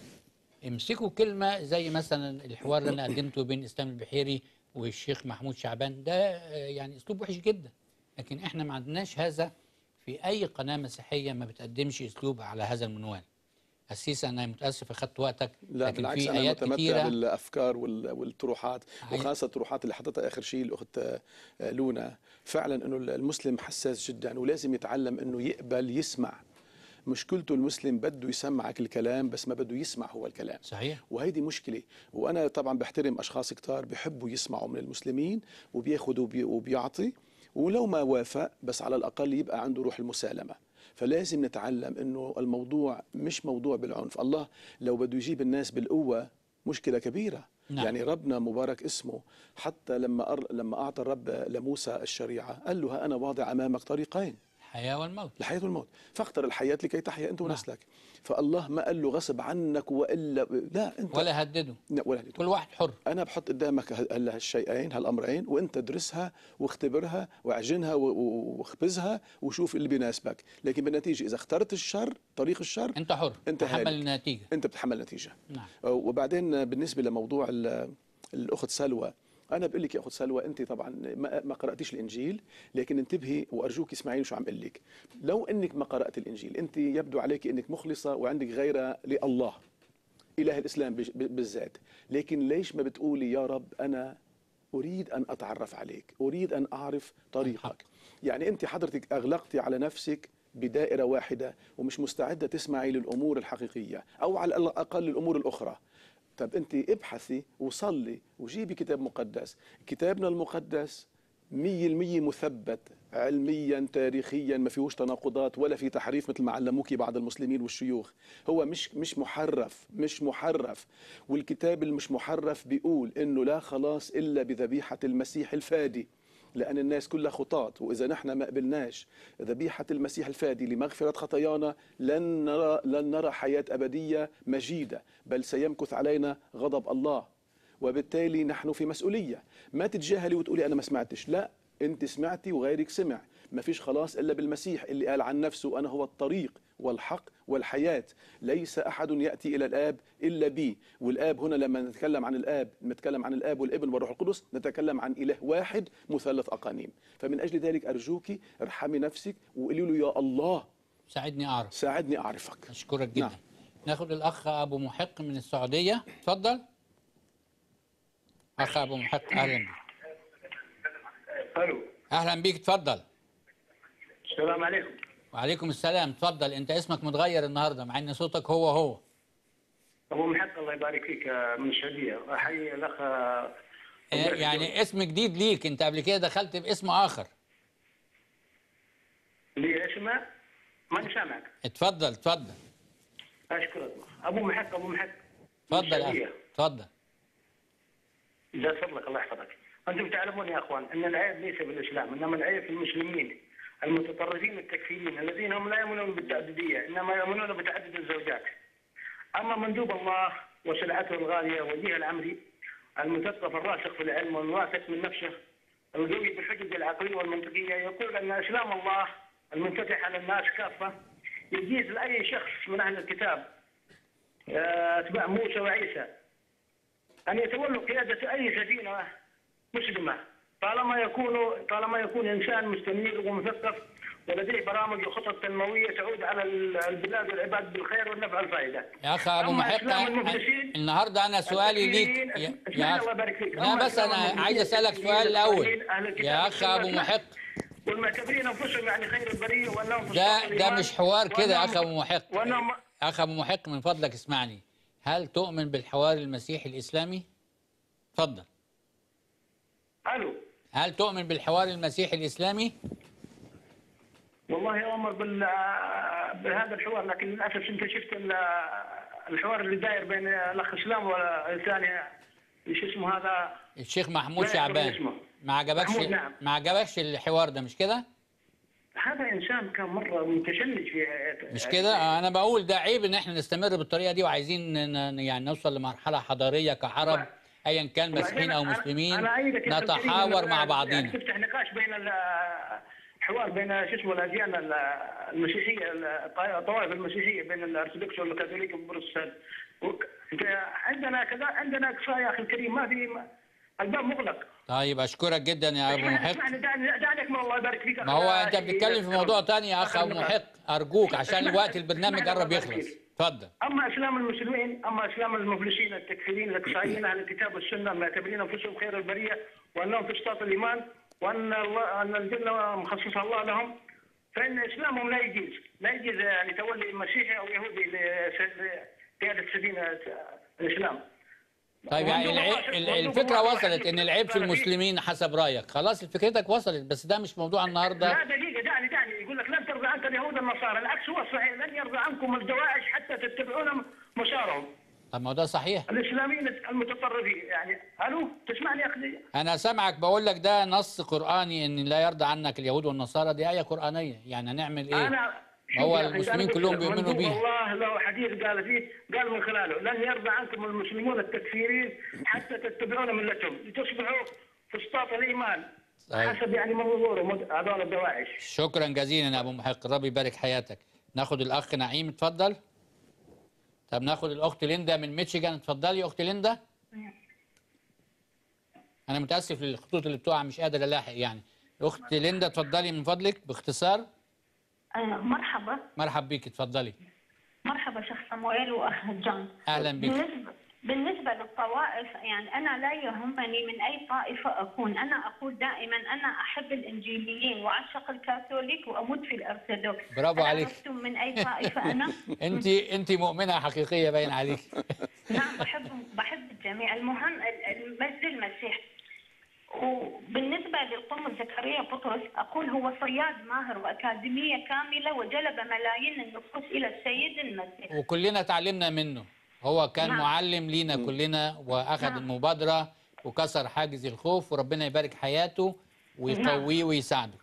امسكوا كلمة زي مثلا الحوار اللي أنا قدمته بين إسلام البحيري والشيخ محمود شعبان ده آه، يعني أسلوب وحش جدا لكن إحنا ما عندناش هذا في أي قناة مسيحية ما بتقدمش أسلوب على هذا المنوال أسيس أنا متأسف أخدت وقتك لا لكن بالعكس في انا آيات متمتع كتيرة بالافكار وال- والطروحات عايز- وخاصه الطروحات اللي حطتها اخر شيء الاخت آه، لونا فعلا انه المسلم حساس جدا ولازم يتعلم انه يقبل يسمع مشكلته المسلم بده يسمعك الكلام بس ما بده يسمع هو الكلام صحيح وهيدي مشكله وانا طبعا بحترم اشخاص كتار بيحبوا يسمعوا من المسلمين وبياخذوا وبي- وبيعطي ولو ما وافق بس على الاقل يبقى عنده روح المسالمه فلازم نتعلم انه الموضوع مش موضوع بالعنف الله لو بده يجيب الناس بالقوه مشكله كبيره نعم. يعني ربنا مبارك اسمه حتى لما أر... لما اعطى الرب لموسى الشريعه قال له ها انا واضع امامك طريقين الحياة والموت الحياة والموت فاختر الحياة لكي تحيا أنت نعم. ونسلك فالله ما قال له غصب عنك وإلا لا أنت ولا هدده لا ولا هدده. كل واحد حر أنا بحط قدامك هال- هال- هالشيئين هالأمرين وأنت ادرسها واختبرها واعجنها و- و- واخبزها وشوف اللي بيناسبك لكن بالنتيجة إذا اخترت الشر طريق الشر أنت حر أنت تحمل هالك. النتيجة أنت بتتحمل النتيجة نعم وبعدين بالنسبة لموضوع ال- الأخت سلوى أنا بقول لك يا أخت سلوى أنت طبعا ما ما قرأتيش الإنجيل لكن انتبهي وأرجوك اسمعيني شو عم أقول لك لو أنك ما قرأت الإنجيل أنت يبدو عليك أنك مخلصة وعندك غيرة لله إله الإسلام بج- بالذات لكن ليش ما بتقولي يا رب أنا أريد أن أتعرف عليك أريد أن أعرف طريقك يعني أنت حضرتك أغلقتي على نفسك بدائرة واحدة ومش مستعدة تسمعي للأمور الحقيقية أو على الأقل الأمور الأخرى طب أنت ابحثي وصلي وجيبي كتاب مقدس كتابنا المقدس مية المية مثبت علميا تاريخيا ما فيهوش تناقضات ولا في تحريف مثل ما علموك بعض المسلمين والشيوخ هو مش مش محرف مش محرف والكتاب المش محرف بيقول انه لا خلاص الا بذبيحه المسيح الفادي لأن الناس كلها خطاة وإذا نحن ما قبلناش ذبيحة المسيح الفادي لمغفرة خطايانا لن نرى, لن نرى حياة أبدية مجيدة بل سيمكث علينا غضب الله وبالتالي نحن في مسؤولية ما تتجاهلي وتقولي أنا ما سمعتش لا أنت سمعتي وغيرك سمع ما فيش خلاص إلا بالمسيح اللي قال عن نفسه أنا هو الطريق والحق والحياة ليس أحد يأتي إلى الآب إلا بي والآب هنا لما نتكلم عن الآب نتكلم عن الآب والابن والروح القدس نتكلم عن إله واحد مثلث أقانيم فمن أجل ذلك أرجوك ارحمي نفسك وقولي له يا الله ساعدني أعرف ساعدني أعرفك أشكرك جدا نعم. ناخد الأخ أبو محق من السعودية اتفضل أخ أبو محق أهلا بيك الو أهلا بيك اتفضل السلام عليكم وعليكم السلام اتفضل أنت اسمك متغير النهاردة مع إن صوتك هو هو ابو محق الله يبارك فيك آه، من السعوديه احيي الاخ آه، آه، يعني اسم جديد ليك أنت قبل كده دخلت باسم آخر لي اسمه ماني سامعك اتفضل اتفضل اشكرك ابو محق ابو محق من اتفضل يا السعودية. أخي اتفضل لا فضلك الله يحفظك انتم تعلمون يا اخوان ان العيب ليس بالاسلام انما العيب في المسلمين المتطرفين التكفيريين الذين هم لا يؤمنون بالتعدديه انما يؤمنون بتعدد الزوجات اما مندوب الله وسلعته الغاليه وجيه العمري المثقف الراسخ في العلم والواثق من نفسه القوي بالحجج العقليه والمنطقيه يقول ان اسلام الله المنفتح على الناس كافه يجيز لاي شخص من اهل الكتاب آه، اتباع موسى وعيسى أن يتولوا قيادة أي سفينة مسلمة طالما يكون طالما يكون إنسان مستنير ومثقف ولديه برامج وخطط تنموية تعود على البلاد والعباد بالخير والنفع والفائدة. يا أخ أبو أما محق إسلام المفلسين النهاردة أنا سؤالي ليك التكفيريين- يا- اسمعني يا الله أخ يبارك فيك. لا أما بس إسلام أنا المفلسين عايز أسألك التكفيريين سؤال الأول الصالحين أهل الكتاب يا أخ أبو والسنة محق والمعتبرين أنفسهم يعني خير البرية وأنهم ده فساق ده الإيمان مش حوار كده يا وأنهم- أخ أبو محق وأنهم اخ ابو محق من فضلك اسمعني هل تؤمن بالحوار المسيحي الاسلامي اتفضل الو هل تؤمن بالحوار المسيحي الاسلامي والله اؤمر بال بهذا الحوار لكن للاسف انت شفت ال- الحوار اللي داير بين الاخ اسلام والثاني شو اسمه هذا الشيخ محمود لا يذكر شعبان اسمه. ما عجبكش محمود، نعم. ما عجبكش الحوار ده مش كده هذا انسان كان مره متشنج في مش كده انا بقول ده عيب ان احنا نستمر بالطريقه دي وعايزين ن- ن- يعني نوصل لمرحله حضاريه كعرب ايا كان مسيحيين او وبعدين أنا- مسلمين أنا أيدك يا أخي الكريم نتحاور إنه مع يعني بعضينا تفتح نقاش بين ال- حوار بين شو اسمه الاديان ال- المسيحيه الط- الطوائف المسيحيه بين الارثوذكس والكاثوليك وبروتستانت وك- أنت عندنا كذا عندنا اقصاء يا اخي الكريم ما في ما- الباب مغلق طيب اشكرك جدا يا ابو اسمعني محق اسمعني دعني دعني أكمل الله يبارك فيك ما هو انت بتتكلم في موضوع تاني يا اخ آخر ابو نقاط. محق ارجوك عشان اسمعني- الوقت البرنامج اسمعني قرب الله يبارك يخلص فيك. اتفضل اما اسلام المسلمين اما اسلام المفلسين التكفيرين الاقصائيين اهل الكتاب والسنه معتبرين انفسهم خير البريه وانهم فسطاط الايمان وان الله ان الجنه مخصصها الله لهم فان اسلامهم لا يجيز لا يجيز يعني تولي مسيحي او يهودي لس- لقياده سفينه الاسلام طيب يعني وعندهم الع- واحد- ال- وعندهم الفكره واحد وصلت ان العيب في أنا فيه. المسلمين حسب رايك خلاص فكرتك وصلت بس ده مش موضوع لا النهارده دقيقه دعني دعني يقول لك لن ترضى عنك اليهود النصارى العكس هو الصحيح لن يرضى عنكم الدواعش حتى تتبعون مسارهم طب ما هو ده صحيح الاسلاميين المتطرفين يعني الو تسمعني يا اخي انا سامعك بقول لك ده نص قراني ان لا يرضى عنك اليهود والنصارى دي ايه قرانيه يعني هنعمل ايه انا ما هو شوف يا أخي، المسلمين أنا قلت كلهم لك، بيؤمنوا منظور بيه الله له حديث قال فيه قال من خلاله لن يرضى عنكم المسلمون التكفيرين حتى تتبعون ملتهم لتصبحوا فسطاط الايمان طيب. حسب يعني منظوره مد- هذول الدواعش شكرا جزيلا يا ابو محق ربي يبارك حياتك ناخد الاخ نعيم اتفضل طب ناخد الاخت ليندا من ميتشيغان اتفضلي يا اخت ليندا انا متاسف للخطوط اللي بتقع مش قادر الاحق يعني الاخت ليندا اتفضلي من فضلك باختصار آه، مرحبا مرحب بيك اتفضلي مرحبا شيخ صموئيل واخ جان اهلا بك بالنسبه بالنسبه للطوائف يعني انا لا يهمني من اي طائفه اكون انا اقول دائما انا احب الانجيليين واعشق الكاثوليك واموت في الارثوذكس برافو هل عليك. عرفتم من اي طائفه انا انت انت مؤمنه حقيقيه باين عليك نعم بحب بحب الجميع المهم ال- المجد المسيح وبالنسبة للقم زكريا بطرس أقول هو صياد ماهر وأكاديمية كاملة وجلب ملايين النفوس إلى السيد المسيح وكلنا تعلمنا منه هو كان نعم. معلم لينا كلنا واخذ نعم. المبادره وكسر حاجز الخوف وربنا يبارك حياته ويقويه ويساعده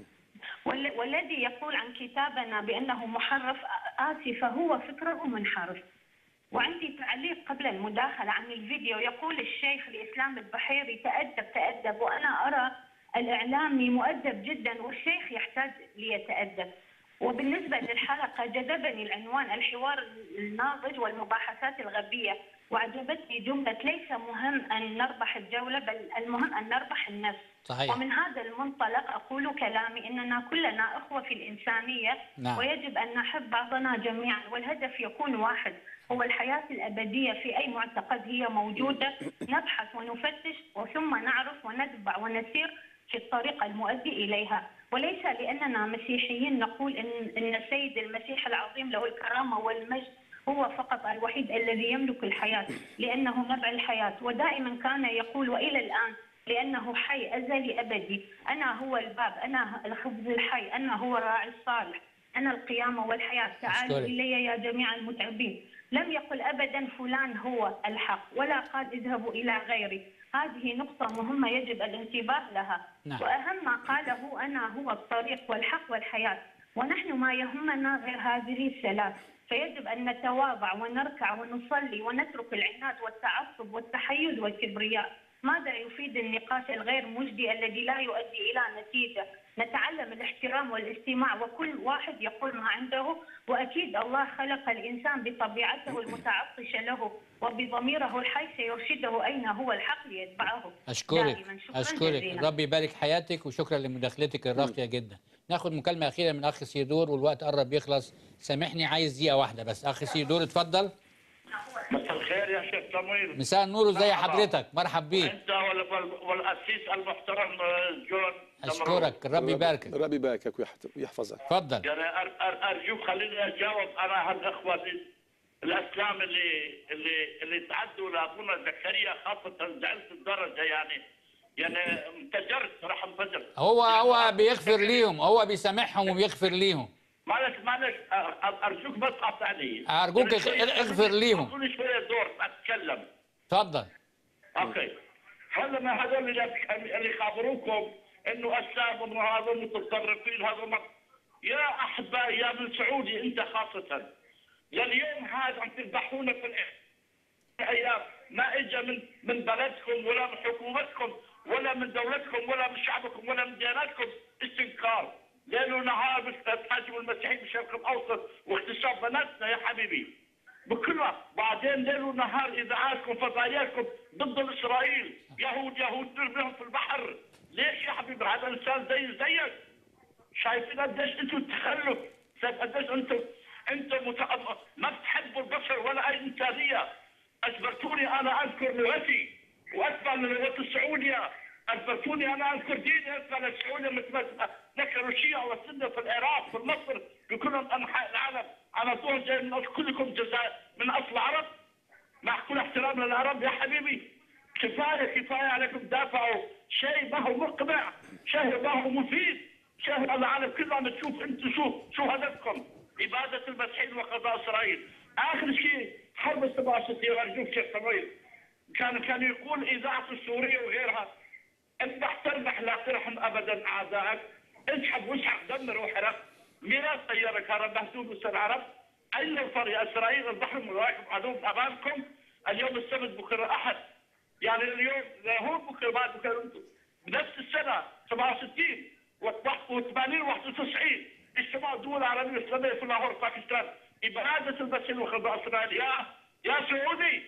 وال- والذي يقول عن كتابنا بأنه محرف آسف فهو فكره منحرف وعندي تعليق قبل المداخلة عن الفيديو يقول الشيخ الإسلام البحيري تأدب تأدب وأنا أرى الإعلامي مؤدب جدا والشيخ يحتاج ليتأدب وبالنسبة للحلقة جذبني العنوان الحوار الناضج والمباحثات الغبية وعجبتني جملة ليس مهم أن نربح الجولة بل المهم أن نربح النفس صحيح. ومن هذا المنطلق أقول كلامي إننا كلنا أخوة في الإنسانية نعم. ويجب أن نحب بعضنا جميعا والهدف يكون واحد هو الحياة الأبدية في أي معتقد هي موجودة نبحث ونفتش وثم نعرف ونتبع ونسير في الطريق المؤدي إليها وليس لأننا مسيحيين نقول إن, إن السيد المسيح العظيم له الكرامة والمجد هو فقط الوحيد الذي يملك الحياة لأنه نبع الحياة ودائما كان يقول وإلى الآن لأنه حي أزلي أبدي أنا هو الباب أنا الخبز الحي أنا هو الراعي الصالح أنا القيامة والحياة تعالوا أشكرك. إلي يا جميع المتعبين لم يقل أبدا فلان هو الحق ولا قال اذهبوا إلى غيري هذه نقطة مهمة يجب الانتباه لها نعم. وأهم ما قاله أنا هو الطريق والحق والحياة ونحن ما يهمنا غير هذه الثلاث فيجب أن نتواضع ونركع ونصلي ونترك العناد والتعصب والتحيز والكبرياء ماذا يفيد النقاش الغير مجدي الذي لا يؤدي إلى نتيجة نتعلم الاحترام والاستماع وكل واحد يقول ما عنده وأكيد الله خلق الإنسان بطبيعته المتعطشة له وبضميره الحي سيرشده أين هو الحق ليتبعه اشكرك دائما شكرا اشكرك جزيلا. ربي يبارك حياتك وشكرا لمداخلتك الراقيه جدا ناخد مكالمه اخيره من اخ سيدور والوقت قرب يخلص سامحني عايز دقيقه واحده بس اخ سيدور اتفضل مساء الخير بخير يا شيخ صمويل مساء النور ازي مرحبا. حضرتك مرحب بيك انت وال- وال- والاسيس المحترم آه، جون اشكرك ربي يباركك ربي يباركك ويحت- ويحفظك اتفضل يعني أر- أر- ارجوك خليني اجاوب انا هالاخوه ال- الاسلام اللي اللي اللي تعدوا لابونا زكريا خاصه زعلت الدرجه يعني يعني انفجرت راح انفجر هو هو بيغفر ليهم هو بيسامحهم وبيغفر ليهم معلش معلش أ- أ- ارجوك بس قاطعني أرجوك يعني شوية- اغ- اغفر ليهم. كل شويه دور اتكلم اتفضل اوكي هلا ما هذول اللي اللي يخابروكم انه اسلام وانه هذول متطرفين هذول ما- يا احبائي يا من سعودي انت خاصه لليوم هذا عم تذبحونا في الإح- الايام ما اجى من من بلدكم ولا من حكومتكم ولا من دولتكم ولا من شعبكم ولا من دياناتكم استنكار ليل ونهار بتهاجموا المسيحيين بالشرق الاوسط واغتصاب بناتنا يا حبيبي بكل وقت بعدين ليل ونهار اذاعاتكم فضائياتكم ضد اسرائيل يهود يهود نرميهم في البحر ليش يا حبيبي هذا انسان زي زيك شايفين قديش انتم تخلف شايف قديش انتم انتم مت... ما بتحبوا البشر ولا اي انسانيه اجبرتوني انا اذكر لغتي واتبع للغه السعوديه اجبرتوني انا اذكر ديني اتبع للسعوديه مثل ما ذكروا الشيعه والسنه في العراق في مصر في كل انحاء العالم انا طول جاي من أصل كلكم جزاء من اصل عرب مع كل احترام للعرب يا حبيبي كفايه كفايه عليكم دافعوا شيء ما هو مقنع شيء ما هو مفيد شيء العالم كله عم تشوف انتم شو شو هدفكم اباده المسيحيين وقضاء اسرائيل اخر شيء حرب 67 ارجوك شيخ صبري كان كان يقول اذاعه السوريه وغيرها اذبح تربح لا ترحم ابدا اعدائك اسحب واسحق دمر واحرق ميراث طيارك هذا مهزوم وسط العرب اين الفرق يا اسرائيل البحر وراكم عدو امامكم اليوم السبت بكره احد يعني اليوم هون بكره بعد بكره انتم بنفس السنه 67 و80 91 اجتماع الدول العربيه الاسلاميه في لاهور باكستان اباده المسيحيين وخضاع اسرائيل يا يا سعودي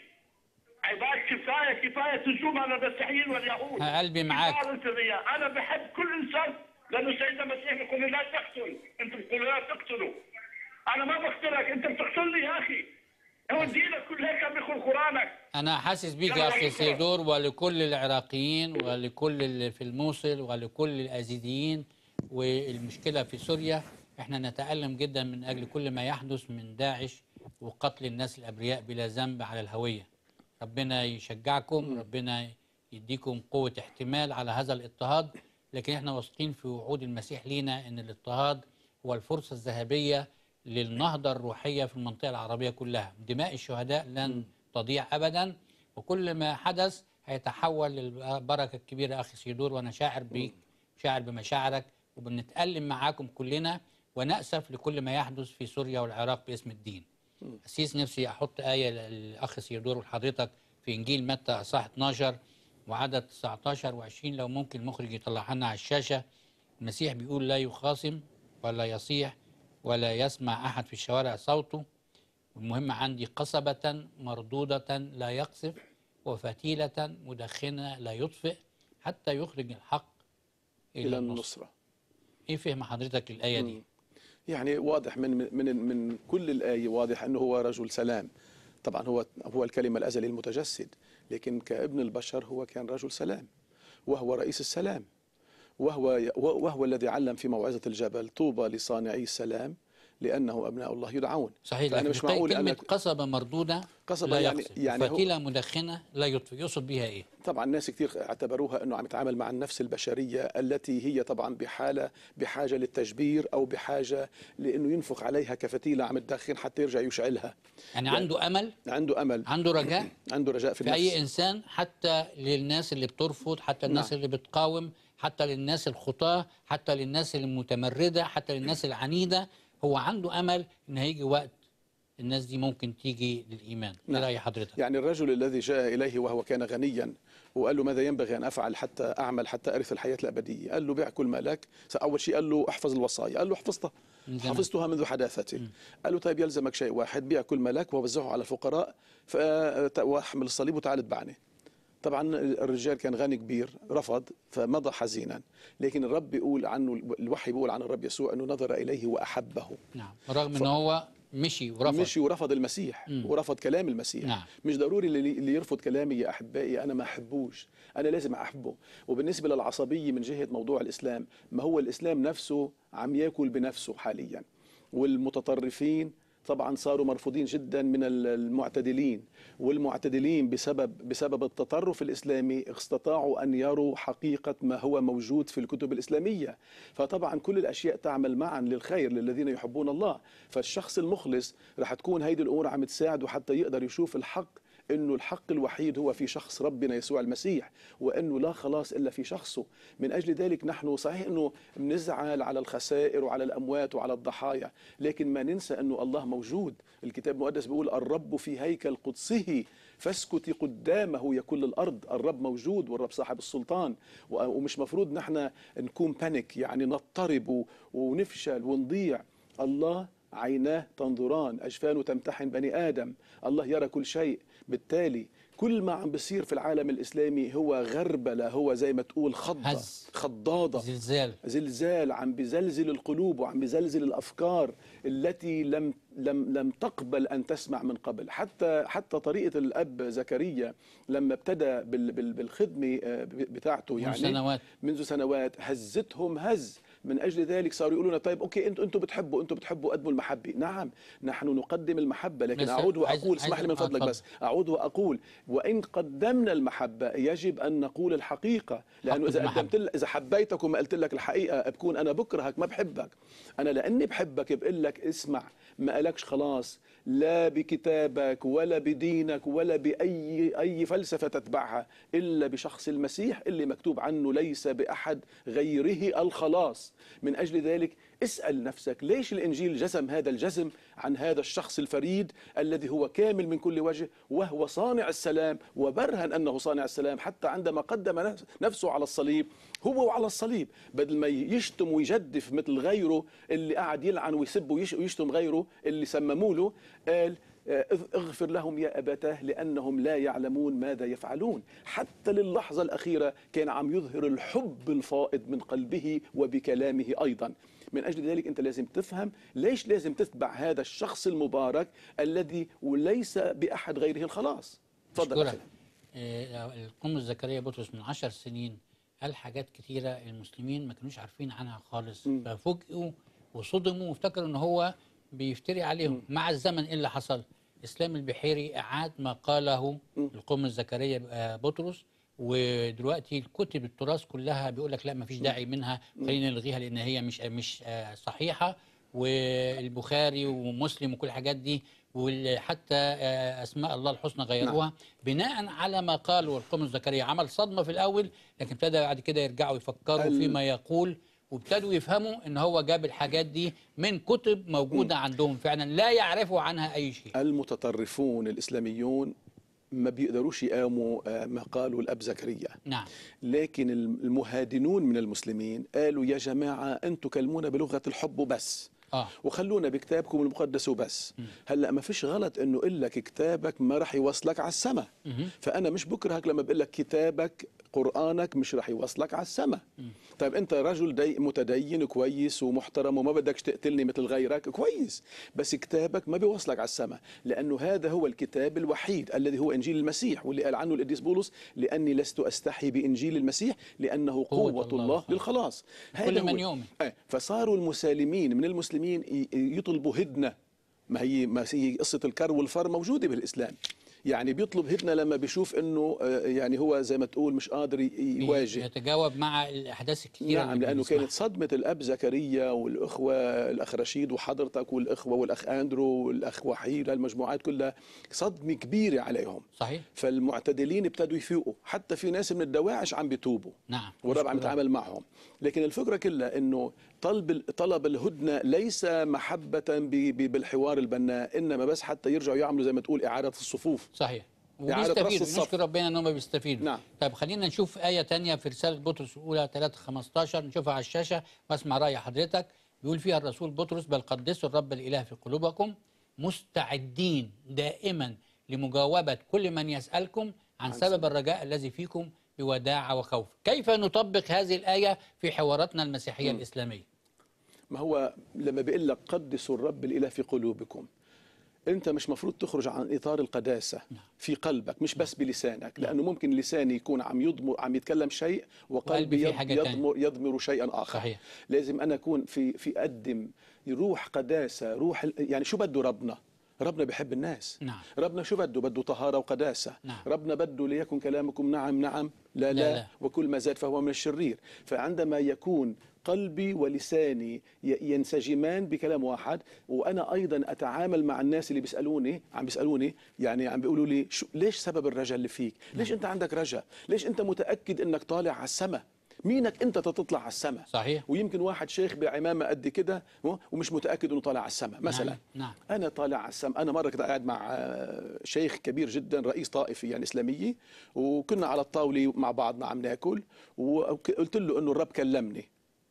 عباد كفايه كفايه تجوم على المسيحيين واليهود ها قلبي معاك. كفاية الانسانية. انا بحب كل انسان لانه سيدنا المسيح يقول لا تقتل انت بتقول لا تقتلوا انا ما بقتلك انت بتقتلني يا اخي هو دينك كل هيك عم يقول قرانك انا حاسس بيك يا اخي سيدور ولكل العراقيين ولكل اللي في الموصل ولكل الازيديين والمشكله في سوريا احنا نتالم جدا من اجل كل ما يحدث من داعش وقتل الناس الابرياء بلا ذنب على الهويه ربنا يشجعكم ربنا يديكم قوه احتمال على هذا الاضطهاد لكن احنا واثقين في وعود المسيح لينا ان الاضطهاد هو الفرصه الذهبيه للنهضه الروحيه في المنطقه العربيه كلها دماء الشهداء لن تضيع ابدا وكل ما حدث هيتحول للبركه الكبيره اخي سيدور وانا شاعر بيك شاعر بمشاعرك وبنتالم معاكم كلنا وناسف لكل ما يحدث في سوريا والعراق باسم الدين أسيس نفسي أحط آية للأخ سيدور وحضرتك في إنجيل متى أصحاح 12 وعدد 19 و20 لو ممكن المخرج يطلعها لنا على الشاشة المسيح بيقول لا يخاصم ولا يصيح ولا يسمع أحد في الشوارع صوته والمهم عندي قصبة مردودة لا يقصف وفتيلة مدخنة لا يطفئ حتى يخرج الحق إلى, الى النصر النصره إيه فهم حضرتك الآية دي؟ يعني واضح من من من كل الآية واضح أنه هو رجل سلام طبعا هو هو الكلمة الأزلي المتجسد لكن كابن البشر هو كان رجل سلام وهو رئيس السلام وهو وهو الذي علم في موعظة الجبل طوبى لصانعي السلام لأنه أبناء الله يدعون صحيح فأنا لكن مش في معقول كلمة أنا قصبة مردودة قصبة لا يعني- يقصف يعني هو- فتيلة مدخنة لا يطفئ يقصد بها إيه؟ طبعا ناس كثير اعتبروها انه عم يتعامل مع النفس البشريه التي هي طبعا بحاله بحاجه للتجبير او بحاجه لانه ينفخ عليها كفتيله عم تدخن حتى يرجع يشعلها يعني عنده أمل عنده امل عنده رجاء عنده رجاء في, في النفس أي إنسان حتى للناس اللي بترفض حتى الناس نعم. اللي بتقاوم حتى للناس الخطاة حتى للناس المتمردة حتى للناس العنيدة هو عنده أمل إن هيجي وقت الناس دي ممكن تيجي للإيمان إيه نعم. رأي حضرتك؟ يعني الرجل الذي جاء اليه وهو كان غنيا وقال له ماذا ينبغي ان افعل حتى اعمل حتى ارث الحياه الابديه قال له بيع كل مالك اول شيء قال له احفظ الوصايا قال له حفظتها من زمان. حفظتها منذ حداثتي قال له طيب يلزمك شيء واحد بيع كل مالك ووزعه على الفقراء ف- واحمل الصليب وتعال اتبعني طبعا الرجال كان غني كبير رفض فمضى حزينا لكن الرب بيقول عنه الوحي بيقول عن الرب يسوع انه نظر اليه واحبه نعم رغم ف- إن هو مشي ورفض مشي ورفض المسيح مم. ورفض كلام المسيح نعم. مش ضروري اللي, اللي يرفض كلامي يا احبائي انا ما احبوش انا لازم احبه وبالنسبه للعصبيه من جهه موضوع الاسلام ما هو الاسلام نفسه عم ياكل بنفسه حاليا والمتطرفين طبعا صاروا مرفوضين جدا من ال- المعتدلين والمعتدلين بسبب بسبب التطرف الاسلامي استطاعوا ان يروا حقيقه ما هو موجود في الكتب الاسلاميه فطبعا كل الاشياء تعمل معا للخير للذين يحبون الله فالشخص المخلص رح تكون هيدي الامور عم تساعده حتى يقدر يشوف الحق انه الحق الوحيد هو في شخص ربنا يسوع المسيح وانه لا خلاص الا في شخصه من اجل ذلك نحن صحيح انه بنزعل على الخسائر وعلى الاموات وعلى الضحايا لكن ما ننسى انه الله موجود الكتاب المقدس بيقول الرب في هيكل قدسه فاسكتي قدامه يا كل الارض الرب موجود والرب صاحب السلطان و- ومش مفروض نحن نكون بانيك يعني نضطرب و- ونفشل ونضيع الله عيناه تنظران أجفانه تمتحن بني آدم الله يرى كل شيء بالتالي كل ما عم بصير في العالم الإسلامي هو غربلة هو زي ما تقول خضة هز. خضاضة زلزال زلزال عم بزلزل القلوب وعم بزلزل الافكار التي لم لم لم تقبل ان تسمع من قبل حتى حتى طريقه الاب زكريا لما ابتدى بال- بال- بالخدمه آه، بتاعته منذ يعني سنوات. منذ سنوات هزتهم هز من اجل ذلك صاروا يقولوا لنا طيب اوكي انتوا انتوا بتحبوا انتوا بتحبوا قدموا المحبه نعم نحن نقدم المحبه لكن بس اعود عايز- واقول عايز- اسمح لي من آه، فضلك اتفضل. بس اعود واقول وان قدمنا المحبه يجب ان نقول الحقيقه لانه حق اذا المحبة. قدمت لك اذا حبيتك وما قلت لك الحقيقه بكون انا بكرهك ما بحبك انا لاني بحبك بقول لك اسمع ما قالكش خلاص لا بكتابك ولا بدينك ولا باي اي فلسفه تتبعها الا بشخص المسيح اللي مكتوب عنه ليس باحد غيره الخلاص من اجل ذلك اسال نفسك ليش الانجيل جزم هذا الجزم عن هذا الشخص الفريد الذي هو كامل من كل وجه وهو صانع السلام وبرهن انه صانع السلام حتى عندما قدم نفس- نفسه على الصليب هو وعلى الصليب بدل ما يشتم ويجدف مثل غيره اللي قاعد يلعن ويسب ويش- ويشتم غيره اللي سمموا له قال آه، اغفر لهم يا أبتاه لأنهم لا يعلمون ماذا يفعلون حتى للحظة الأخيرة كان عم يظهر الحب الفائض من قلبه وبكلامه أيضا من أجل ذلك أنت لازم تفهم ليش لازم تتبع هذا الشخص المبارك الذي وليس بأحد غيره الخلاص تفضل أشكرك. أخي. آه، القمص زكريا بطرس من عشر سنين قال حاجات كتيرة المسلمين ما كانوش عارفين عنها خالص ففوجئوا وصدموا وافتكروا ان هو بيفتري عليهم مع الزمن ايه اللي حصل اسلام البحيري اعاد ما قاله القمص زكريا آه، بطرس ودلوقتي الكتب التراث كلها بيقول لك لا ما فيش داعي منها خلينا نلغيها لان هي مش مش آه، صحيحه والبخاري ومسلم وكل الحاجات دي وحتى آه، اسماء الله الحسنى غيروها بناء على ما قاله القمص زكريا عمل صدمه في الاول لكن ابتدى بعد كده يرجعوا يفكروا ال- فيما يقول وابتدوا يفهموا ان هو جاب الحاجات دي من كتب موجوده عندهم فعلا لا يعرفوا عنها اي شيء المتطرفون الإسلاميون ما بيقدروش يقاموا آه، ما قاله الأب زكريا نعم لكن المهادنون من المسلمين قالوا يا جماعة أنتم كلمونا بلغة الحب وبس اه وخلونا بكتابكم المقدس وبس هلا ما فيش غلط انه اقول لك كتابك ما راح يوصلك على السماء مهم. فانا مش بكرهك لما بقول لك كتابك قرانك مش راح يوصلك على السماء طيب انت رجل دي متدين كويس ومحترم وما بدكش تقتلني مثل غيرك كويس بس كتابك ما بيوصلك على السماء لانه هذا هو الكتاب الوحيد الذي هو انجيل المسيح واللي قال عنه القديس بولس لاني لست استحي بانجيل المسيح لانه قوة قوه, الله الله للخلاص كل هو- من يؤمن. آه، فصاروا المسالمين من المسلمين ي- يطلبوا هدنه ما هي ما هي قصه الكر والفر موجوده بالاسلام يعني بيطلب هدنه لما بيشوف انه آه، يعني هو زي ما تقول مش قادر ي- يواجه يتجاوب مع الاحداث الكثيره نعم اللي لانه بنسمعها. كانت صدمه الاب زكريا والاخوه الاخ رشيد وحضرتك والاخوه والاخ اندرو والاخ وحيد المجموعات كلها صدمه كبيره عليهم صحيح فالمعتدلين ابتدوا يفوقوا حتى في ناس من الدواعش عم بيتوبوا نعم والرب عم مشكورة. يتعامل معهم لكن الفكره كلها انه طلب طلب الهدنه ليس محبه ب- ب- بالحوار البناء انما بس حتى يرجعوا يعملوا زي ما تقول اعاده الصفوف صحيح إعادة رص وبيستفيدوا الصف. نشكر ربنا ان هم بيستفيدوا نعم. طيب خلينا نشوف آية تانية في رسالة بطرس الأولى 3 15 نشوفها على الشاشة واسمع رأي حضرتك بيقول فيها الرسول بطرس بل قدسوا الرب الإله في قلوبكم مستعدين دائما لمجاوبة كل من يسألكم عن عن سبب الرجاء الذي فيكم بوداعة وخوف كيف نطبق هذه الآية في حواراتنا المسيحية مم. الإسلامية ما هو لما بيقول لك قدسوا الرب الاله في قلوبكم انت مش مفروض تخرج عن اطار القداسه في قلبك مش بس بلسانك لانه ممكن لساني يكون عم يضمر عم يتكلم شيء وقلبي وقلبي فيه يض- حاجة تانية. يضمر يضمر شيئا اخر صحيح. لازم انا اكون في في اقدم روح قداسه روح ال- يعني شو بده ربنا ربنا بيحب الناس نعم ربنا شو بده بده طهاره وقداسه نعم. ربنا بده ليكن كلامكم نعم نعم لا لا, لا، لا, لا. وكل ما زاد فهو من الشرير فعندما يكون قلبي ولساني ي- ينسجمان بكلام واحد وانا ايضا اتعامل مع الناس اللي بيسالوني عم بيسالوني يعني عم بيقولوا لي شو ليش سبب الرجا اللي فيك ليش انت عندك رجا ليش انت متاكد انك طالع على السماء مينك انت تطلع على السماء صحيح ويمكن واحد شيخ بعمامه قد كده ومش متاكد انه طالع على السماء مثلا نعم. نعم انا طالع على السماء انا مره كنت قاعد مع آه، شيخ كبير جدا رئيس طائفي يعني اسلاميه وكنا على الطاوله مع بعضنا عم ناكل وقلت له انه الرب كلمني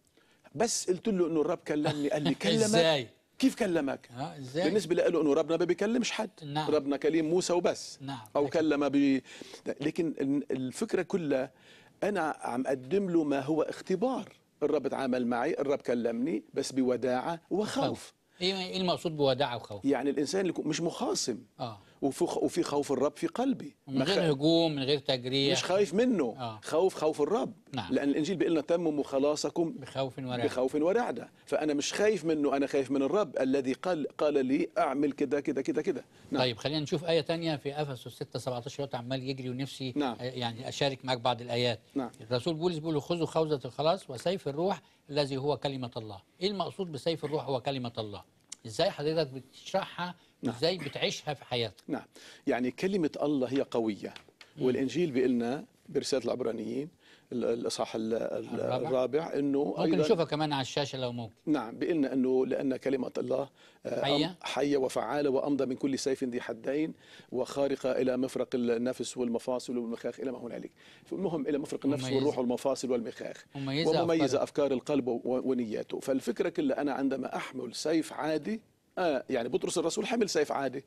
بس قلت له انه الرب كلمني قال لي كلمك ازاي كيف كلمك اه ازاي بالنسبه له انه ربنا ما بيكلمش حد نعم. ربنا كليم موسى وبس نعم او كلم ب لكن ال- الفكره كلها انا عم اقدم له ما هو اختبار الرب تعامل معي الرب كلمني بس بوداعه وخوف ايه إيه المقصود بوداعه وخوف يعني الانسان اللي يكون مش مخاصم اه وفي وفي خوف الرب في قلبي من ما غير خ- هجوم من غير تجريح مش خايف منه آه. خوف خوف الرب نعم. لان الانجيل بيقول لنا تمموا خلاصكم بخوف ورعب بخوف ورعده فانا مش خايف منه انا خايف من الرب الذي قال قال لي اعمل كده كده كده كده نعم. طيب خلينا نشوف آية تانية في أفسس 6 17 دلوقتي عمال يجري ونفسي نعم. آه، يعني أشارك معاك بعض الآيات نعم. الرسول بولس بيقول خذوا خوذة الخلاص وسيف الروح الذي هو كلمة الله إيه المقصود بسيف الروح هو كلمة الله إزاي حضرتك بتشرحها نعم. إزاي بتعيشها في حياتك نعم يعني كلمة الله هي قوية والإنجيل بيقول لنا برسالة العبرانيين ال- الإصحاح ال- ال- الرابع. الرابع إنه ممكن أيضا نشوفها كمان على الشاشة لو ممكن نعم بيقول لنا انه لان كلمه الله آه، حية. أم- حيه وفعاله وامضى من كل سيف ذي حدين وخارقه الى مفرق النفس والمفاصل والمخاخ الى ما هنالك المهم الى مفرق النفس مميزة. والروح والمفاصل والمخاخ مميزة ومميزه أفكار- افكار القلب و- ونياته فالفكره كلها انا عندما احمل سيف عادي آه يعني بطرس الرسول حمل سيف عادي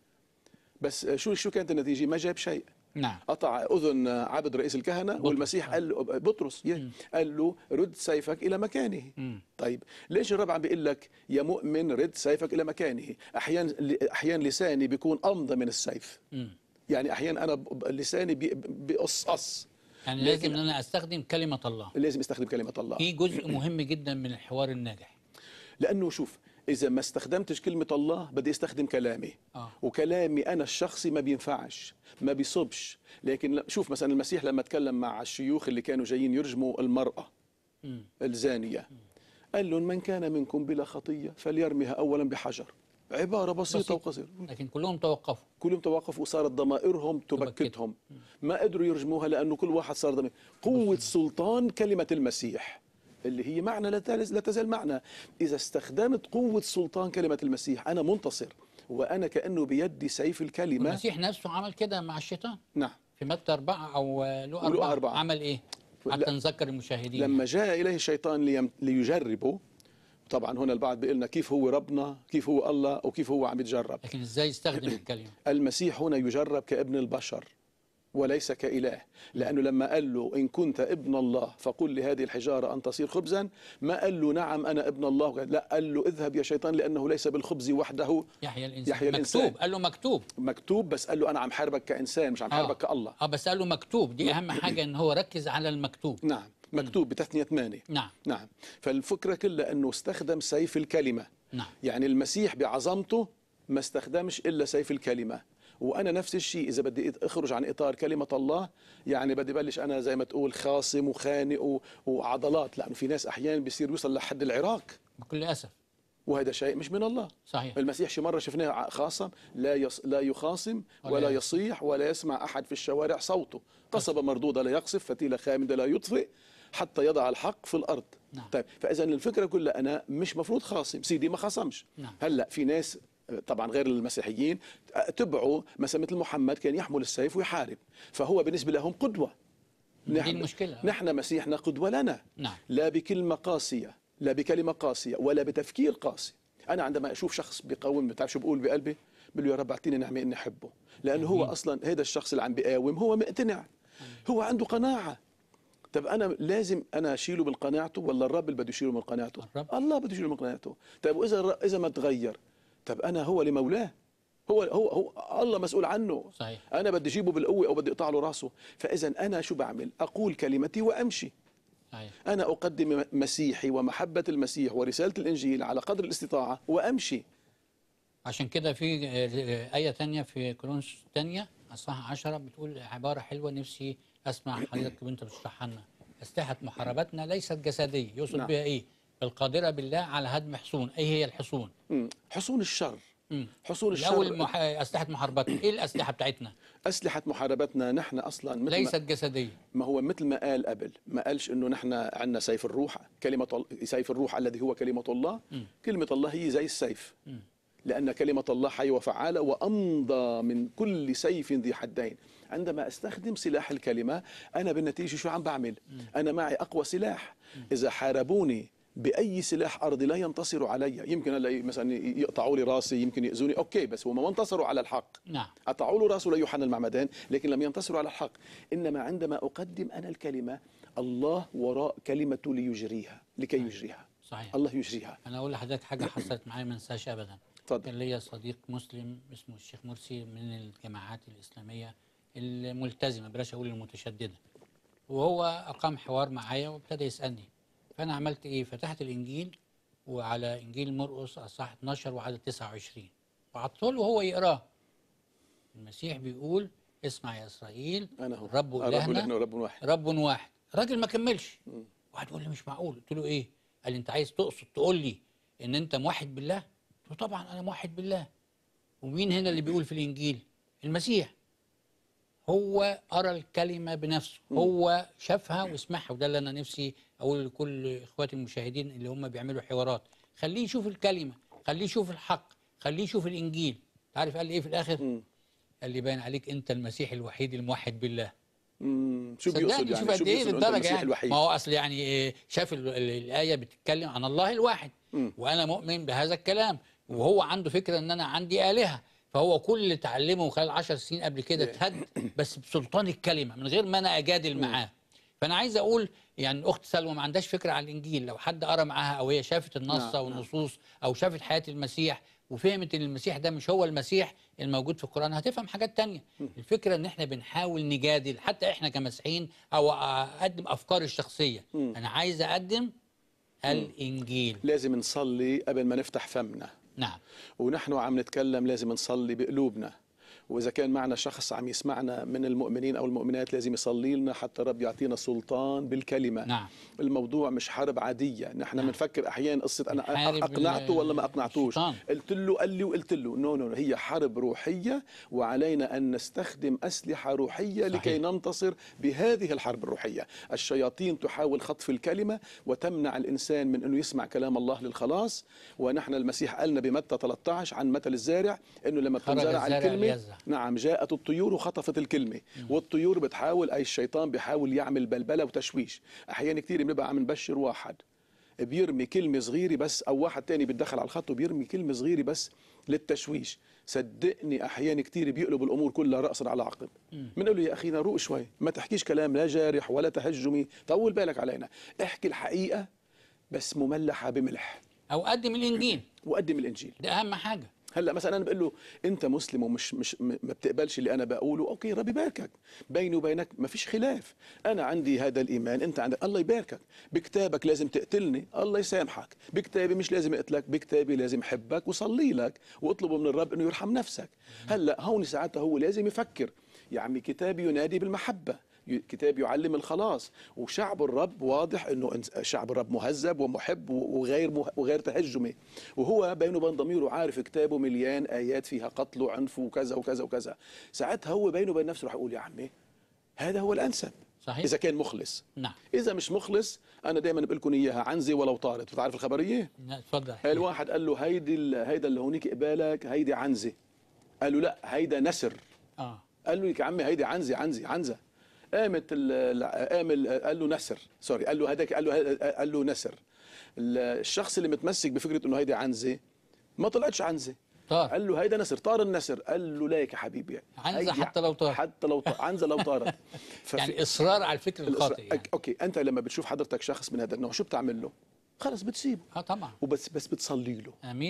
بس آه، شو شو كانت النتيجه ما جاب شيء نعم قطع اذن عبد رئيس الكهنه بطرس. والمسيح قال له بطرس يه، قال له رد سيفك الى مكانه مم. طيب ليش الرب عم بيقول لك يا مؤمن رد سيفك الى مكانه احيانا احيانا لساني بيكون امضى من السيف مم. يعني احيانا انا ب- ب- لساني بي- بيقصقص يعني لكن- لازم إن أنا أستخدم كلمة الله لازم استخدم كلمه الله في جزء مهم جدا من الحوار الناجح لانه شوف اذا ما استخدمتش كلمه الله بدي استخدم كلامي آه. وكلامي انا الشخصي ما بينفعش ما بيصبش لكن لا- شوف مثلا المسيح لما تكلم مع الشيوخ اللي كانوا جايين يرجموا المراه مم. الزانيه قال لهم من كان منكم بلا خطيه فليرميها اولا بحجر عباره بسيطه بسيط. وقصيره لكن كلهم توقفوا كلهم توقفوا وصارت ضمائرهم تبكتهم ما قدروا يرجموها لانه كل واحد صار ضمير قوه سلطان كلمه المسيح اللي هي معنى لا تزال لا تزال معنى اذا استخدمت قوه سلطان كلمه المسيح انا منتصر وانا كانه بيدي سيف الكلمه المسيح نفسه عمل كده مع الشيطان نعم في متى أربعة أو لو ولو أربعة, أربعة. عمل إيه؟ حتى لا. نذكر المشاهدين لما جاء اليه الشيطان ليم- ليجربه طبعا هنا البعض بيقول لنا كيف هو ربنا كيف هو الله وكيف هو عم يتجرب لكن إزاي يستخدم الكلمة؟ المسيح هنا يجرب كابن البشر وليس كإله لأنه لما قال له إن كنت ابن الله فقل لهذه الحجارة أن تصير خبزا ما قال له نعم أنا ابن الله لا قال له اذهب يا شيطان لأنه ليس بالخبز وحده يحيى الإنسان يحيى الإنسان. مكتوب قال له مكتوب مكتوب بس قال له أنا عم حاربك كإنسان مش عم آه. حاربك كالله اه بس قال له مكتوب دي أهم حاجة إن هو ركز على المكتوب نعم مكتوب بتثنية ثمانية نعم نعم فالفكرة كلها أنه استخدم سيف الكلمة نعم يعني المسيح بعظمته ما استخدمش الا سيف الكلمه وانا نفس الشيء اذا بدي اخرج عن اطار كلمه الله يعني بدي بلش انا زي ما تقول خاصم وخانق و- وعضلات لانه في ناس احيانا بيصير يوصل لحد العراق بكل أسف وهذا شيء مش من الله صحيح المسيح شي مره شفناه ع- خاصم لا يص لا يخاصم ولا ولا يص- يصيح ولا يسمع احد في الشوارع صوته قصبه مردوده لا يقصف فتيله خامده لا يطفئ حتى يضع الحق في الارض نعم. طيب فاذا الفكره كلها انا مش مفروض خاصم سيدي ما خصمش نعم. هلا في ناس طبعا غير المسيحيين تبعوا مثلا مثل محمد كان يحمل السيف ويحارب فهو بالنسبه لهم قدوه دي المشكلة نحن مسيحنا قدوه لنا نعم لا بكلمة قاسية لا بكلمة قاسية ولا بتفكير قاسي أنا عندما أشوف شخص بيقاوم بتعرف شو بقول بقلبي بقول له يا رب أعطيني نعمة إني أحبه لأنه هو أصلا هذا الشخص اللي عم بيقاوم هو مقتنع هو عنده قناعة طب أنا لازم أنا أشيله من قناعته ولا الرب اللي بده يشيله من قناعته الرب. الله بده يشيله من قناعته طيب وإذا الر- إذا ما تغير طب أنا هو اللي مولاه هو هو هو الله مسؤول عنه صحيح انا بدي اجيبه بالقوه او بدي اقطع له راسه فاذا انا شو بعمل اقول كلمتي وامشي صحيح انا اقدم مسيحي ومحبه المسيح ورساله الانجيل على قدر الاستطاعه وامشي عشان كده في آه، آية تانية في كورنثوس الثانية أصحاح 10 بتقول عبارة حلوة نفسي أسمع حضرتك وأنت بتشرحها لنا أسلحة محاربتنا ليست جسدية يقصد نعم. بها إيه؟ القادرة بالله على هدم حصون أي هي الحصون؟ مم. حصون الشر مم. حصون الشر الأول مح... أسلحة محاربتنا إيه الأسلحة بتاعتنا؟ اسلحه محاربتنا نحن اصلا مثل ليست ما جسدية ما هو مثل ما قال قبل ما قالش انه نحن عندنا سيف الروح كلمه ال- سيف الروح الذي هو كلمه الله مم. كلمه الله هي زي السيف مم. لأن كلمة الله حية وفعالة وأمضى من كل سيف ذي حدين عندما أستخدم سلاح الكلمة أنا بالنتيجة شو عم بعمل أنا معي أقوى سلاح إذا حاربوني بأي سلاح أرضي لا ينتصروا علي يمكن هلا مثلا يقطعوا لي راسي يمكن يأذوني أوكي بس هم ما انتصروا على الحق نعم قطعوا له راسه ليوحنا المعمدان لكن لم ينتصروا على الحق إنما عندما أقدم أنا الكلمة الله وراء كلمته ليجريها لكي يجريها صحيح الله يجريها أنا أقول لحضرتك حاجة حصلت معايا ما انساهاش أبدا اتفضل كان ليا صديق مسلم اسمه الشيخ مرسي من الجماعات الإسلامية الملتزمة بلاش أقول المتشددة وهو أقام حوار معايا وابتدى يسألني فأنا عملت إيه فتحت الإنجيل وعلى إنجيل مرقس أصحاح 12 وعدد 29 وعطته له وهو يقراه المسيح بيقول اسمع يا إسرائيل أنا هو رب رب إلهنا إلهنا ورب واحد رب واحد الراجل ما كملش واحد يقول لي مش معقول قلت له ايه قال لي انت عايز تقصد تقول لي ان انت موحد بالله قلت له طبعا انا موحد بالله ومين هنا اللي بيقول في الانجيل المسيح هو قرا الكلمه بنفسه هو شافها وسمعها وده اللي انا نفسي اقول لكل اخواتي المشاهدين اللي هم بيعملوا حوارات خليه يشوف الكلمه خليه يشوف الحق خليه يشوف الانجيل عارف قال لي ايه في الاخر قال لي باين عليك انت المسيح الوحيد الموحد بالله مم. شو صدقني بيقصد شوف يعني قد شو ايه بيقصد أنت للدرجه المسيح يعني الوحيد ما هو اصل يعني إيه، شاف ال- ال- الايه بتتكلم عن الله الواحد مم. وانا مؤمن بهذا الكلام وهو عنده فكره ان انا عندي الهه فهو كل اللي اتعلمه خلال عشر سنين قبل كده اتهد بس بسلطان الكلمه من غير ما انا اجادل معاه فانا عايز اقول يعني الاخت سلوى ما عندهاش فكره عن الانجيل لو حد قرا معاها او هي شافت النص نعم، او نعم. النصوص او شافت حياه المسيح وفهمت ان المسيح ده مش هو المسيح الموجود في القران هتفهم حاجات تانية الفكره ان احنا بنحاول نجادل حتى احنا كمسيحيين او اقدم افكاري الشخصيه انا عايز اقدم الانجيل لازم نصلي قبل ما نفتح فمنا نعم ونحن عم نتكلم لازم نصلي بقلوبنا واذا كان معنا شخص عم يسمعنا من المؤمنين او المؤمنات لازم يصلي لنا حتى رب يعطينا سلطان بالكلمه نعم الموضوع مش حرب عاديه نحن بنفكر احيانا قصه انا بنحارب اقنعته ال- ولا ما اقنعتوش الشيطان. قلت له قال لي وقلت له نو نو هي حرب روحيه وعلينا ان نستخدم اسلحه روحيه صحيح. لكي ننتصر بهذه الحرب الروحيه الشياطين تحاول خطف الكلمه وتمنع الانسان من انه يسمع كلام الله للخلاص ونحن المسيح قالنا بمتى 13 عن مثل الزارع انه لما خرج بتنزرع الزارع الكلمه ليزرع. نعم جاءت الطيور وخطفت الكلمة والطيور بتحاول أي الشيطان بيحاول يعمل بلبلة وتشويش أحيانا كتير بنبقى عم نبشر واحد بيرمي كلمة صغيرة بس أو واحد تاني بيتدخل على الخط وبيرمي كلمة صغيرة بس للتشويش صدقني أحيانا كتير بيقلب الأمور كلها رأسا على عقب بنقول له يا أخينا روق شوي ما تحكيش كلام لا جارح ولا تهجمي طول بالك علينا احكي الحقيقة بس مملحة بملح او قدم الانجيل وقدم الإنجيل ده اهم حاجه هلا مثلا انا بقول له انت مسلم ومش مش م- ما بتقبلش اللي انا بقوله اوكي ربي يباركك بيني وبينك ما فيش خلاف انا عندي هذا الايمان انت عندك الله يباركك بكتابك لازم تقتلني الله يسامحك بكتابي مش لازم اقتلك بكتابي لازم احبك وصلي لك واطلبه من الرب انه يرحم نفسك هلا هون ساعتها هو لازم يفكر يا عمي كتابي ينادي بالمحبه ي- كتاب يعلم الخلاص وشعب الرب واضح انه إنس- شعب الرب مهذب ومحب و- وغير مه- وغير تهجمي وهو بينه وبين ضميره عارف كتابه مليان ايات فيها قتل وعنف وكذا وكذا وكذا ساعتها هو بينه وبين نفسه رح يقول يا عمي هذا هو الانسب صحيح اذا كان مخلص نعم اذا مش مخلص انا دايما بقول لكم اياها عنزه ولو طارت بتعرف الخبريه لا، اتفضل الواحد قال له هيدي ال- هيدا اللي هونيك قبالك هيدي عنزه قال له لا هيدا نسر اه قال له لك يا عمي هيدي عنزه عنزه عنزه قامت ال- ال- قام ال- قال له نسر سوري قال له هذاك قال له قال له نسر ال- الشخص اللي متمسك بفكره انه هيدي عنزه ما طلعتش عنزه طار قال له هيدا نسر طار النسر قال له ليك يا حبيبي عنزة هيدي حتى لو طار. حتى لو طار عنزه لو طارت ففي- يعني اصرار على الفكر الخاطئ يعني. اوكي انت لما بتشوف حضرتك شخص من هذا النوع شو بتعمل له خلص بتسيبه اه طبعا وبس بس بتصلي له امين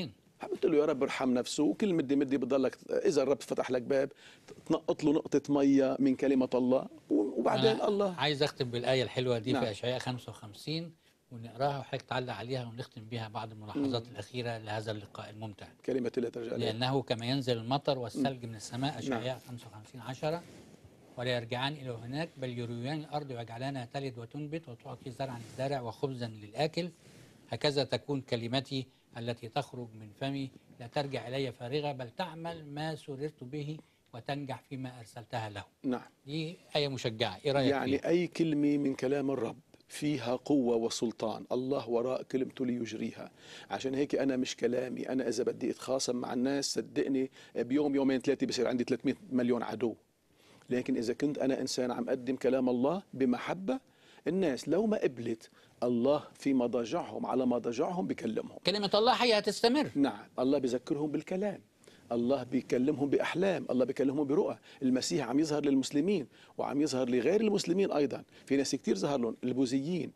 قلت له يا رب ارحم نفسه وكل مدي مدي بتضلك اذا الرب فتح لك باب تنقط له نقطه ميه من كلمه الله وبعدين أنا الله عايز اختم بالايه الحلوه دي نعم. في اشعياء 55 ونقراها وحضرتك تعلق عليها ونختم بها بعض الملاحظات مم. الاخيره لهذا اللقاء الممتع كلمه لا ترجع لها. لأنه كما ينزل المطر والثلج من السماء أشعياء 55 عشرة ولا يرجعان إلى هناك بل يرويان الأرض ويجعلانها تلد وتنبت وتعطي زرعا للزارع وخبزا للآكل هكذا تكون كلمتي التي تخرج من فمي لا ترجع إلي فارغة بل تعمل ما سررت به وتنجح فيما أرسلتها له نعم دي آية مشجعة إيه رأيك يعني فيها؟ أي كلمة من كلام الرب فيها قوة وسلطان الله وراء كلمته ليجريها عشان هيك أنا مش كلامي أنا إذا بدي أتخاصم مع الناس صدقني بيوم يومين ثلاثة بصير عندي 300 مليون عدو لكن إذا كنت أنا إنسان عم أقدم كلام الله بمحبة الناس لو ما قبلت الله في مضاجعهم على مضاجعهم بكلمهم كلمة الله حية هتستمر نعم الله بذكرهم بالكلام الله بيكلمهم بأحلام الله بيكلمهم برؤى المسيح عم يظهر للمسلمين وعم يظهر لغير المسلمين أيضا في ناس كتير ظهر لهم البوذيين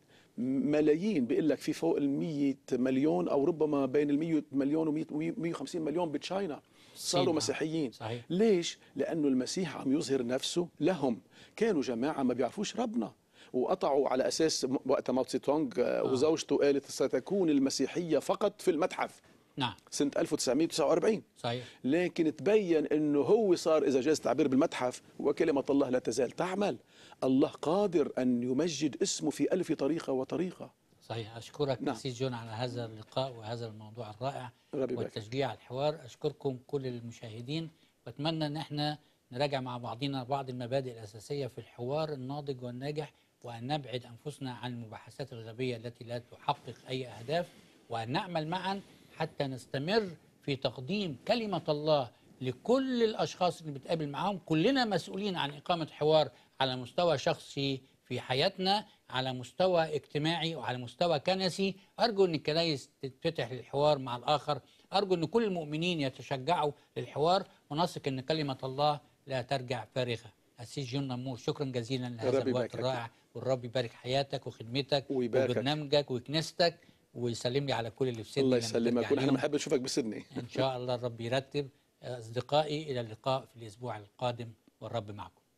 ملايين بيقول لك في فوق ال 100 مليون او ربما بين ال 100 مليون و 150 مليون بتشاينا صاروا صين. مسيحيين صحيح. ليش؟ لانه المسيح عم يظهر نفسه لهم كانوا جماعه ما بيعرفوش ربنا وقطعوا على اساس م- وقت ماو تسي تونغ آه. وزوجته قالت ستكون المسيحيه فقط في المتحف نعم سنه 1949 صحيح لكن تبين انه هو صار اذا جاز التعبير بالمتحف وكلمه الله لا تزال تعمل الله قادر ان يمجد اسمه في الف طريقه وطريقه صحيح أشكرك نعم. أسيس جون على هذا اللقاء وهذا الموضوع الرائع ربي يبارك. والتشجيع على الحوار أشكركم كل المشاهدين وأتمنى أن احنا نراجع مع بعضنا بعض المبادئ الأساسية في الحوار الناضج والناجح وأن نبعد أنفسنا عن المباحثات الغبية التي لا تحقق أي أهداف وأن نعمل معا حتى نستمر في تقديم كلمة الله لكل الأشخاص اللي بتقابل معاهم كلنا مسؤولين عن إقامة حوار على مستوى شخصي في حياتنا على مستوى اجتماعي وعلى مستوى كنسي أرجو أن الكنائس تتفتح للحوار مع الآخر أرجو أن كل المؤمنين يتشجعوا للحوار ونثق أن كلمة الله لا ترجع فارغة أسيس جون نمور شكرا جزيلا لهذا ربي الوقت يباركك. الرائع والرب يبارك حياتك وخدمتك ويباركك. وبرنامجك وكنيستك ويسلم لي على كل اللي في سيدني الله لما يسلمك ترجع ونحن ليهم. بنحب نشوفك بسدني إن شاء الله الرب يرتب أصدقائي إلى اللقاء في الأسبوع القادم والرب معكم